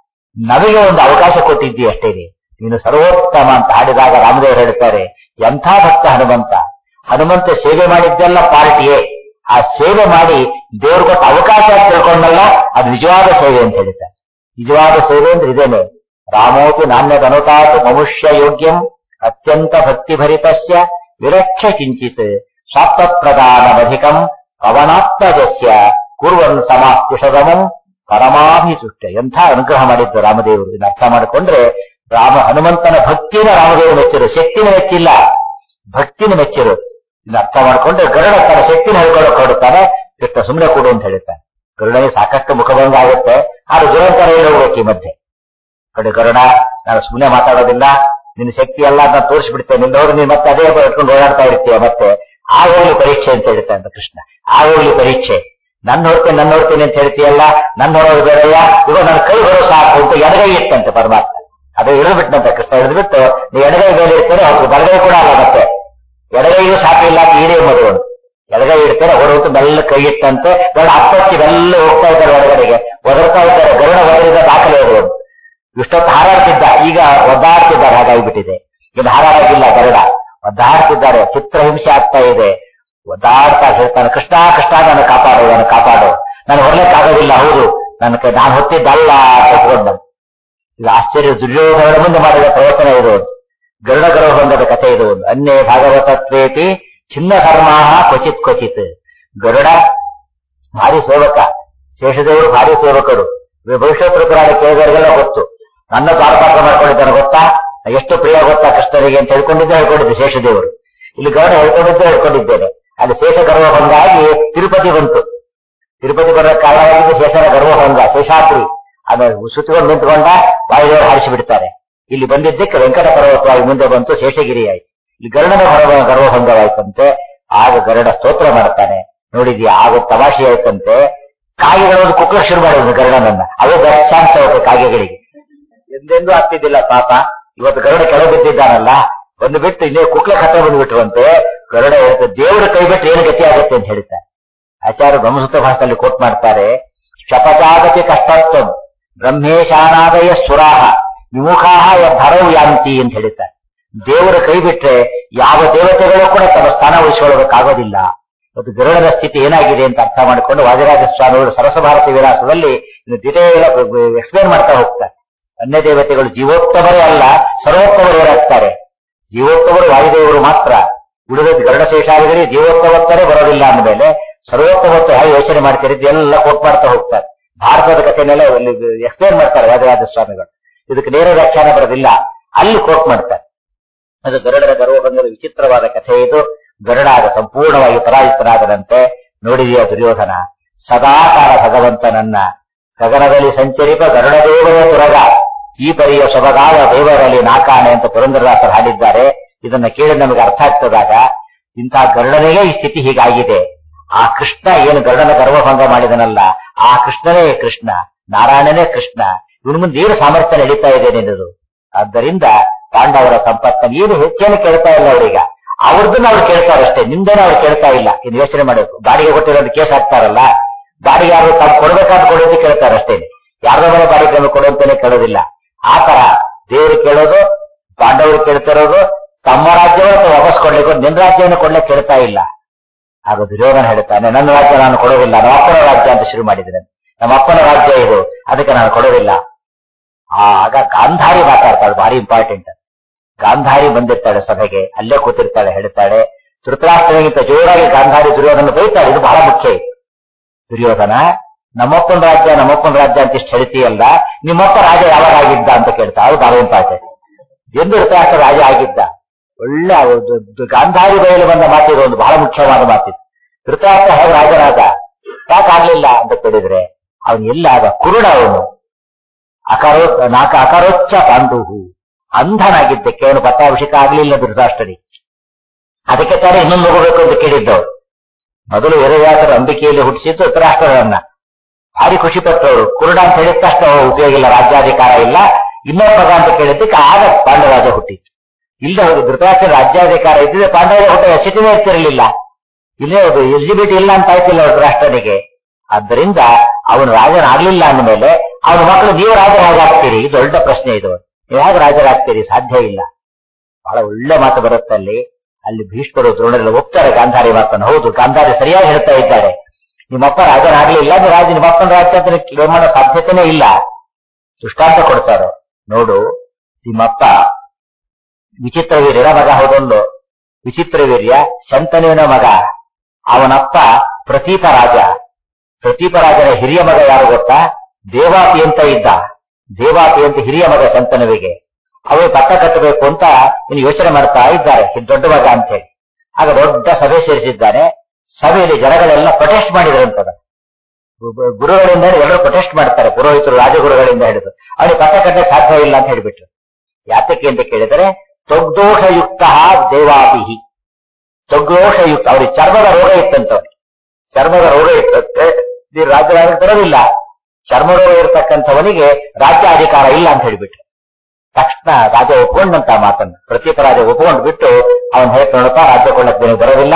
ನಮಗೆ ಒಂದು ಅವಕಾಶ ಕೊಟ್ಟಿದ್ದಿ ಅಷ್ಟೇ ನೀ. ನೀನು ಸರ್ವೋತ್ತಮ ಅಂತ ಹಾಡಿದಾಗ ರಾಮದೇವರು ಹೇಳ್ತಾರೆ ಎಂಥ ಭಕ್ತ ಹನುಮಂತ ಹನುಮಂತ ಸೇವೆ ಮಾಡಿದ್ದೆಲ್ಲ ಪಾರ್ಟಿಯೇ ಆ ಸೇವೆ ಮಾಡಿ ದೇವ್ರು ಕೊಟ್ಟ ಅವಕಾಶ ಅಂತ ತಿಳ್ಕೊಂಡಲ್ಲ ಅದು ನಿಜವಾದ ಸೇವೆ ಅಂತ ಹೇಳ್ತಾರೆ ನಿಜವಾದ ಸೇವೆ ಅಂದ್ರೆ ಇದೇನೆ ರಾಮೋಪಿ ನಾಣ್ಯದನುತಾತು ಮನುಷ್ಯ ಯೋಗ್ಯಂ ಅತ್ಯಂತ ಭಕ್ತಿಭರಿತಸ್ಯ ವಿರಕ್ಷ ಕಿಂಚಿತ್ ಶಾಪ್ತಪ್ರದಾನಮಧಿಕಂ ಪವನಾತ್ಮಜಸ್ಯ ಕುರ್ವನ್ ಸಮಾಪ್ಯುಷದಮಂ ಪರಮಾಭಿಸುಷ್ಟ ಎಂಥ ಅನುಗ್ರಹ ಮಾಡಿದ್ದು ರಾಮದೇವರು ಇದನ್ನ ಅರ್ಥ ಮಾಡಿಕೊಂಡ್ರೆ ರಾಮ ಹನುಮಂತನ ಭಕ್ತಿನ ರಾಮದೇವರು ಮೆಚ್ಚಿರು ಶಕ್ತಿನ ಮೆಚ್ಚಿಲ್ಲ ಭಕ್ತಿನ ಮೆಚ್ಚಿರು ಇದನ್ನ ಅರ್ಥ ಮಾಡಿಕೊಂಡ್ರೆ ಗರುಡ ತನ್ನ ಶಕ್ತಿನ ಹೇಳ್ಕೊಳ್ಳೋಕೆ ಹೊರಡ್ತಾನೆ ಕೃಷ್ಣ ಸುಮ್ಮನೆ ಕೊಡು ಅಂತ ಹೇಳ್ತಾನೆ ಗರುಡನಿಗೆ ಸಾಕಷ್ಟು ಮುಖಭಂಗ ಆಗುತ್ತೆ ಆದ್ರೆ ದುರಂತರ ಹೇಳಿ ಹೋಗ್ಬೇಕು ಈ ಮಧ್ಯೆ ಕಡೆ ಗರುಡ ನಾನು ಸುಮ್ಮನೆ ಮಾತಾಡೋದಿಲ್ಲ ನಿನ್ನ ಶಕ್ತಿ ಎಲ್ಲ ನಾನು ತೋರಿಸ್ಬಿಡ್ತೇನೆ ನಿನ್ನವರು ನೀನು ಮತ್ತೆ ಅದೇ ಇಟ್ಕೊಂಡು ಓಡಾಡ್ತಾ ಇರ್ತೀಯ ಮತ್ತೆ ಆಗೋಗ್ಲಿ ಪರೀಕ್ಷೆ ಅಂತ ಹೇಳ್ತಾನೆ ಕೃಷ್ಣ ಆಗೋಗ್ಲಿ ಪರೀಕ್ಷೆ ನನ್ನ ನೋಡ್ತೇನೆ ನನ್ನ ನೋಡ್ತೇನೆ ಅಂತ ಹೇಳ್ತೀಯಲ್ಲ ನನ್ನ ನೋಡೋದು ಬೇರೆಯ ಇವಾಗ ನನ್ನ ಕೈ ಬರೋ ಸಾಕು ಅಂತ ಎಡಗೈ ಇಟ್ಟಂತೆ ಪರಮಾತ್ಮ ಅದು ಹಿಡಿದ್ಬಿಟ್ಟಂತೆ ಕೃಷ್ಣ ಹಿಡಿದ್ಬಿಟ್ಟು ನೀವು ಎಡಗೈ ಮೇಲೆ ಇರ್ತಾರೆ ಅವ್ರು ಬಲಗೈ ಕೂಡ ಅಲ್ಲ ಮತ್ತೆ ಎಡಗೈಗೂ ಸಾಕು ಇಲ್ಲ ಅಂತ ಈಡೇ ಮದುವೆ ಎಡಗೈ ಇಡ್ತಾರೆ ಹೊರತು ಮೆಲ್ಲ ಕೈ ಇಟ್ಟಂತೆ ಗರುಡ ಅಪ್ಪಚ್ಚಿ ಮೆಲ್ಲ ಹೋಗ್ತಾ ಇದ್ದಾರೆ ಹೊರಗಡೆಗೆ ಒದರ್ತಾ ಇದ್ದಾರೆ ಗರುಡ ಒದರಿದ ದಾಖಲೆ ಇರುವುದು ಇಷ್ಟೊತ್ತು ಹಾರಾಡ್ತಿದ್ದ ಈಗ ಒದ್ದಾಡ್ತಿದ್ದಾರೆ ಹಾಗಾಗಿಬಿಟ್ಟಿದೆ ಇನ್ನು ಹಾರಾಡೋದಿಲ್ಲ ಗರುಡ ಒದ್ದಾಡ್ತಿದ್ದಾರೆ ಚಿತ್ರಹಿಂಸೆ ಆಗ್ತಾ ಇದೆ ಒದ್ದಾಡ್ತಾ ಹೇಳ್ತಾನೆ ಕೃಷ್ಣ ಕೃಷ್ಣ ನನ್ನ ಕಾಪಾಡು ನನ್ನ ಕಾಪಾಡು ನಾನು ಹೊರಲಿಕ್ಕಾಗೋದಿಲ್ಲ ಹೌದು ನನ್ನ ಕೈ ನಾನು ಹೊತ್ತಿದ್ದಲ್ಲ ತಗೊಂಡು ಇದು ಆಶ್ಚರ್ಯ ದುರ್ಯೋಧನ ಮುಂದೆ ಮಾಡಿದ ಪ್ರವಚನ ಇದು ಗರುಡ ಗರ್ವಭಂಗದ ಕಥೆ ಇದು ಒಂದು ಅನ್ಯ ಭಾಗವತತ್ವೇತಿ ಚಿನ್ನ ಕರ್ಮಾಹ ಕ್ವಚಿತ್ ಕ್ವಚಿತ್ ಗರುಡ ಭಾರಿ ಸೇವಕ ಶೇಷದೇವರು ಭಾರಿ ಸೇವಕರು ಭವಿಷ್ಯತ್ ಪುರಾಣ ಕೇಳಿದವರಿಗೆಲ್ಲ ಗೊತ್ತು ನನ್ನ ದ್ವಾರಪಾತ್ರ ಮಾಡ್ಕೊಂಡಿದ್ದಾನೆ ಗೊತ್ತಾ ಎಷ್ಟು ಪ್ರಿಯ ಗೊತ್ತಾ ಕೃಷ್ಣರಿಗೆ ಅಂತ ಹೇಳ್ಕೊಂಡಿದ್ದೆ ಹೇಳ್ಕೊಂಡಿದ್ದೆ ಶೇಷದೇವರು ಇಲ್ಲಿ ಗರುಡ ಹೇಳ್ಕೊಂಡಿದ್ದೆ ಹೇಳ್ಕೊಂಡಿದ್ದೇನೆ ಅಲ್ಲಿ ಶೇಷ ಗರ್ವಭಂಗ ಆಗಿ ತಿರುಪತಿ ಬಂತು ತಿರುಪತಿ ಬರೋ ಕಾರಣವಾಗಿದ್ದು ಶೇಷನ ಗರ್ವಭಂಗ ಶೇಷಾದ್ರಿ ಆಮೇಲೆ ಸುತ್ತಿಕೊಂಡು ನಿಂತ್ಕೊಂಡ ವಾಯುದೇವರು ಹಾರಿಸಿ ಬಿಡ್ತಾರೆ ಇಲ್ಲಿ ಬಂದಿದ್ದಕ್ಕೆ ವೆಂಕಟ ಪರ್ವತವಾಗಿ ಮುಂದೆ ಬಂತು ಶೇಷಗಿರಿ ಆಯ್ತು ಇಲ್ಲಿ ಗರುಡನ ಗರ್ವ ಗರ್ವಭಂಗವಾಯ್ತಂತೆ ಆಗ ಗರುಡ ಸ್ತೋತ್ರ ಮಾಡ್ತಾನೆ ನೋಡಿದ್ಯಾ ಆಗ ತಮಾಷೆ ಆಯ್ತಂತೆ ಕಾಗೆಗಳು ಕುಕ್ಕಲು ಶುರು ಮಾಡಿದ್ರು ಗರುಡನನ್ನ ಅವೇ ಬೆಸ್ಟ್ ಚಾನ್ಸ್ ಆಗುತ್ತೆ ಕಾಗೆಗಳಿಗೆ ಎಂದೆಂದೂ ಆಗ್ತಿದ್ದಿಲ್ಲ ಪಾಪ ಇವತ್ತು ಗರುಡ ಕೆಳಗೆ ಬಿದ್ದಿದ್ದಾನಲ್ಲ ಒಂದು ಬಿಟ್ಟು ಇನ್ನೇ ಕುಕ್ಲ ಕಥೆ ಬಂದ್ಬಿಟ್ರುವಂತೆ ಗರುಡ ಹೇಳ್ತಾರೆ ದೇವರ ಕೈ ಬಿಟ್ಟು ಏನು ಗತಿ ಆಗುತ್ತೆ ಅಂತ ಹೇಳ್ತಾರೆ ಆಚಾರ್ಯ ಬ್ರಹ್ಮಸೂತ್ರ ಭಾಷೆಯಲ್ಲಿ ಕೋಟ್ ಮಾಡ್ತಾರೆ ಶಪಜಾಗತಿ ಕಷ್ಟತ್ವ ಬ್ರಹ್ಮೇಶಾನಾದಯ ಸುರಾಹ ವಿಮುಖಾಹ ಭರವ್ ಯಾಂತಿ ಅಂತ ಹೇಳ್ತಾರೆ ದೇವರ ಕೈ ಬಿಟ್ರೆ ಯಾವ ದೇವತೆಗಳು ಕೂಡ ತಮ್ಮ ಸ್ಥಾನ ಉಳಿಸಿಕೊಳ್ಳೋದಕ್ಕಾಗೋದಿಲ್ಲ ಮತ್ತು ಗರುಡನ ಸ್ಥಿತಿ ಏನಾಗಿದೆ ಅಂತ ಅರ್ಥ ಮಾಡಿಕೊಂಡು ವಾದಿರಾಜ ಸ್ವಾಮಿಗಳು ಸರಸ ಭಾರತಿ ವಿಲಾಸದಲ್ಲಿ ಇನ್ನು ಡಿಟೇಲ್ ಎಕ್ಸ್ಪ್ಲೇನ್ ಮಾಡ್ತಾ ಹೋಗ್ತಾರೆ ಅನ್ಯ ದೇವತೆಗಳು ಜೀವೋತ್ತಮರೇ ಅಲ್ಲ ಸರ್ವೋತ್ತಮರು ಏನಾಗ್ತಾರೆ ಜೀವೋತ್ತಮರು ವಾಯುದೇವರು ಮಾತ್ರ ಉಳಿದ ಗರುಡ ಶೇಷಾದಿಗಳಿಗೆ ಜೀವೋತ್ತಮತ್ತರೇ ಬರೋದಿಲ್ಲ ಅಂದಮೇಲೆ ಸರ್ವೋತ್ತಮತ್ತು ಹೇಗೆ ಯೋಚನೆ ಮಾಡ್ತಾರೆ ಇದೆಲ್ಲ ಕೋಟ್ ಮಾಡ್ತಾ ಹೋಗ್ತಾರೆ ಭಾರತದ ಕಥೆನೆಲ್ಲ ಎಕ್ಸ್ಪ್ಲೇನ್ ಮಾಡ್ತಾರೆ ವಾದಿರಾಜ ಸ್ವಾಮಿಗಳು ಇದಕ್ಕೆ ನೇರ ವ್ಯಾಖ್ಯಾನ ಬರೋದಿಲ್ಲ ಅಲ್ಲಿ ಕೋಟ್ ಮಾಡ್ತಾರೆ ಅದು ಗರುಡರ ಗರ್ವಭಂಗದ ವಿಚಿತ್ರವಾದ ಕಥೆ ಇದು ಗರುಡ ಆಗ ಸಂಪೂರ್ಣವಾಗಿ ಪರಾಜಿತನಾದರಂತೆ ನೋಡಿದೆಯ ದುರ್ಯೋಧನ ಸದಾಕಾಲ ಭಗವಂತನನ್ನ ಗಗನದಲ್ಲಿ ಸಂಚರಿಪ ಗರುಡ ದೇವರೇ ತುರಗ ಈ ಪರಿಯ ಸೊಬಗಾಲ ದೇವರಲ್ಲಿ ನಾಕಾಣೆ ಅಂತ ಪುರಂದರದಾಸರು ಹಾಡಿದ್ದಾರೆ ಇದನ್ನ ಕೇಳಿ ನಮಗೆ ಅರ್ಥ ಆಗ್ತದಾಗ ಇಂತಹ ಗರುಡನಿಗೆ ಈ ಸ್ಥಿತಿ ಹೀಗಾಗಿದೆ ಆ ಕೃಷ್ಣ ಏನು ಗರುಡನ ಗರ್ವಭಂಗ ಮಾಡಿದನಲ್ಲ ಆ ಕೃಷ್ಣನೇ ಕೃಷ್ಣ ನಾರಾಯಣನೇ ಕೃಷ್ಣ ಇವನು ಮುಂದೆ ಏನು ಸಾಮರ್ಥ್ಯ ನಡೀತಾ ಇದೆ ನಿನ್ನದು ಆದ್ದರಿಂದ ಪಾಂಡವರ ಸಂಪತ್ತನ್ನು ಏನು ಹೆಚ್ಚೇನು ಕೇಳ್ತಾ ಇಲ್ಲ ಅವರೀಗ ಅವ್ರದ್ದನ್ನ ಅವ್ರು ಕೇಳ್ತಾರೆ ಅಷ್ಟೇ ನಿಮ್ದೇನೋ ಅವ್ರು ಕೇಳ್ತಾ ಇಲ್ಲ ಇನ್ನು ಯೋಚನೆ ಮಾಡಬೇಕು ಬಾಡಿಗೆ ಕೊಟ್ಟಿರೋದು ಕೇಸ್ ಹಾಕ್ತಾರಲ್ಲ ಬಾಡಿಗೆ ಯಾರು ತಾವು ಕೊಡ್ಬೇಕಾದ ಕೊಡೋದು ಕೇಳ್ತಾರೆ ಅಷ್ಟೇ ಯಾರ್ದೋ ಮನೆ ಬಾಡಿಗೆ ಕೊಡುವಂತಾನೆ ಕೇಳೋದಿಲ್ಲ ಆ ತರ ದೇವರು ಕೇಳೋದು ಪಾಂಡವರು ಕೇಳ್ತಿರೋದು ತಮ್ಮ ರಾಜ್ಯವನ್ನು ತಾವು ವಾಪಸ್ ಕೊಡ್ಲಿಕ್ಕೆ ಕೊಡ್ಲಿಕ್ಕೆ ನಿನ್ನ ರಾಜ್ಯವನ್ನು ಕೊಡ್ಲಿಕ್ಕೆ ಕೇಳ್ತಾ ಇಲ್ಲ ಆಗ ದುರ್ಯೋಧನ ಹೇಳ್ತಾನೆ ನನ್ನ ರಾಜ್ಯ ನಾನು ಕೊಡೋದಿಲ್ಲ ನಮ್ಮ ಅಪ್ಪನ ರಾಜ್ಯ ಅಂತ ಶುರು ಮಾಡಿದ್ದೇನೆ ನಮ್ಮ ಅಪ್ಪನ ರಾಜ್ಯ ಇದು ಅದಕ್ಕೆ ನಾನು ಕೊಡೋದಿಲ್ಲ ಆಗ ಗಾಂಧಾರಿ ಮಾತಾಡ್ತಾಳೆ ಭಾರಿ ಇಂಪಾರ್ಟೆಂಟ್ ಗಾಂಧಾರಿ ಬಂದಿರ್ತಾಳೆ ಸಭೆಗೆ ಅಲ್ಲೇ ಕೂತಿರ್ತಾಳೆ ಹೇಳ್ತಾಳೆ ಧೃತರಾಷ್ಟ್ರನಿಗಿಂತ ಜೋರಾಗಿ ಗಾಂಧಾರಿ ದುರ್ಯೋಧನ ಬೈತಾಳೆ ಇದು ಬಹಳ ಮುಖ್ಯ ಇದು. ದುರ್ಯೋಧನ ನಮ್ಮಪ್ಪನ ರಾಜ್ಯ ನಮ್ಮಪ್ಪನ ರಾಜ್ಯ ಅಂತ ಇಷ್ಟು ಹೇಳ್ತೀಯಲ್ಲ ನಿಮ್ಮಪ್ಪ ರಾಜ ಯಾವಾಗ ಆಗಿದ್ದ ಅಂತ ಕೇಳ್ತಾ ಅದು ಬಹಳ ಇಂಪಾರ್ಟೆಂಟ್ ಎಂದು ಧೃತರಾಷ್ಟ್ರ ರಾಜ ಆಗಿದ್ದ ಒಳ್ಳೆ ಅದು ದು- ಗಾಂಧಾರಿ ಬಯಲು ಬಂದ ಮಾತಿದು ಒಂದು ಬಹಳ ಮುಖ್ಯವಾದ ಮಾತಿದು ಧೃತರಾಷ್ಟ್ರ ಹೇಗೆ ರಾಜನಾದ ಯಾಕಾಗ್ಲಿಲ್ಲ ಅಂತ ಕೇಳಿದ್ರೆ ಅವನು ಎಲ್ಲ ಆದ ಕುರುಡ ಅವನು ಅಕರೋ ನಾಕ ಅಕರೋಚ್ಚ ಪಾಂಡುಹು ಅಂಧನಾಗಿದ್ದಕ್ಕೆ ಅವನು ಪಟ್ಟಾಭಿಷೇಕ ಆಗ್ಲಿಲ್ಲ ಧೃತರಾಷ್ಟ್ರನಿಗೆ ಅದಕ್ಕೆ ತಾನೇ ಇನ್ನೊಂದು ಹೋಗಬೇಕು ಅಂತ ಕೇಳಿದ್ದವರು ಮೊದಲು ವೇದವ್ಯಾಸರು ಅಂಬಿಕೆಯಲ್ಲಿ ಹುಟ್ಟಿಸಿದ್ದು ಧೃತರಾಷ್ಟ್ರರನ್ನ ಭಾರಿ ಖುಷಿ ಪಟ್ಟವರು ಕುರುಡ ಅಂತ ಹೇಳಿದ ತಕ್ಷಣ ಓ, ಉಪಯೋಗ ಇಲ್ಲ ರಾಜ್ಯಾಧಿಕಾರ ಇಲ್ಲ ಇನ್ನೊಬ್ಬ ಮಗ ಅಂತ ಕೇಳಿದ್ದಕ್ಕೆ ಆಗ ಪಾಂಡವರಾಜ ಹುಟ್ಟಿತ್ತು ಇಲ್ಲ ಹೋಗಿ ಧೃತರಾಷ್ಟ್ರ ರಾಜ್ಯಾಧಿಕಾರ ಇದ್ದಿದ್ರೆ ಪಾಂಡವರಾಜ ಹುಟ್ಟ ಸ್ಥಿತಿನೇ ಇರ್ತಿರಲಿಲ್ಲ ಇಲ್ಲೇ ಅದು ಎಲಿಜಿಬಿಲಿಟಿ ಇಲ್ಲ ಅಂತ ಆಯ್ತಿಲ್ಲ ಧೃತರಾಷ್ಟ್ರನಿಗೆ ಆದ್ದರಿಂದ ಅವನು ರಾಜನಾಗ್ಲಿಲ್ಲ ಅಂದಮೇಲೆ ಅವನ ಮಕ್ಕಳು ನೀವು ರಾಜರಾಗಾಗ್ತೀರಿ ಇದು ದೊಡ್ಡ ಪ್ರಶ್ನೆ ಇದು ನೀವು ಹೇಗೆ ರಾಜರಾಗ್ತೀರಿ ಸಾಧ್ಯ ಇಲ್ಲ ಬಹಳ ಒಳ್ಳೆ ಮಾತು ಬರುತ್ತೆ ಅಲ್ಲಿ ಅಲ್ಲಿ ಭೀಷ್ಮರು ದ್ರೋಣರೆಲ್ಲ ಒಪ್ತಾರೆ ಗಾಂಧಾರಿ ಮಾತನ್ನು ಹೌದು ಗಾಂಧಾರಿ ಸರಿಯಾಗಿ ಹೇಳ್ತಾ ಇದ್ದಾರೆ ನಿಮ್ಮಪ್ಪ ರಾಜನಾಗ್ಲಿಲ್ಲ ನೀವು ರಾಜ ನಿಮ್ಮಪ್ಪನ ರಾಜ್ಯ ಅಂತ ಕ್ಲೇಮ್ ಮಾಡೋ ಸಾಧ್ಯತೆನೇ ಇಲ್ಲ ದೃಷ್ಟಾಂತ ಕೊಡ್ತಾರೆ ನೋಡು ನಿಮ್ಮಪ್ಪ ವಿಚಿತ್ರ ವೀರ್ಯನ ಮಗ ಹೌದೊಂದು ವಿಚಿತ್ರ ವೀರ್ಯ ಶಂತನುವಿನ ಮಗ ಅವನಪ್ಪ ಪ್ರತೀಪ ರಾಜ ಪ್ರತೀಪ ರಾಜನ ಹಿರಿಯ ಮಗ ಯಾರು ಗೊತ್ತಾ ದೇವಾಪಿ ಅಂತ ಇದ್ದ ದೇವಾಪಿ ಅಂತ ಹಿರಿಯ ಮಗ ಶಂತನುವಿಗೆ ಅವರು ಪಟ್ಟ ಕಟ್ಟಬೇಕು ಅಂತ ಇನ್ನು ಯೋಚನೆ ಮಾಡ್ತಾ ಇದ್ದಾರೆ ಇದು ದೊಡ್ಡ ಮಗ ಅಂತ ಹೇಳಿ ಆಗ ದೊಡ್ಡ ಸಭೆ ಸೇರಿಸಿದ್ದಾನೆ ಸಭೆಯಲ್ಲಿ ಜನಗಳೆಲ್ಲ ಪ್ರೊಟೆಸ್ಟ್ ಮಾಡಿದ್ರಂತದ ಗು- ಗುರುಗಳಿಂದ ಎಲ್ಲರೂ ಪ್ರೊಟೆಸ್ಟ್ ಮಾಡ್ತಾರೆ ಪುರೋಹಿತರು ರಾಜಗುರುಗಳಿಂದ ಹಿಡಿದು ಅವನಿಗೆ ಪಟ್ಟ ಕಟ್ಟಕ್ಕೆ ಸಾಧ್ಯ ಇಲ್ಲ ಅಂತ ಹೇಳ್ಬಿಟ್ರು ಯಾತಕ್ಕೆ ಅಂತ ಕೇಳಿದರೆ ತೊಗ್ದೋಷಯುಕ್ತ ದೇವಾಪಿಹಿ ತೊಗ್ದೋಷಯುಕ್ತ ಅವ್ರಿಗೆ ಚರ್ಮದ ರೋಗ ಇತ್ತಂತ ಅವ್ರಿಗೆ. ಚರ್ಮದ ರೋಗ ಇತ್ತಂತೆ ಈ ರಾಜ್ಯದಾಗ ಬರೋದಿಲ್ಲ ಚರ್ಮ ರೋಗ ಇರತಕ್ಕಂಥವನಿಗೆ ರಾಜ್ಯಾಧಿಕಾರ ಇಲ್ಲ ಅಂತ ಹೇಳ್ಬಿಟ್ರು ತಕ್ಷಣ ರಾಜ ಒಪ್ಕೊಂಡಂತ ಮಾತನ್ನು ಪ್ರತೀಪ ರಾಜ ಒಪ್ಕೊಂಡು ಬಿಟ್ಟು ಅವನ್ ಹೇಳ್ಕೊಂಡಪ್ಪ ರಾಜ್ಯ ಕೊಳ್ಳಕ್ ನಿನಗೆ ಬರೋದಿಲ್ಲ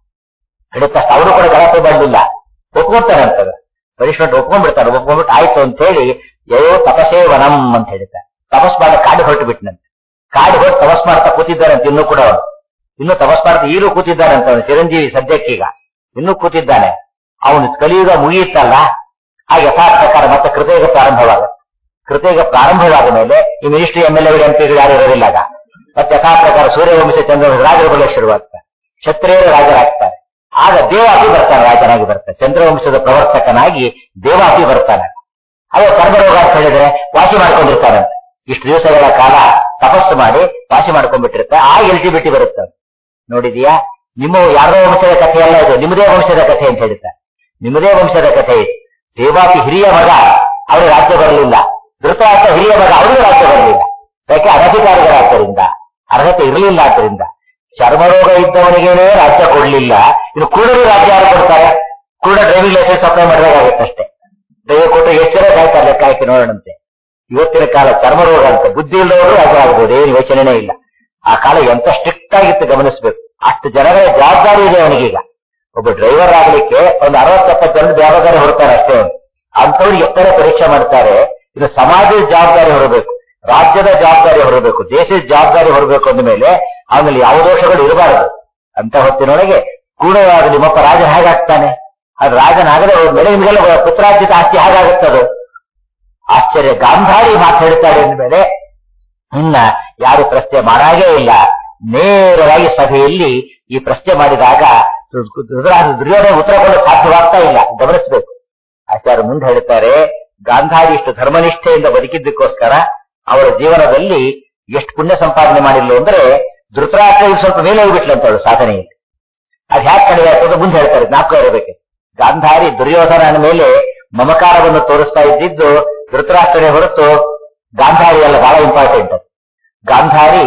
ಹೇಳಿದ ತಕ್ಷಣ ಅವರು ಕೂಡ ಗಲಾಟೆ ಮಾಡಲಿಲ್ಲ ಒಪ್ಕೊಂತಾನೆ ಅಂತದ ಪರಿಷ್ಠ ಒಪ್ಕೊಂಡ್ಬಿಡ್ತಾನೆ ಒಪ್ಕೊಂಡ್ಬಿಟ್ಟು ಆಯ್ತು ಅಂತ ಹೇಳಿ ಯೋ ತಪಸೇ ವನಂ ಅಂತ ಹೇಳಿದ್ದಾರೆ ತಪಸ್ ಮಾಡ ಕಾಡು ಹೊರಟು ಬಿಟ್ಟನಂತೆ ಕಾಡು ಹೊರಟು ತಪಸ್ ಮಾಡ್ತಾ ಕೂತಿದ್ದಾನಂತೆ ಇನ್ನೂ ಕೂಡ ಅವನು ಇನ್ನೂ ತಪಸ್ ಮಾಡ್ತಾ ಈಗಲೂ ಕೂತಿದ್ದಾನಂತ ಅವನು ಚಿರಂಜೀವಿ ಸದ್ಯಕ್ಕೀಗ ಇನ್ನೂ ಕೂತಿದ್ದಾನೆ ಅವನು ಕಲಿಯುಗ ಮುಗಿಯುತ್ತಲ್ಲ ಆ ಯಥಾರ್ಥ ಪ್ರಕಾರ ಮತ್ತೆ ಕೃತಯುಗ ಪ್ರಾರಂಭವಾಗುತ್ತೆ ಕೃತಯುಗ ಪ್ರಾರಂಭವಾದ ಮೇಲೆ ಈ ಮಿನಿಸ್ಟ್ರಿ ಎಂ ಎಲ್ ಎಗಳು ಎಂ ಪಿಗಳು ಯಾರು ಇರೋದಿಲ್ಲ ಆಗ ಮತ್ತೆ ಯಥಾ ಪ್ರಕಾರ ಸೂರ್ಯವಂಶ ಚಂದ್ರ ರಾಜರುಗಳು ಶುರುವಾಗ್ತಾರೆ ಕ್ಷತ್ರಿಯರು ರಾಜರಾಗ್ತಾರೆ ಆಗ ದೇವಾಪಿ ಬರ್ತಾನೆ ರಾಜನಾಗಿ ಬರ್ತಾನೆ ಚಂದ್ರವಂಶದ ಪ್ರವರ್ತಕನಾಗಿ ದೇವಾಪಿ ಬರ್ತಾನೆ ಅದೇ ಕರ್ಮರೋಗ ಅಂತ ಹೇಳಿದ್ರೆ ವಾಸಿ ಮಾಡ್ಕೊಂಡಿರ್ತಾರಂತೆ ಇಷ್ಟು ದಿವಸಗಳ ಕಾಲ ತಪಸ್ಸು ಮಾಡಿ ವಾಸಿ ಮಾಡ್ಕೊಂಡ್ಬಿಟ್ಟಿರ್ತಾರೆ ಆ ಎಲಿಜಿಬಿಲಿಟಿ ಬರುತ್ತೆ ನೋಡಿದ್ಯಾ ನಿಮ್ಮ ಯಾರದೋ ವಂಶದ ಕಥೆ ಅಲ್ಲ ಇದು ನಿಮ್ಮದೇ ವಂಶದ ಕಥೆ ಅಂತ ಹೇಳ್ತಾರೆ ನಿಮ್ಮದೇ ವಂಶದ ಕಥೆ ಇದು ದೇವಾಪಿ ಹಿರಿಯ ಮಗ ಅವರಿಗೆ ರಾಜ್ಯ ಬರಲಿಲ್ಲ ಧೃತರಾಷ್ಟ್ರ ಹಿರಿಯ ಮಗ ಅವರಿಗೂ ರಾಜ್ಯ ಬರಲಿಲ್ಲ ಯಾಕೆ ಅನಧಿಕಾರಿಗಳಾದ್ದರಿಂದ ಅರ್ಹತೆ ಇರಲಿಲ್ಲ ಆದ್ದರಿಂದ ಚರ್ಮರೋಗ ಇದ್ದವನಿಗೇನೇ ರಾಜ್ಯ ಕೊಡ್ಲಿಲ್ಲ ಇನ್ನು ಕುರುಡರು ರಾಜ್ಯ ಯಾರು ಕೊಡ್ತಾರೆ ಕುರುಡ ಡ್ರೈವಿಂಗ್ ಲೈಸೆನ್ಸ್ ಅಪ್ಲೈ ಮಾಡಬೇಕಾಗುತ್ತಷ್ಟೇ ದಯ ಕೊಟ್ಟು ಎಷ್ಟು ಜನ ಕಾಯ್ತಾರೆ ಲೆಕ್ಕ ಹಾಕಿ ನೋಡೋಣಂತೆ ಇವತ್ತಿನ ಕಾಲ ಚರ್ಮರೋಗ ಅಂತ ಬುದ್ಧಿ ಇಲ್ಲದವರು ರಾಜ್ಯ ಆಗ್ಬೋದು ಏನು ಯೋಚನೆನೇ ಇಲ್ಲ ಆ ಕಾಲ ಎಂತ ಸ್ಟ್ರಿಕ್ಟ್ ಆಗಿತ್ತು ಗಮನಿಸಬೇಕು ಅಷ್ಟು ಜನಗಳ ಜವಾಬ್ದಾರಿ ಇದೆ ಅವನಿಗೀಗ ಒಬ್ಬ ಡ್ರೈವರ್ ಆಗ್ಲಿಕ್ಕೆ ಒಂದು ಅರವತ್ತೆಪ್ಪತ್ತು ಜನ ಜವಾಬ್ದಾರಿ ಹೊರತಾರೆ ಅಷ್ಟೇ ಅವನು ಅಂಥವ್ರಿಗೆ ಎತ್ತರ ಪರೀಕ್ಷೆ ಮಾಡ್ತಾರೆ ಇದು ಸಮಾಜದ ಜವಾಬ್ದಾರಿ ಹೊರಬೇಕು ರಾಜ್ಯದ ಜವಾಬ್ದಾರಿ ಹೊರಬೇಕು ದೇಶದ ಜವಾಬ್ದಾರಿ ಹೊರಬೇಕು ಅಂದ ಮೇಲೆ ಆಮೇಲೆ ಯಾವ ದೋಷಗಳು ಇರಬಾರದು ಅಂತ ಹೊತ್ತಿನೊಳಗೆ ಕೂಡವಾದ ನಿಮ್ಮಪ್ಪ ರಾಜ ಹೇಗಾಗ್ತಾನೆ ಅದು ರಾಜನಾಗದೆ ಹೋದ ಮೇಲೆ ನಿಮಗೆಲ್ಲ ಪುತ್ರಾರ್ಜಿತ ಆಸ್ತಿ ಹೇಗಾಗುತ್ತದು ಆಶ್ಚರ್ಯ ಗಾಂಧಾರಿ ಮಾತಾಡ್ತಾಳೆ ಅಂದಮೇಲೆ ಇನ್ನ ಯಾರು ಪ್ರಶ್ನೆ ಮಾಡಾಗೇ ಇಲ್ಲ ನೇರವಾಗಿ ಸಭೆಯಲ್ಲಿ ಈ ಪ್ರಶ್ನೆ ಮಾಡಿದಾಗ ಧೃತರಾಷ್ಟ್ರ ದುರ್ಯೋಧನ ಉತ್ತರ ಕೊಡಲು ಸಾಧ್ಯವಾಗ್ತಾ ಇಲ್ಲ ಗಮನಿಸಬೇಕು ಆಚಾರ್ಯ ಮುಂದೆ ಹೇಳ್ತಾರೆ ಗಾಂಧಾರಿ ಇಷ್ಟು ಧರ್ಮನಿಷ್ಠೆಯಿಂದ ಬದುಕಿದ್ದಕ್ಕೋಸ್ಕರ ಅವರ ಜೀವನದಲ್ಲಿ ಎಷ್ಟು ಪುಣ್ಯ ಸಂಪಾದನೆ ಮಾಡಿಲ್ಲ ಅಂದ್ರೆ ಧೃತರಾಷ್ಟ್ರ ಈಗ ಸ್ವಲ್ಪ ಮೇಲೆ ಹೋಗ್ಬಿಟ್ಲಂತ ಅವಳು ಸಾಧನೆಯಲ್ಲಿ ಅದ್ ಹ್ಯಾಕ್ ಕಡಿಮೆ ಆಗ್ತದೆ ಮುಂದೆ ಹೇಳ್ತಾರೆ ಜ್ಞಾಪಕ ಇರಬೇಕು ಗಾಂಧಾರಿ ದುರ್ಯೋಧನನ ಮೇಲೆ ಮಮಕಾರವನ್ನು ತೋರಿಸ್ತಾ ಇದ್ದಿದ್ದು ಧೃತರಾಷ್ಟ್ರನೇ ಹೊರತು ಗಾಂಧಾರಿ ಅಲ್ಲ ಬಹಳ ಇಂಪಾರ್ಟೆಂಟ್ ಗಾಂಧಾರಿ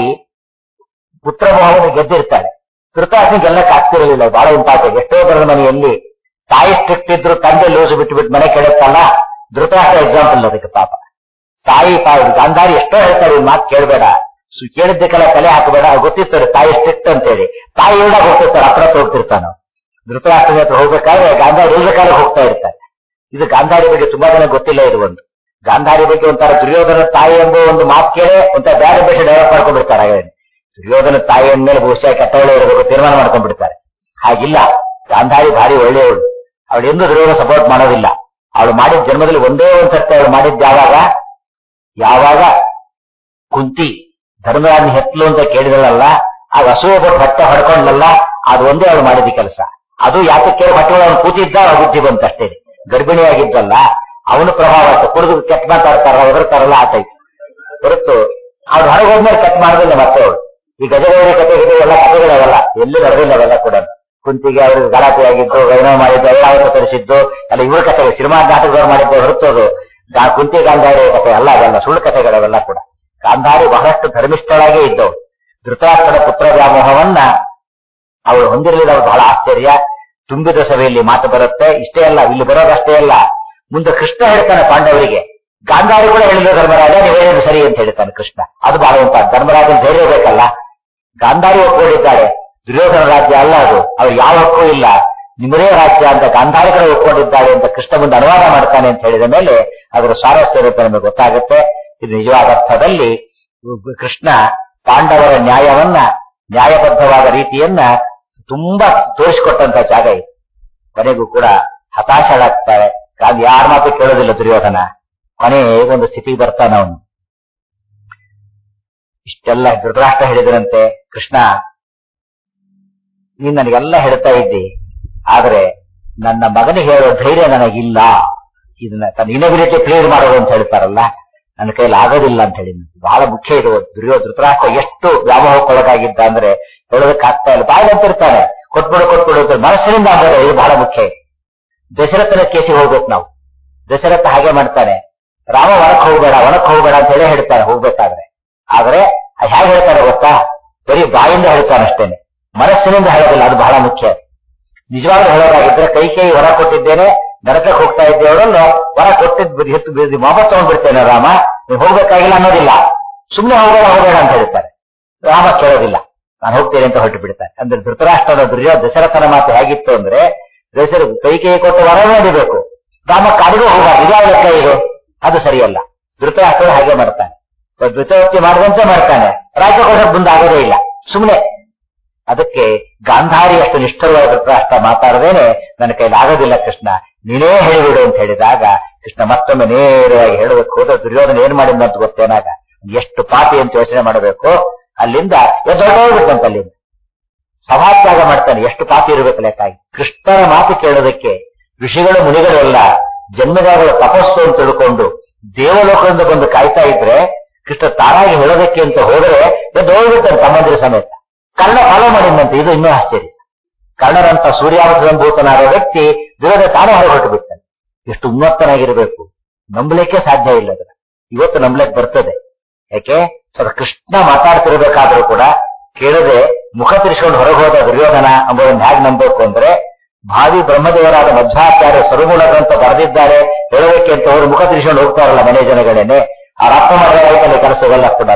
ಪುತ್ರ ಮೋಹವನ್ನು ಗೆದ್ದಿರ್ತಾಳೆ ಧೃತರಾಷ್ಟ್ರ ಗೆಲ್ಲಕ್ಕೆ ಆಗ್ತಿರಲಿಲ್ಲ ಬಹಳ ಇಂಪಾರ್ಟೆಂಟ್ ಎಷ್ಟೋ ಬರದ ಮನೆಯಲ್ಲಿ ತಾಯಿ ಸ್ಟ್ರಿಕ್ಟ್ ಇದ್ರು ತಂದೆ ಲೂಸು ಬಿಟ್ಟು ಬಿಟ್ಟು ಮನೆ ಕೆಡುತ್ತಲ್ಲ ಧೃತರಾಷ್ಟ್ರ ಎಕ್ಸಾಂಪಲ್ ಅದಕ್ಕೆ ಪಾಪ ತಾಯಿ ತಾಯಿ ಗಾಂಧಾರಿ ಎಷ್ಟೋ ಹೇಳ್ತಾರೆ ಈ ಮಾತು ಕೇಳಬೇಡ ಕೇಳಿದ್ದಕ್ಕೆಲ್ಲ ತಲೆ ಹಾಕಬೇಡ ಗೊತ್ತಿರ್ತಾರೆ ತಾಯಿ ಸ್ಟ್ರಿಕ್ಟ್ ಅಂತೇಳಿ ತಾಯಿ ಹೇಳ ಹೋಗ್ತಿರ್ತಾರೆ ಹತ್ರ ಹೋಗ್ತಿರ್ತಾನ ಧೃತರಾಷ್ಟ್ರನ ಹತ್ರ ಹೋಗ್ಬೇಕಾದ್ರೆ ಗಾಂಧಾರಿ ಇಲ್ಬೇಕಾದ್ರೆ ಹೋಗ್ತಾ ಇರ್ತಾರೆ ಇದು ಗಾಂಧಾರಿ ಬಗ್ಗೆ ತುಂಬಾ ಜನ ಗೊತ್ತಿಲ್ಲ ಇದು ಒಂದು ಗಾಂಧಾರಿ ಬಗ್ಗೆ ಒಂಥರ ದುರ್ಯೋಧನ ತಾಯಿ ಎಂಬ ಒಂದು ಮಾತು ಕೇಳಿ ಒಂಥರ ಬೇರೆ ಬೇರೆ ಡೆವಲಪ್ ಮಾಡ್ಕೊಂಡ್ಬಿಡ್ತಾರೆ ಹಾಗೆ ದುರ್ಯೋಧನ ತಾಯಿಯ ಮೇಲೆ ಬಹುಶಃ ಕೆಟ್ಟವಳೆ ಇರಬೇಕು ತೀರ್ಮಾನ ಮಾಡ್ಕೊಂಡ್ಬಿಡ್ತಾರೆ ಹಾಗಿಲ್ಲ ಗಾಂಧಾರಿ ಭಾರಿ ಒಳ್ಳೆಯವಳು ಅವಳು ಎಂದು ದುರ್ಯೋಧನ ಸಪೋರ್ಟ್ ಮಾಡೋದಿಲ್ಲ ಅವಳು ಮಾಡಿದ ಜನ್ಮದಲ್ಲಿ ಒಂದೇ ಒಂದು ಸರ್ತಿ ಅವಳು ಮಾಡಿದ್ದ ಯಾವಾಗ ಯಾವಾಗ ಕುಂತಿ ಧರ್ಮರಾಜನ ಹೆತ್ಲು ಅಂತ ಕೇಳಿದಳಲ್ಲ ಆಗ ಅಸೂಯೆ ಕೊಟ್ಟು ಹೊಟ್ಟೆ ಹೊಡ್ಕೊಂಡ್ಲಲ್ಲ ಅದು ಒಂದೇ ಅವಳು ಮಾಡಿದ ಕೆಲಸ ಅದು ಯಾಕೆ ಹೊಟ್ಟೆ ಅವನು ಕೂತಿದ್ದ ಆ ಬುದ್ಧಿ ಬಂತಷ್ಟೇ ಗರ್ಭಿಣಿಯಾಗಿದ್ದಲ್ಲ ಅವನು ಪ್ರಭಾವ ಆಯ್ತು ಕುಡಿದು ಕೆಟ್ಟ ಮಾತಾಡ್ತಾರಲ್ಲ ಒದರ್ತಾರಲ್ಲ ಆತಾಯ್ತು ಹೊರತು ಅವ್ರು ಹೊರಗೆ ಹೋದ್ಮೇಲೆ ಕಟ್ ಮಾಡೋದಿಲ್ಲ ಮತ್ತೆ ಅವಳು ಈ ಗಜಗೌರಿ ಕತೆ ಗಿತೆ ಎಲ್ಲ ಕಥೆಗಳವೆಲ್ಲ ಎಲ್ಲಿ ನಡೆದಿಲ್ಲ ಅವೆಲ್ಲ ಕೂಡ ಕುಂತಿಗೆ ಅವ್ರಿಗೆ ಗಲಾಟೆ ಆಗಿದ್ದು ಏನೋ ಮಾಡಿದ್ದು ಎಲ್ಲ ಅವತ್ತು ತರಿಸಿದ್ದು ಎಲ್ಲ ಇವ್ರ ಕಥೆ ಸಿನಿಮಾ ನಾಟಕದವ್ರು ಮಾಡಿದ್ದು ಹೊರತೋದು ಗಾ- ಕುಂತಿ ಗಾಂಧಾರಿ ಕಥೆ ಅಲ್ಲ ಅದೆಲ್ಲ ಸುಳ್ಳು ಕಥೆಗಳವೆಲ್ಲ ಕೂಡ ಗಾಂಧಾರಿ ಬಹಳಷ್ಟು ಧರ್ಮಿಷ್ಠಳಾಗೇ ಇದ್ದವು ಧೃತರಾಷ್ಟ್ರನ ಪುತ್ರ ವ್ಯಾಮೋಹವನ್ನ ಅವಳು ಹೊಂದಿರಲಿಲ್ಲ ಅವಳು ಬಹಳ ಆಶ್ಚರ್ಯ ತುಂಬಿದ ಸಭೆಯಲ್ಲಿ ಮಾತು ಬರುತ್ತೆ ಇಷ್ಟೇ ಅಲ್ಲ ಇಲ್ಲಿ ಬರೋದಷ್ಟೇ ಅಲ್ಲ ಮುಂದೆ ಕೃಷ್ಣ ಹೇಳ್ತಾನೆ ಪಾಂಡವರಿಗೆ ಗಾಂಧಾರಿ ಕೂಡ ಹೇಳಿದ ಧರ್ಮರಾಜ ನೀವು ಹೇಳಿದ್ರು ಸರಿ ಅಂತ ಹೇಳ್ತಾನೆ ಕೃಷ್ಣ ಅದು ಬಹಳ ಉಂಟ ಧರ್ಮರಾಜನ ಧೈರ್ಯ ಬೇಕಲ್ಲ ಗಾಂಧಾರಿ ಒಪ್ಕೊಂಡಿದ್ದಾಳೆ ದುರ್ಯೋಧನ ರಾಜ್ಯ ಅಲ್ಲ ಅದು ಅವ್ರು ಯಾವ ಹಕ್ಕೂ ಇಲ್ಲ ನಿಮ್ಮದೇ ರಾಜ್ಯ ಅಂತ ಗಾಂಧಾರಿಗಳು ಒಪ್ಕೊಂಡಿದ್ದಾಳೆ ಅಂತ ಕೃಷ್ಣ ಮುಂದೆ ಅನುವಾದ ಮಾಡ್ತಾನೆ ಅಂತ ಹೇಳಿದ ಮೇಲೆ ಅದರ ಸ್ವಾರಸ್ಯ ಇರುತ್ತೆ ನಮಗೆ ಗೊತ್ತಾಗುತ್ತೆ ಇದು ನಿಜವಾದ ಅರ್ಥದಲ್ಲಿ ಕೃಷ್ಣ ಪಾಂಡವರ ನ್ಯಾಯವನ್ನ ನ್ಯಾಯಬದ್ಧವಾದ ರೀತಿಯನ್ನ ತುಂಬಾ ತೋರಿಸಿಕೊಟ್ಟಂತ ಜಾಗ ಇದು ಕೊನೆಗೂ ಕೂಡ ಹತಾಶಳಾಗ್ತಾರೆ ಕಾದ್ ಯಾರ ಮಾತು ಕೇಳೋದಿಲ್ಲ ದುರ್ಯೋಧನ ಕೊನೆ ಒಂದು ಸ್ಥಿತಿಗೆ ಬರ್ತಾನ ಅವನು ಇಷ್ಟೆಲ್ಲ ಧೃತರಾಷ್ಟ್ರ ಹೇಳಿದ್ರಂತೆ ಕೃಷ್ಣ ನೀನ್ ನನಗೆಲ್ಲ ಹೇಳ್ತಾ ಇದ್ದಿ ಆದ್ರೆ ನನ್ನ ಮಗನಿಗೆ ಹೇಳೋ ಧೈರ್ಯ ನನಗಿಲ್ಲ ಇದನ್ನ ತನ್ನ ಇನಬಿಲಿಟಿ ಕ್ಲಿಯರ್ ಮಾಡೋದು ಅಂತ ಹೇಳ್ತಾರಲ್ಲ ನನ್ನ ಕೈಯಲ್ಲಿ ಆಗೋದಿಲ್ಲ ಅಂತ ಹೇಳಿ ಬಹಳ ಮುಖ್ಯ ಇದು ದುರ್ಯೋ ಧೃತರಾಷ್ಟ್ರ ಎಷ್ಟು ವ್ಯಾಮೋಹಕ್ಕೊಳಗಾಗಿದ್ದ ಅಂದ್ರೆ ಹೇಳೋದಕ್ಕಾಗ್ತಾ ಇಲ್ಲ ಬಾಯ್ದಂತಿರ್ತಾನೆ ಕೊಟ್ಬಿಡು ಕೊಟ್ಬಿಡು ಅಂತ ಮನಸ್ಸಿನಿಂದ ಆಗೋದು ಇದು ಬಹಳ ಮುಖ್ಯ ದಶರಥನ ಕೇಸಿಗೆ ಹೋಗ್ಬೇಕು ನಾವು ದಶರಥ ಹಾಗೆ ಮಾಡ್ತಾನೆ ರಾಮ ಒಣಕ್ ಹೋಗ್ಬೇಡ ಒಣಕ್ ಹೋಗ್ಬೇಡ ಅಂತ ಹೇಳಿ ಹೇಳ್ತಾನೆ ಹೋಗ್ಬೇಕಾದ್ರೆ ಆದ್ರೆ ಹೇಗೆ ಹೇಳ್ತಾನೆ ಗೊತ್ತಾ ಬರೀ ಬಾಯಿಂದ ಹೇಳ್ತಾನೆ ಅಷ್ಟೇನೆ ಮನಸ್ಸಿನಿಂದ ಹೇಳೋದಿಲ್ಲ ಅದು ಬಹಳ ಮುಖ್ಯ ನಿಜವಾಗ್ಲೂ ಹೇಳೋದಾಗಿದ್ರೆ ಕೈ ಕೈ ಹೊರ ಕೊಟ್ಟಿದ್ದೇನೆ ನರಕಕ್ಕೆ ಹೋಗ್ತಾ ಇದ್ದೇವರನ್ನು ಹೊರ ಕೊಟ್ಟಿದ್ ಹೆಚ್ಚು ಬೀದಿ ವಾಪಸ್ ತಗೊಂಡ್ಬಿಡ್ತೇನೆ ರಾಮ ನೀವು ಹೋಗ್ಬೇಕಾಗಿಲ್ಲ ಅನ್ನೋದಿಲ್ಲ ಸುಮ್ಮನೆ ಹೋಗೋಣ ಹೋಗೋಣ ಅಂತ ಹೇಳ್ತಾರೆ ರಾಮ ಕೇಳೋದಿಲ್ಲ ನಾನು ಹೋಗ್ತೇನೆ ಅಂತ ಹೊರಟು ಬಿಡ್ತಾರೆ ಅಂದ್ರೆ ಧೃತರಾಷ್ಟ್ರದ ದುರ್ಯ ದಶರಥನ ಮಾತು ಹೇಗಿತ್ತು ಅಂದ್ರೆ ದಶರ ಕೈ ಕೈ ಕೊಟ್ಟು ವರ ನೋಡಿಬೇಕು ರಾಮ ಕಾಡಿಗೂ ಹೋಗಬಾರ್ದು ಇದಾವ ಲೆಕ್ಕ ಇದು ಅದು ಸರಿಯಲ್ಲ ಧೃತರಾಷ್ಟ್ರ ಹಾಗೆ ಮಾಡ್ತಾನೆ ದ್ವಿತೀಯವರ್ತಿ ಮಾಡಿದಂತೆ ಮಾಡ್ತಾನೆ ರಾಜ್ಯ ಕೊಡೋಕೆ ಮುಂದೆ ಆಗೋದೇ ಇಲ್ಲ ಸುಮ್ಮನೆ ಅದಕ್ಕೆ ಗಾಂಧಾರಿ ಅಷ್ಟು ನಿಷ್ಠರವಾದ ಧೃತರಾಷ್ಟ್ರ ಮಾತಾಡದೇನೆ ನನ್ನ ಕೈಲಿ ಆಗೋದಿಲ್ಲ ಕೃಷ್ಣ ನೀನೇ ಹೇಳಿಬಿಡು ಅಂತ ಹೇಳಿದಾಗ ಕೃಷ್ಣ ಮತ್ತೊಮ್ಮೆ ನೇರವಾಗಿ ಹೇಳೋದಕ್ಕೆ ಹೋದ ದುರ್ಯೋಧನ ಏನ್ ಮಾಡಿದ ಅಂತ ಗೊತ್ತೇನಾಗ ಎಷ್ಟು ಪಾಪಿ ಅಂತ ಯೋಚನೆ ಮಾಡಬೇಕು ಅಲ್ಲಿಂದ ಎದ್ದೊಡ್ಡೋಗ್ಬೇಕಂತ ಅಲ್ಲಿಂದ ಸಭಾತ್ಯಾಗ ಮಾಡ್ತಾನೆ ಎಷ್ಟು ಪಾಪಿ ಇರಬೇಕು ಲೆಕ್ಕಾಗಿ ಕೃಷ್ಣನ ಮಾತು ಕೇಳೋದಕ್ಕೆ ಋಷಿಗಳು ಮುನಿಗಳು ಎಲ್ಲ ಜನ್ಮದಾಗಳ ತಪಸ್ಸು ಅಂತ ತಿಳ್ಕೊಂಡು ದೇವಲೋಕದಿಂದ ಬಂದು ಕಾಯ್ತಾ ಇದ್ರೆ ಕೃಷ್ಣ ತಾನಾಗಿ ಹೇಳೋದಕ್ಕೆ ಅಂತ ಹೋದ್ರೆ ಎದ್ದೋಗ್ಬಿಡ್ತಾನೆ ತಮ್ಮಂದಿರ ಸಮೇತ ಕರ್ಣ ಫಾಲೋ ಮಾಡಿದಂತೆ ಇದು ಇನ್ನೂ ಆಶ್ಚರ್ಯ ಕರ್ಣರಂತ ಸೂರ್ಯಾವತಂಭೂತನಾದ ವ್ಯಕ್ತಿ ವಿರೋಧ ತಾನೇ ಹೊರಗೊಟ್ಟು ಬಿಡ್ತಾನೆ ಎಷ್ಟು ಉನ್ನತನಾಗಿರಬೇಕು ನಂಬಲಿಕ್ಕೆ ಸಾಧ್ಯ ಇಲ್ಲ ಅದನ್ನ ಇವತ್ತು ನಂಬಲಿಕ್ಕೆ ಬರ್ತದೆ ಯಾಕೆ ಅದು ಕೃಷ್ಣ ಮಾತಾಡ್ತಿರ್ಬೇಕಾದ್ರೂ ಕೂಡ ಕೇಳದೆ ಮುಖ ತಿರ್ಸ್ಕೊಂಡು ಹೊರಗೆ ಹೋದ ದುರ್ಯೋಧನ ಎಂಬುದನ್ನು ಹೇಗೆ ನಂಬಬೇಕು ಅಂದ್ರೆ ಭಾವಿ ಬ್ರಹ್ಮದೇವರಾದ ಮಧ್ವಾಚಾರ್ಯ ಸರುಗುಣ ಗ್ರಂಥ ಬರೆದಿದ್ದಾರೆ ಹೇಳೋದಕ್ಕೆ ಅಂತ ಅವರು ಮುಖ ತಿರ್ಸ್ಕೊಂಡು ಹೋಗ್ತಾರಲ್ಲ ಮನೆ ಜನಗಳೇನೆ ಆ ರಪ್ಪ ಮಾಡಿದ ಕೆಲಸವೆಲ್ಲ ಕೂಡ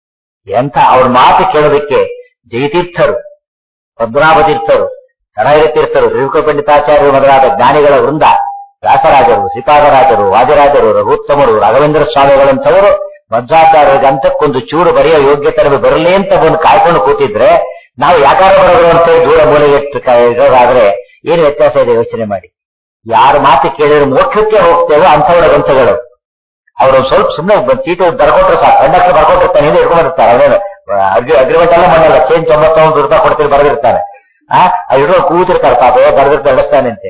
ಎಂಥ ಅವ್ರ ಮಾತು ಕೇಳೋದಕ್ಕೆ ಜಯತೀರ್ಥರು ಪದ್ಮನಾಭ ತೀರ್ಥರು ಕರಾಯರ ತೀರ್ಥರು ತ್ರಿವಿಕ್ರ ಪಂಡಿತಾಚಾರ್ಯರು ಮೊದಲಾದ ಜ್ಞಾನಿಗಳ ವೃಂದ ವ್ಯಾಸರಾಜರು ಶ್ರೀಪಾದರಾಜರು ವಾಜರಾಜರು ರಘುತ್ತಮರು ರಾಘವೇಂದ್ರ ಸ್ವಾಮಿಗಳಂತವರು ಮಧ್ವಾಚಾರ್ಯರಿಗೆ ಅಂತಕ್ಕೊಂದು ಚೂರು ಬರೆಯೋ ಯೋಗ್ಯತೆ ನಮಗೆ ಬರಲಿ ಅಂತ ಬಂದು ಕಾಯ್ಕೊಂಡು ಕೂತಿದ್ರೆ ನಾವು ಯಾಕಾರ ಬರೋದು ಅಂತ ಹೇಳಿ ದೂರ ಮೂಲೆಗೆ ಇಟ್ಟು ಕ- ಇರೋದಾದ್ರೆ ಏನು ವ್ಯತ್ಯಾಸ ಇದೆ ಯೋಚನೆ ಮಾಡಿ ಯಾರ ಮಾತು ಕೇಳಿದ್ರೆ ಮೋಕ್ಷಕ್ಕೆ ಹೋಗ್ತೇವೋ ಅಂಥವರ ಗ್ರಂಥಗಳು ಅವರು ಸ್ವಲ್ಪ ಸುಮ್ಮನೆ ಚೀಟಿ ಬರ್ಕೊಟ್ರೆ ಸಾಕು ಕಂಡಕ್ಟರ್ ಬರ್ಕೊಟ್ಟಿರ್ತಾನೆ ಹಿಂದೆ ಇಟ್ಕೊಂಡಿರ್ತಾರೆ ಅವನೇನು ಅಗ್ರಿಮೆಂಟ್ ಎಲ್ಲ ಮಾಡಲ್ಲ ಚೇಂಜ್ ತೊಂಬತ್ತೊಂದು ರೂಪಾಯಿ ಕೊಡ್ತೀವಿ ಬರೆದಿರ್ತಾನೆ ಆ ಇಡೋ ಕೂತಿರ್ತಾರೆ ಪಾಪ ಏ ಬರ್ದಿರ್ತಾರೆ ನಡೆಸ್ತಾನೆ ಅಂತ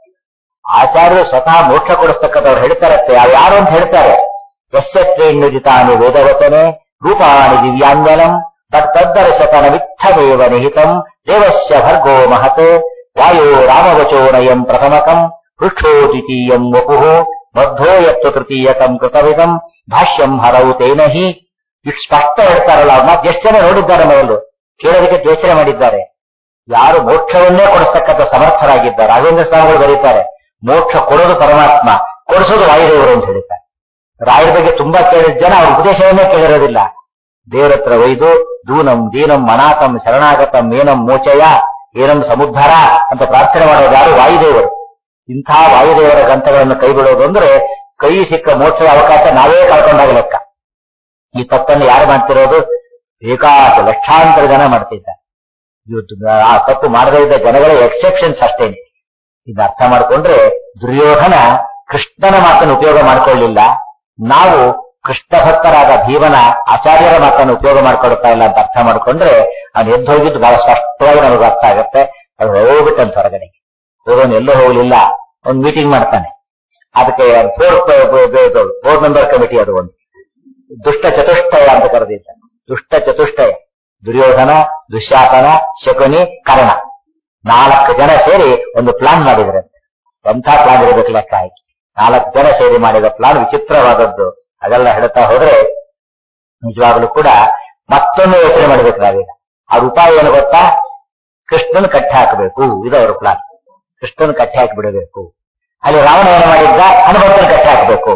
ಆಚಾರ್ಯರು ಸ್ವತಃ ಮೋಕ್ಷ ಕೊಡಿಸ್ತಕ್ಕಂಥವ್ರು ಹೇಳ್ತಾರತ್ತೆ ಅವು ಯಾರು ಅಂತ ಹೇಳ್ತಾರೆ ಯಶ್ಚೇನ್ನುಜಿತಾನು ವೇದವಚನೆ ರೂಪಾಣಿ ದಿವ್ಯಾಂಜನಂ ತದ್ದರ್ಶತನ ವಿತ್ತಮೇವ ನಿಹಿತಂ ದೇವಸ್ಯ ಭರ್ಗೋ ಮಹತ್ ವಾಯೋ ರಾಮವಚೋ ನಯಂ ಪ್ರಥಮಕಂ ಪೃಷ್ಠೋ ದ್ವಿತೀಯಂ ವಪುಃ ಮಧ್ವೋ ಯತ್ತು ತೃತೀಯಕಂ ಕೃತವಿದಂ ಭಾಷ್ಯಂ ಹರವು ತೇನ ಹಿ ಇಷ್ಟು ಸ್ಪಷ್ಟ ಹೇಳ್ತಾರಲ್ಲ ಅವ್ರು ಮತ್ತೆ ಎಷ್ಟು ಜನ ನೋಡಿದ್ದಾರೆ ಮೊದಲು ಕೇಳೋದಕ್ಕೆ ಯೋಚನೆ ಮಾಡಿದ್ದಾರೆ ಯಾರು ಮೋಕ್ಷವನ್ನೇ ಕೊಡಿಸ್ತಕ್ಕಂಥ ಸಮರ್ಥರಾಗಿದ್ದಾರೆ ರಾಘವೇಂದ್ರ ಸ್ವಾಮಿಗಳು ಬರೀತಾರೆ ಮೋಕ್ಷ ಕೊಡೋದು ಪರಮಾತ್ಮ ಕೊಡಿಸೋದು ವಾಯುದೇವರು ಅಂತ ಹೇಳ್ತಾರೆ ರಾಯರ ಬಗ್ಗೆ ತುಂಬಾ ಕೇಳಿದ ಜನ ಅವ್ರ ಉಪದೇಶವನ್ನೇ ಕೇಳಿರೋದಿಲ್ಲ ದೇವರ ಹತ್ರ ಒಯ್ದು ದೂನಂ ದೀನಂ ಅನಾಥಂ ಶರಣಾಗತಂ ಏನಂ ಮೋಚಯ ಏನಂ ಸಮುದ್ಧಾರ ಅಂತ ಪ್ರಾರ್ಥನೆ ಮಾಡೋದು ಯಾರು ವಾಯುದೇವರು ಇಂಥ ವಾಯುದೇವರ ಗ್ರಂಥಗಳನ್ನು ಕೈ ಬಿಡೋದು ಅಂದ್ರೆ ಕೈ ಸಿಕ್ಕ ಮೋಕ್ಷದ ಅವಕಾಶ ನಾವೇ ಕಳ್ಕೊಂಡಾಗ ಲೆಕ್ಕ ಈ ತಪ್ಪನ್ನು ಯಾರು ಮಾಡ್ತಿರೋದು ಬೇಕಾದ ಲಕ್ಷಾಂತರ ಜನ ಮಾಡ್ತಿದ್ದ ಇವತ್ತು ಆ ತಪ್ಪು ಮಾಡದೇ ಇದ್ದ ಜನಗಳೇ ಎಕ್ಸೆಪ್ಷನ್ಸ್ ಅಷ್ಟೇನೆ ಇದು ಅರ್ಥ ಮಾಡ್ಕೊಂಡ್ರೆ ದುರ್ಯೋಧನ ಕೃಷ್ಣನ ಮಾತನ್ನು ಉಪಯೋಗ ಮಾಡ್ಕೊಳ್ಳಿಲ್ಲ ನಾವು ಕೃಷ್ಣ ಭಕ್ತರಾದ ಭೀಮನ ಆಚಾರ್ಯರ ಮಾತನ್ನು ಉಪಯೋಗ ಮಾಡ್ಕೊಳ್ತಾ ಇಲ್ಲ ಅಂತ ಅರ್ಥ ಮಾಡ್ಕೊಂಡ್ರೆ ಅವ್ನು ಎದ್ದು ಹೋಗಿದ್ದು ಬಹಳ ಸ್ಪಷ್ಟವಾಗಿ ನಮಗೆ ಅರ್ಥ ಆಗುತ್ತೆ ಅದು ಹೋಗ್ಬಿಟ್ಟಂತ ಹೊರಗಡೆಗೆ ಹೋಗೋನು ಎಲ್ಲೂ ಹೋಗ್ಲಿಲ್ಲ ಒಂದು ಮೀಟಿಂಗ್ ಮಾಡ್ತಾನೆ ಅದಕ್ಕೆ ಫೋರ್ತ್ ಬೋರ್ಡ್ ಮೆಂಬರ್ ಕಮಿಟಿ ಅದು ಒಂದು ದುಷ್ಟ ಚತುಷ್ಟಯ ಅಂತ ಕರೆದಿದ್ದ ದುಷ್ಟ ಚತುಷ್ಟಯ ದುರ್ಯೋಧನ ದುಶ್ಯಾಸನ ಶಕುನಿ ಕರ್ಣ ನಾಲ್ಕು ಜನ ಸೇರಿ ಒಂದು ಪ್ಲಾನ್ ಮಾಡಿದ್ರಂತೆ ಎಂಥ ಪ್ಲಾನ್ ಇರಬೇಕು ಲೆಕ್ಕ ಹಾಕಿ ನಾಲ್ಕು ಜನ ಸೇರಿ ಮಾಡಿದ ಪ್ಲಾನ್ ವಿಚಿತ್ರವಾದದ್ದು ಅದೆಲ್ಲ ಹೇಳ್ತಾ ಹೋದ್ರೆ ನಿಜವಾಗ್ಲೂ ಕೂಡ ಮತ್ತೊಂದು ಯೋಚನೆ ಮಾಡ್ಬೇಕು ನಾವೀಗ ಅವ್ರ ಉಪಾಯ ಏನು ಗೊತ್ತಾ ಕೃಷ್ಣನ್ ಕಟ್ಟಿ ಹಾಕಬೇಕು ಇದು ಅವ್ರ ಪ್ಲಾನ್ ಕೃಷ್ಣನ್ ಕಟ್ಟಿ ಹಾಕಿ ಬಿಡಬೇಕು ಅಲ್ಲಿ ರಾವಣ ಏನು ಮಾಡಿದ್ದ ಹನುಮಂತನ ಕಟ್ಟಿ ಹಾಕಬೇಕು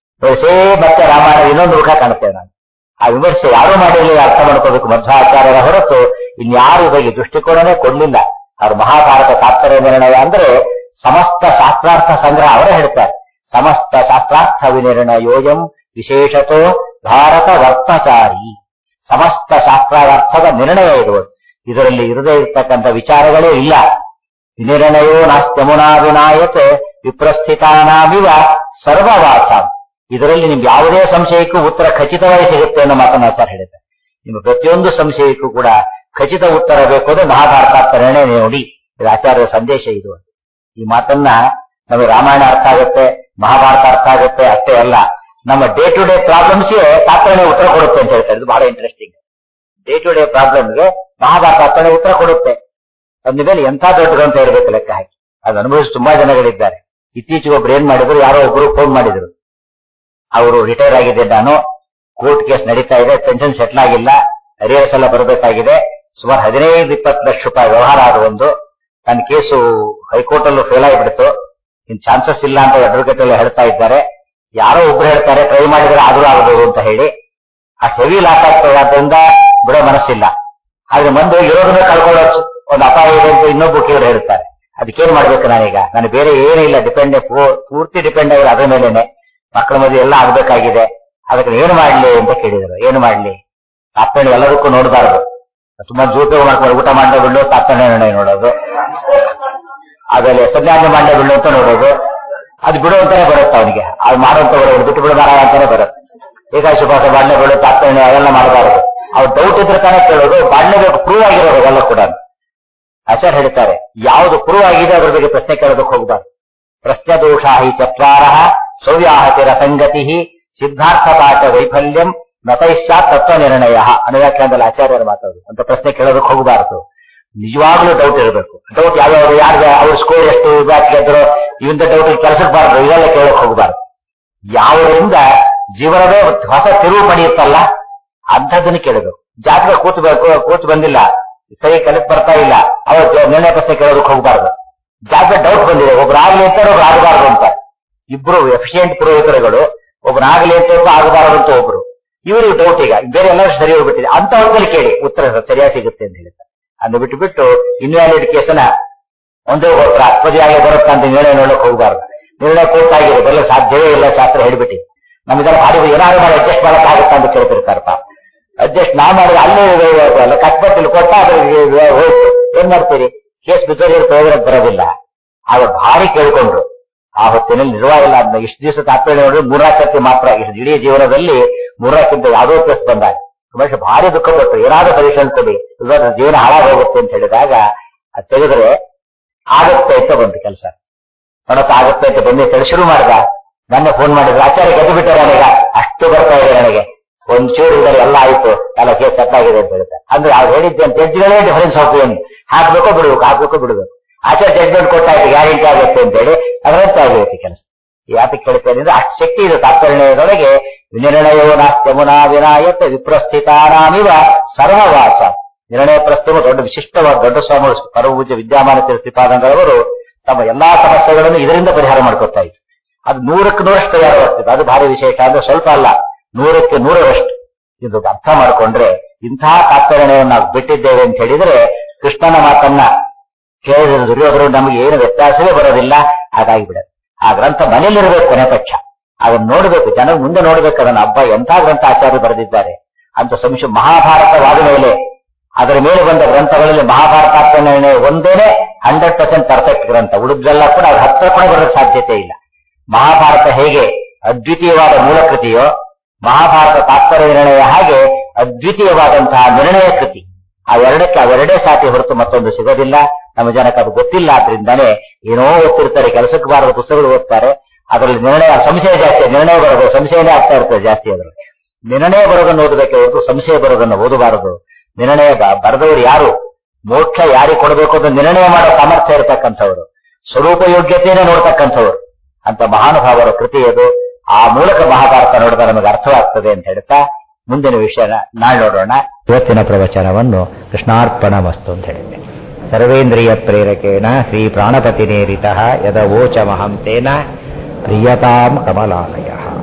ಸೇಮ್ ಮತ್ತೆ ರಾಮಾಯಣ ಇನ್ನೊಂದು ಮುಖ ಕಾಣುತ್ತೇವೆ ನಾನು ಆ ವಿಮರ್ಶೆ ಯಾರು ಮಾಡಿರಲಿಲ್ಲ ಅರ್ಥ ಮಾಡ್ಕೋಬೇಕು ಮಧ್ವಾಚಾರ್ಯರ ಹೊರತು ಇನ್ಯಾರು ಇದಕ್ಕೆ ದೃಷ್ಟಿಕೋನನೇ ಕೊಡ್ಲಿಲ್ಲ ಅವ್ರ ಮಹಾಭಾರತ ತಾತ್ಪರ್ಯ ನಿರ್ಣಯ ಅಂದ್ರೆ ಸಮಸ್ತ ಶಾಸ್ತ್ರಾರ್ಥ ಸಂಗ್ರಹ ಅವರೇ ಹೇಳ್ತಾರೆ ಸಮಸ್ತ ಶಾಸ್ತ್ರಾರ್ಥ ವಿನಿರ್ಣಯೋಯಂ ವಿಶೇಷತೋ ಭಾರತ ವರ್ತಚಾರಿ ಸಮಸ್ತ ಶಾಸ್ತ್ರಾರ್ಥದ ನಿರ್ಣಯ ಇದು ಇದರಲ್ಲಿ ಇರದೇ ಇರತಕ್ಕಂಥ ವಿಚಾರಗಳೇ ಇಲ್ಲ ವಿನಿರ್ಣಯೋ ನಾಸ್ತ್ಯಮುನಾ ವಿನಾಯತ್ ವಿಪ್ರಸ್ಥಿತಾನಾಮಿವ ಸರ್ವವಾಚ ಇದರಲ್ಲಿ ನಿಮ್ಗೆ ಯಾವುದೇ ಸಂಶಯಕ್ಕೂ ಉತ್ತರ ಖಚಿತವಾಗಿ ಸಿಗುತ್ತೆ ಅನ್ನೋ ಮಾತನ್ನ ಆಚಾರ ಹೇಳಿದ್ದಾರೆ ನಿಮ್ಮ ಪ್ರತಿಯೊಂದು ಸಂಶಯಕ್ಕೂ ಕೂಡ ಖಚಿತ ಉತ್ತರ ಬೇಕು ಅಂದ್ರೆ ಮಹಾಭಾರತ ನಿರ್ಣಯ ನೋಡಿ ಇದು ಆಚಾರ್ಯ ಸಂದೇಶ ಇದು ಈ ಮಾತನ್ನ ನಮಗೆ ರಾಮಾಯಣ ಅರ್ಥ ಆಗುತ್ತೆ ಮಹಾಭಾರತ ಅರ್ಥ ಆಗುತ್ತೆ ಅಷ್ಟೇ ಅಲ್ಲ ನಮ್ಮ ಡೇ ಟು ಡೇ ಪ್ರಾಬ್ಲಮ್ಸ್ಗೆ ತಾತ್ಪರ್ಯ ಉತ್ತರ ಕೊಡುತ್ತೆ ಅಂತ ಹೇಳ್ತಾರೆ ಇದು ಬಹಳ ಇಂಟ್ರೆಸ್ಟಿಂಗ್ ಡೇ ಟು ಡೇ ಪ್ರಾಬ್ಲಮ್ಗೆ ಮಹಾಭಾರತ ತಾತ್ಪರ್ಯ ಉತ್ತರ ಕೊಡುತ್ತೆ ಅಂದ ಮೇಲೆ ಎಂಥ ದೊಡ್ಡ ಗ್ರಂಥ ಇರಬೇಕು ಲೆಕ್ಕ ಹಾಕಿ ಅದು ಅನುಭವಿಸಿ ತುಂಬಾ ಜನಗಳಿದ್ದಾರೆ ಇತ್ತೀಚೆಗೆ ಒಬ್ರು ಏನ್ ಮಾಡಿದ್ರು ಯಾರೋ ಒಬ್ರು ಫೋನ್ ಮಾಡಿದ್ರು ಅವರು ರಿಟೈರ್ ಆಗಿದೆ ನಾನು ಕೋರ್ಟ್ ಕೇಸ್ ನಡೀತಾ ಇದೆ ಪೆನ್ಷನ್ ಸೆಟ್ಲ್ ಆಗಿಲ್ಲ ಅರಿಯರ್ಸ್ ಎಲ್ಲ ಬರಬೇಕಾಗಿದೆ ಸುಮಾರು ಹದಿನೈದು ಇಪ್ಪತ್ತು ಲಕ್ಷ ರೂಪಾಯಿ ವ್ಯವಹಾರ ಆದ ಒಂದು ನನ್ನ ಕೇಸು ಹೈಕೋರ್ಟ್ ಅಲ್ಲೂ ಫೇಲ್ ಆಗಿಬಿಡ್ತು ಇನ್ ಚಾನ್ಸಸ್ ಇಲ್ಲ ಅಂತ ಅಡ್ವೊಕೇಟ್ ಎಲ್ಲ ಹೇಳ್ತಾ ಇದ್ದಾರೆ ಯಾರೋ ಒಬ್ರು ಹೇಳ್ತಾರೆ ಟ್ರೈ ಮಾಡಿದ್ರೆ ಆದ್ರೂ ಆಗಬಹುದು ಅಂತ ಹೇಳಿ ಅಷ್ಟು ಹೆವಿ ಲಾಸ್ ಆಗ್ತದೆ ಆದ್ರಿಂದ ಬಿಡೋ ಮನಸ್ಸಿಲ್ಲ ಆದ್ರೆ ಮುಂದೆ ಇರೋದನ್ನ ಕಳ್ಕೊಳ್ಳೋ ಒಂದು ಅಪಾಯ ಇದೆ ಅಂತ ಇನ್ನೊಬ್ಬ ಕೇಳಿ ಹೇಳ್ತಾರೆ ಅದಕ್ಕೇನ್ ಮಾಡ್ಬೇಕು ನಾನೀಗ ನಾನು ಬೇರೆ ಏನಿಲ್ಲ ಡಿಪೆಂಡ್ ಪೂರ್ತಿ ಡಿಪೆಂಡ್ ಆಗಿರೋ ಅದ್ರ ಮೇಲೇನೆ ಮಕ್ಕಳ ಮದುವೆ ಎಲ್ಲ ಆಗ್ಬೇಕಾಗಿದೆ ಅದಕ್ಕೆ ಏನು ಮಾಡ್ಲಿ ಅಂತ ಕೇಳಿದರು ಏನು ಮಾಡ್ಲಿ ತಾತ್ಪರ್ಯ ಎಲ್ಲದಕ್ಕೂ ನೋಡಬಾರದು ತುಂಬಾ ಜೂಟು ಮಾಡ್ಕೊಂಡು ಊಟ ಮಾಡೋ ಬಿಡು ತಾತ್ಪರ್ಯ ನಿರ್ಣಯ ನೋಡೋದು ಆಮೇಲೆ ಸಂಧ್ಯಾನೆ ಮಾಡೋ ಬಿಡು ಅಂತ ನೋಡೋದು ಅದು ಬಿಡು ಅಂತಾನೆ ಬರುತ್ತೆ ಅವನಿಗೆ ಅದು ಮಾಡುವಂತ ಬರೋದು ಬಿಟ್ಟು ಬಿಡು ಮಾರಾಯ ಅಂತಾನೆ ಬರುತ್ತೆ ಈಗ ಶುಭಾಸ ಬಾಡ್ಲೆ ಬಿಡು ತಾತ್ಪರ್ಯ ಅವೆಲ್ಲ ಮಾಡಬಾರದು ಅವ್ರು ಡೌಟ್ ಇದ್ರೆ ತಾನೇ ಕೇಳೋದು ಬಾಡ್ಲೇಬೇಕು ಪ್ರೂವ್ ಆಗಿರೋದು ಅವೆಲ್ಲ ಕೂಡ ಆಚಾರ್ಯ ಹೇಳ್ತಾರೆ ಯಾವುದು ಪ್ರೂವ್ ಆಗಿದೆ ಅದ್ರ ಬಗ್ಗೆ ಪ್ರಶ್ನೆ ಕೇಳೋದಕ್ಕೆ ಹೋಗಬಾರ್ದು ಪ್ರಶ್ನೆ ದೋಷ ಹಿ ಚತ್ವಾರ ಸೌವ್ಯಾಹತಿರ ಸಂಗತಿ ಸಿದ್ಧಾರ್ಥ ಪಾಠ ವೈಫಲ್ಯಂ ನತೈಶ್ಚ ತತ್ವ ನಿರ್ಣಯ ಅನುವ್ಯಾಖ್ಯಾನದಲ್ಲಿ ಆಚಾರ್ಯರ ಮಾತಾಡೋದು ಅಂತ ಪ್ರಶ್ನೆ ಕೇಳೋದಕ್ಕೆ ಹೋಗಬಾರದು ನಿಜವಾಗ್ಲೂ ಡೌಟ್ ಇರಬೇಕು ಡೌಟ್ ಯಾವ್ಯಾವ ಯಾರ್ಗ ಅವ್ರ ಸ್ಕೋರ್ ಎಷ್ಟು ಬ್ಯಾಚ್ ಗೆದ್ರು ಇವಂತ ಡೌಟ್ ಕೆಲಸಕ್ಕೆ ಬಾರದು ಇದೆಲ್ಲ ಕೇಳಕ್ ಹೋಗಬಾರ್ದು ಯಾವುದರಿಂದ ಜೀವನವೇ ಹೊಸ ತಿರುವು ಪಡೆಯುತ್ತಲ್ಲ ಅಂಥದ್ದನ್ನು ಕೇಳಬೇಕು ಜಾತಕ ಕೂತ್ಬೇಕು ಕೂತು ಬಂದಿಲ್ಲ ಸರಿ ಕೆಲಸ ಬರ್ತಾ ಇಲ್ಲ ಅವತ್ತು ನಿರ್ಣಯ ಪ್ರಶ್ನೆ ಕೇಳೋದಕ್ಕೆ ಹೋಗಬಾರ್ದು ಜಾತಕ ಡೌಟ್ ಬಂದಿದೆ ಒಬ್ರು ಆಗ್ಲಿ ಅಂತಾರೆ ಒಬ್ರು ಆಗಬಾರ್ದು ಅಂತ ಇಬ್ರು ಎಫಿಷಿಯಂಟ್ ಪುರೋಹಿತರುಗಳು ಒಬ್ರು ಆಗಲಿ ಅಂತ ಒಬ್ರು ಆಗಬಾರದು ಅಂತ ಒಬ್ರು ಇವರು ಡೌಟ್ ಈಗ ಬೇರೆ ಎಲ್ಲರೂ ಸರಿ ಹೋಗ್ಬಿಟ್ಟಿದೆ ಅಂತ ಹೊತ್ತಲ್ಲಿ ಕೇಳಿ ಉತ್ತರ ಸರಿಯಾಗಿ ಸಿಗುತ್ತೆ ಅಂತ ಹೇಳ್ತಾರೆ ಅದನ್ನ ಬಿಟ್ಟು ಬಿಟ್ಟು ಇನ್ವ್ಯಾಲಿಡ್ ಕೇಸನ್ನ ಒಂದೇ ಹೋಗ್ರ ಮದುವೆಯಾಗಿ ಬರುತ್ತಾ ಅಂತ ನಿರ್ಣಯ ನೋಡಕ್ ಹೋಗಬಾರ್ದು ನಿರ್ಣಯ ಕೊಟ್ಟಾಗಿದೆ ಬರಲು ಸಾಧ್ಯವೇ ಇಲ್ಲ ಶಾಸ್ತ್ರ ಹೇಳ್ಬಿಟ್ಟು ನಮ್ಗೆಲ್ಲ ಭಾರಿ ಏನಾದ್ರು ಮಾಡಿ ಅಡ್ಜಸ್ಟ್ ಮಾಡಕ್ ಆಗುತ್ತಾ ಅಂತ ಕೇಳ್ತಿರ್ತಾರೆ ಪಾಪ ಅಡ್ಜಸ್ಟ್ ನಾ ಮಾಡಿದ್ರೆ ಅಲ್ಲೇ ಕಟ್ಪಟ್ಟಿಲ್ ಕೊಟ್ಟ ಅದ್ರಿಗೆ ಹೋಯ್ತು ಏನ್ ಮಾಡ್ತೀರಿ ಕೇಸ್ ಬಿದ್ದೋರಿಗೆ ಪ್ರಯೋಜನ ಬರೋದಿಲ್ಲ ಆಗ ಭಾರಿ ಕೇಳ್ಕೊಂಡ್ರು ಆ ಹೊತ್ತಿನಲ್ಲಿ ನಿರ್ವಾಹಲ್ಲ ಅದನ್ನ ಇಷ್ಟು ದಿವಸ ತಾತ್ಪರ್ಯ ನೋಡಿದ್ರೆ ಮೂರಾಕತ್ತಿ ಮಾತ್ರ ಇಷ್ಟು ಇಡೀ ಜೀವನದಲ್ಲಿ ಮೂರಾಕಿಂತ ಯಾವುದೋ ಕೇಸ್ ಬಂದಾಗ ಮನುಷ್ಯ ಭಾರಿ ದುಃಖ ಪಟ್ಟು ಏನಾದ್ರೂ ಸಜೆಷನ್ ಕೊಡಿ ಇವಾಗ ಜೀವನ ಹಾಳಾಗೋಗುತ್ತೆ ಅಂತ ಹೇಳಿದಾಗ ಅದು ತೆಗೆದ್ರೆ ಆಗುತ್ತೆ ಅಂತ ಬಂತು ಕೆಲಸ ನೋಡಕ್ ಆಗುತ್ತೆ ಅಂತ ಬಂದು ಹೇಳಿ ಶುರು ಮಾಡ್ದ ನನ್ನ ಫೋನ್ ಮಾಡಿದ್ರು ಆಚಾರ್ಯ ಗೆದ್ದು ಬಿಟ್ಟೆ ನನಗ ಅಷ್ಟು ಬರ್ತಾ ಇದೆ ನನಗೆ ಒಂದ್ ಚೂರು ಇದ್ದಾರೆ ಎಲ್ಲ ಆಯ್ತು ಎಲ್ಲ ಕೇಸ್ ಸೆಟ್ ಆಗಿದೆ ಅಂತ ಹೇಳ್ತಾರೆ ಅಂದ್ರೆ ಅವ್ರು ಹೇಳಿದ್ದೆ ಜಡ್ಜ್ಗಳೇ ಡಿಫರೆನ್ಸ್ ಆಫ್ ಏನು ಹಾಕ್ಬೇಕೋ ಬಿಡ್ಬೇಕು ಹಾಕ್ಬೇಕೋ ಬಿಡ್ಬೇಕು ಆಚಾರ್ಯ ಜಡ್ಜ್ಮೆಂಟ್ ಕೊಟ್ಟಾಯ್ತು ಗ್ಯಾರಂಟಿ ಆಗುತ್ತೆ ಅಂತ ಹೇಳಿ ಅದರಂತೆ ಆಗಿರುತ್ತೆ ಕೆಲಸ ಯಾತಕ್ಕೆ ಹೇಳ್ತೇನೆ ಅಂದ್ರೆ ಅಷ್ಟು ಶಕ್ತಿ ಇದೆ ತಾತ್ಪರ್ಯದೊಳಗೆ ವಿನಿರ್ಣಯೋ ನಾಸ್ತ್ಯಮುನಾ ವಿನಾಯತ್ ವಿಪ್ರಸ್ಥಿತಾನಾಮಿವ ಸರ್ವವಾಚ ನಿರ್ಣಯ ಪ್ರಸ್ತುತ ದೊಡ್ಡ ವಿಶಿಷ್ಟವಾದ ದೊಡ್ಡ ಸ್ವಾಮಿಗಳು ಪರಮಪೂಜ್ಯ ವಿದ್ಯಾಮಾನ ತೀರ್ಥಿಪಾದಂಗಳವರು ತಮ್ಮ ಎಲ್ಲಾ ಸಮಸ್ಯೆಗಳನ್ನು ಇದರಿಂದ ಪರಿಹಾರ ಮಾಡ್ಕೊತಾ ಇದ್ರು ಅದು ನೂರಕ್ಕೆ ನೂರಷ್ಟು ಪರಿಹಾರ ಬರ್ತಿದೆ ಅದು ಭಾರಿ ವಿಶೇಷ ಅಂದ್ರೆ ಸ್ವಲ್ಪ ಅಲ್ಲ ನೂರಕ್ಕೆ ನೂರರಷ್ಟು ಇದು ಅರ್ಥ ಮಾಡ್ಕೊಂಡ್ರೆ ಇಂತಹ ತಾತ್ಪರ್ಯವನ್ನು ನಾವು ಬಿಟ್ಟಿದ್ದೇವೆ ಅಂತ ಹೇಳಿದ್ರೆ ಕೃಷ್ಣನ ಮಾತನ್ನ ಕೇಳಿದ್ರೆ ದುರ್ಯೋಧರು ನಮಗೆ ಏನು ವ್ಯತ್ಯಾಸವೇ ಬರೋದಿಲ್ಲ ಹಾಗಾಗಿ ಬಿಡೋದು ಆ ಗ್ರಂಥ ಮನೇಲಿರಬೇಕು ಕೊನೆ ಪಕ್ಷ ಅದನ್ನ ನೋಡಬೇಕು ಜನ ಮುಂದೆ ನೋಡ್ಬೇಕು ಅದನ್ನ ಹಬ್ಬ ಎಂಥ ಗ್ರಂಥ ಆಚಾರ್ಯ ಬರೆದಿದ್ದಾರೆ ಅಂತ ಸಂಶಯ ಮಹಾಭಾರತವಾದ ಮೇಲೆ ಅದರ ಮೇಲೆ ಬಂದ ಗ್ರಂಥಗಳಲ್ಲಿ ಮಹಾಭಾರತಾತ್ಮ ನಿರ್ಣಯ ಒಂದೇನೆ ಹಂಡ್ರೆಡ್ ಪರ್ಸೆಂಟ್ ಪರ್ಫೆಕ್ಟ್ ಗ್ರಂಥ ಉಳಿದೆಲ್ಲ ಕೂಡ ಅದು ಹತ್ರ ಕೂಡ ಬರೋಕ್ಕೆ ಸಾಧ್ಯತೆ ಇಲ್ಲ ಮಹಾಭಾರತ ಹೇಗೆ ಅದ್ವಿತೀಯವಾದ ಮೂಲ ಕೃತಿಯೋ ಮಹಾಭಾರತ ತಾತ್ಪರ್ಯ ನಿರ್ಣಯ ಹಾಗೆ ಅದ್ವಿತೀಯವಾದಂತಹ ನಿರ್ಣಯ ಕೃತಿ ಅವೆರಡಕ್ಕೆ ಅವೆರಡೇ ಸಾಟಿ ಹೊರತು ಮತ್ತೊಂದು ಸಿಗೋದಿಲ್ಲ ನಮ್ಮ ಜನಕ್ಕೆ ಅದು ಗೊತ್ತಿಲ್ಲ ಆದ್ರಿಂದಾನೇ ಏನೋ ಓದ್ತಿರ್ತಾರೆ ಕೆಲಸಕ್ಕೆ ಬಾರದ ಪುಸ್ತಕಗಳು ಓದ್ತಾರೆ ಅದರಲ್ಲಿ ನಿರ್ಣಯ ಸಂಶಯ ಜಾಸ್ತಿ ನಿರ್ಣಯ ಬರೋದು ಸಂಶಯನೇ ಆಗ್ತಾ ಇರ್ತದೆ ಜಾಸ್ತಿ ಅದರಲ್ಲಿ ನಿರ್ಣಯ ಬರೋದನ್ನು ಓದಬೇಕೆ ಹೊರತು ಸಂಶಯ ಬರೋದನ್ನು ಓದಬಾರದು ನಿರ್ಣಯ ಬ- ಬರೆದವರು ಯಾರು ಮೋಕ್ಷ ಯಾರಿಗೆ ಕೊಡಬೇಕು ಅಂತ ನಿರ್ಣಯ ಮಾಡೋ ಸಾಮರ್ಥ್ಯ ಇರತಕ್ಕಂಥವ್ರು ಸ್ವರೂಪ ಯೋಗ್ಯತೆಯನ್ನೇ ನೋಡ್ತಕ್ಕಂಥವ್ರು ಅಂತ ಮಹಾನುಭಾವರ ಕೃತಿ ಅದು ಆ ಮೂಲಕ ಮಹಾಭಾರತ ನೋಡಿದ್ರೆ ನಮಗೆ ಅರ್ಥವಾಗ್ತದೆ ಅಂತ ಹೇಳ್ತಾ ಮುಂದಿನ ವಿಷಯನ ನಾಳೆ ನೋಡೋಣ ಇವತ್ತಿನ ಪ್ರವಚನವನ್ನು ಕೃಷ್ಣಾರ್ಪಣ ಮಸ್ತು ಅಂತ ಹೇಳಿದೆ ಸರ್ವೇಂದ್ರಿಯ ಪ್ರೇರಕೇಣ ಶ್ರೀ ಪ್ರಾಣಪತಿ ನೇರಿತ ಯದ ವೋಚಮಹಂ ತೇನ ಪ್ರಿಯತಾಂ ಕಮಲಾಲಯ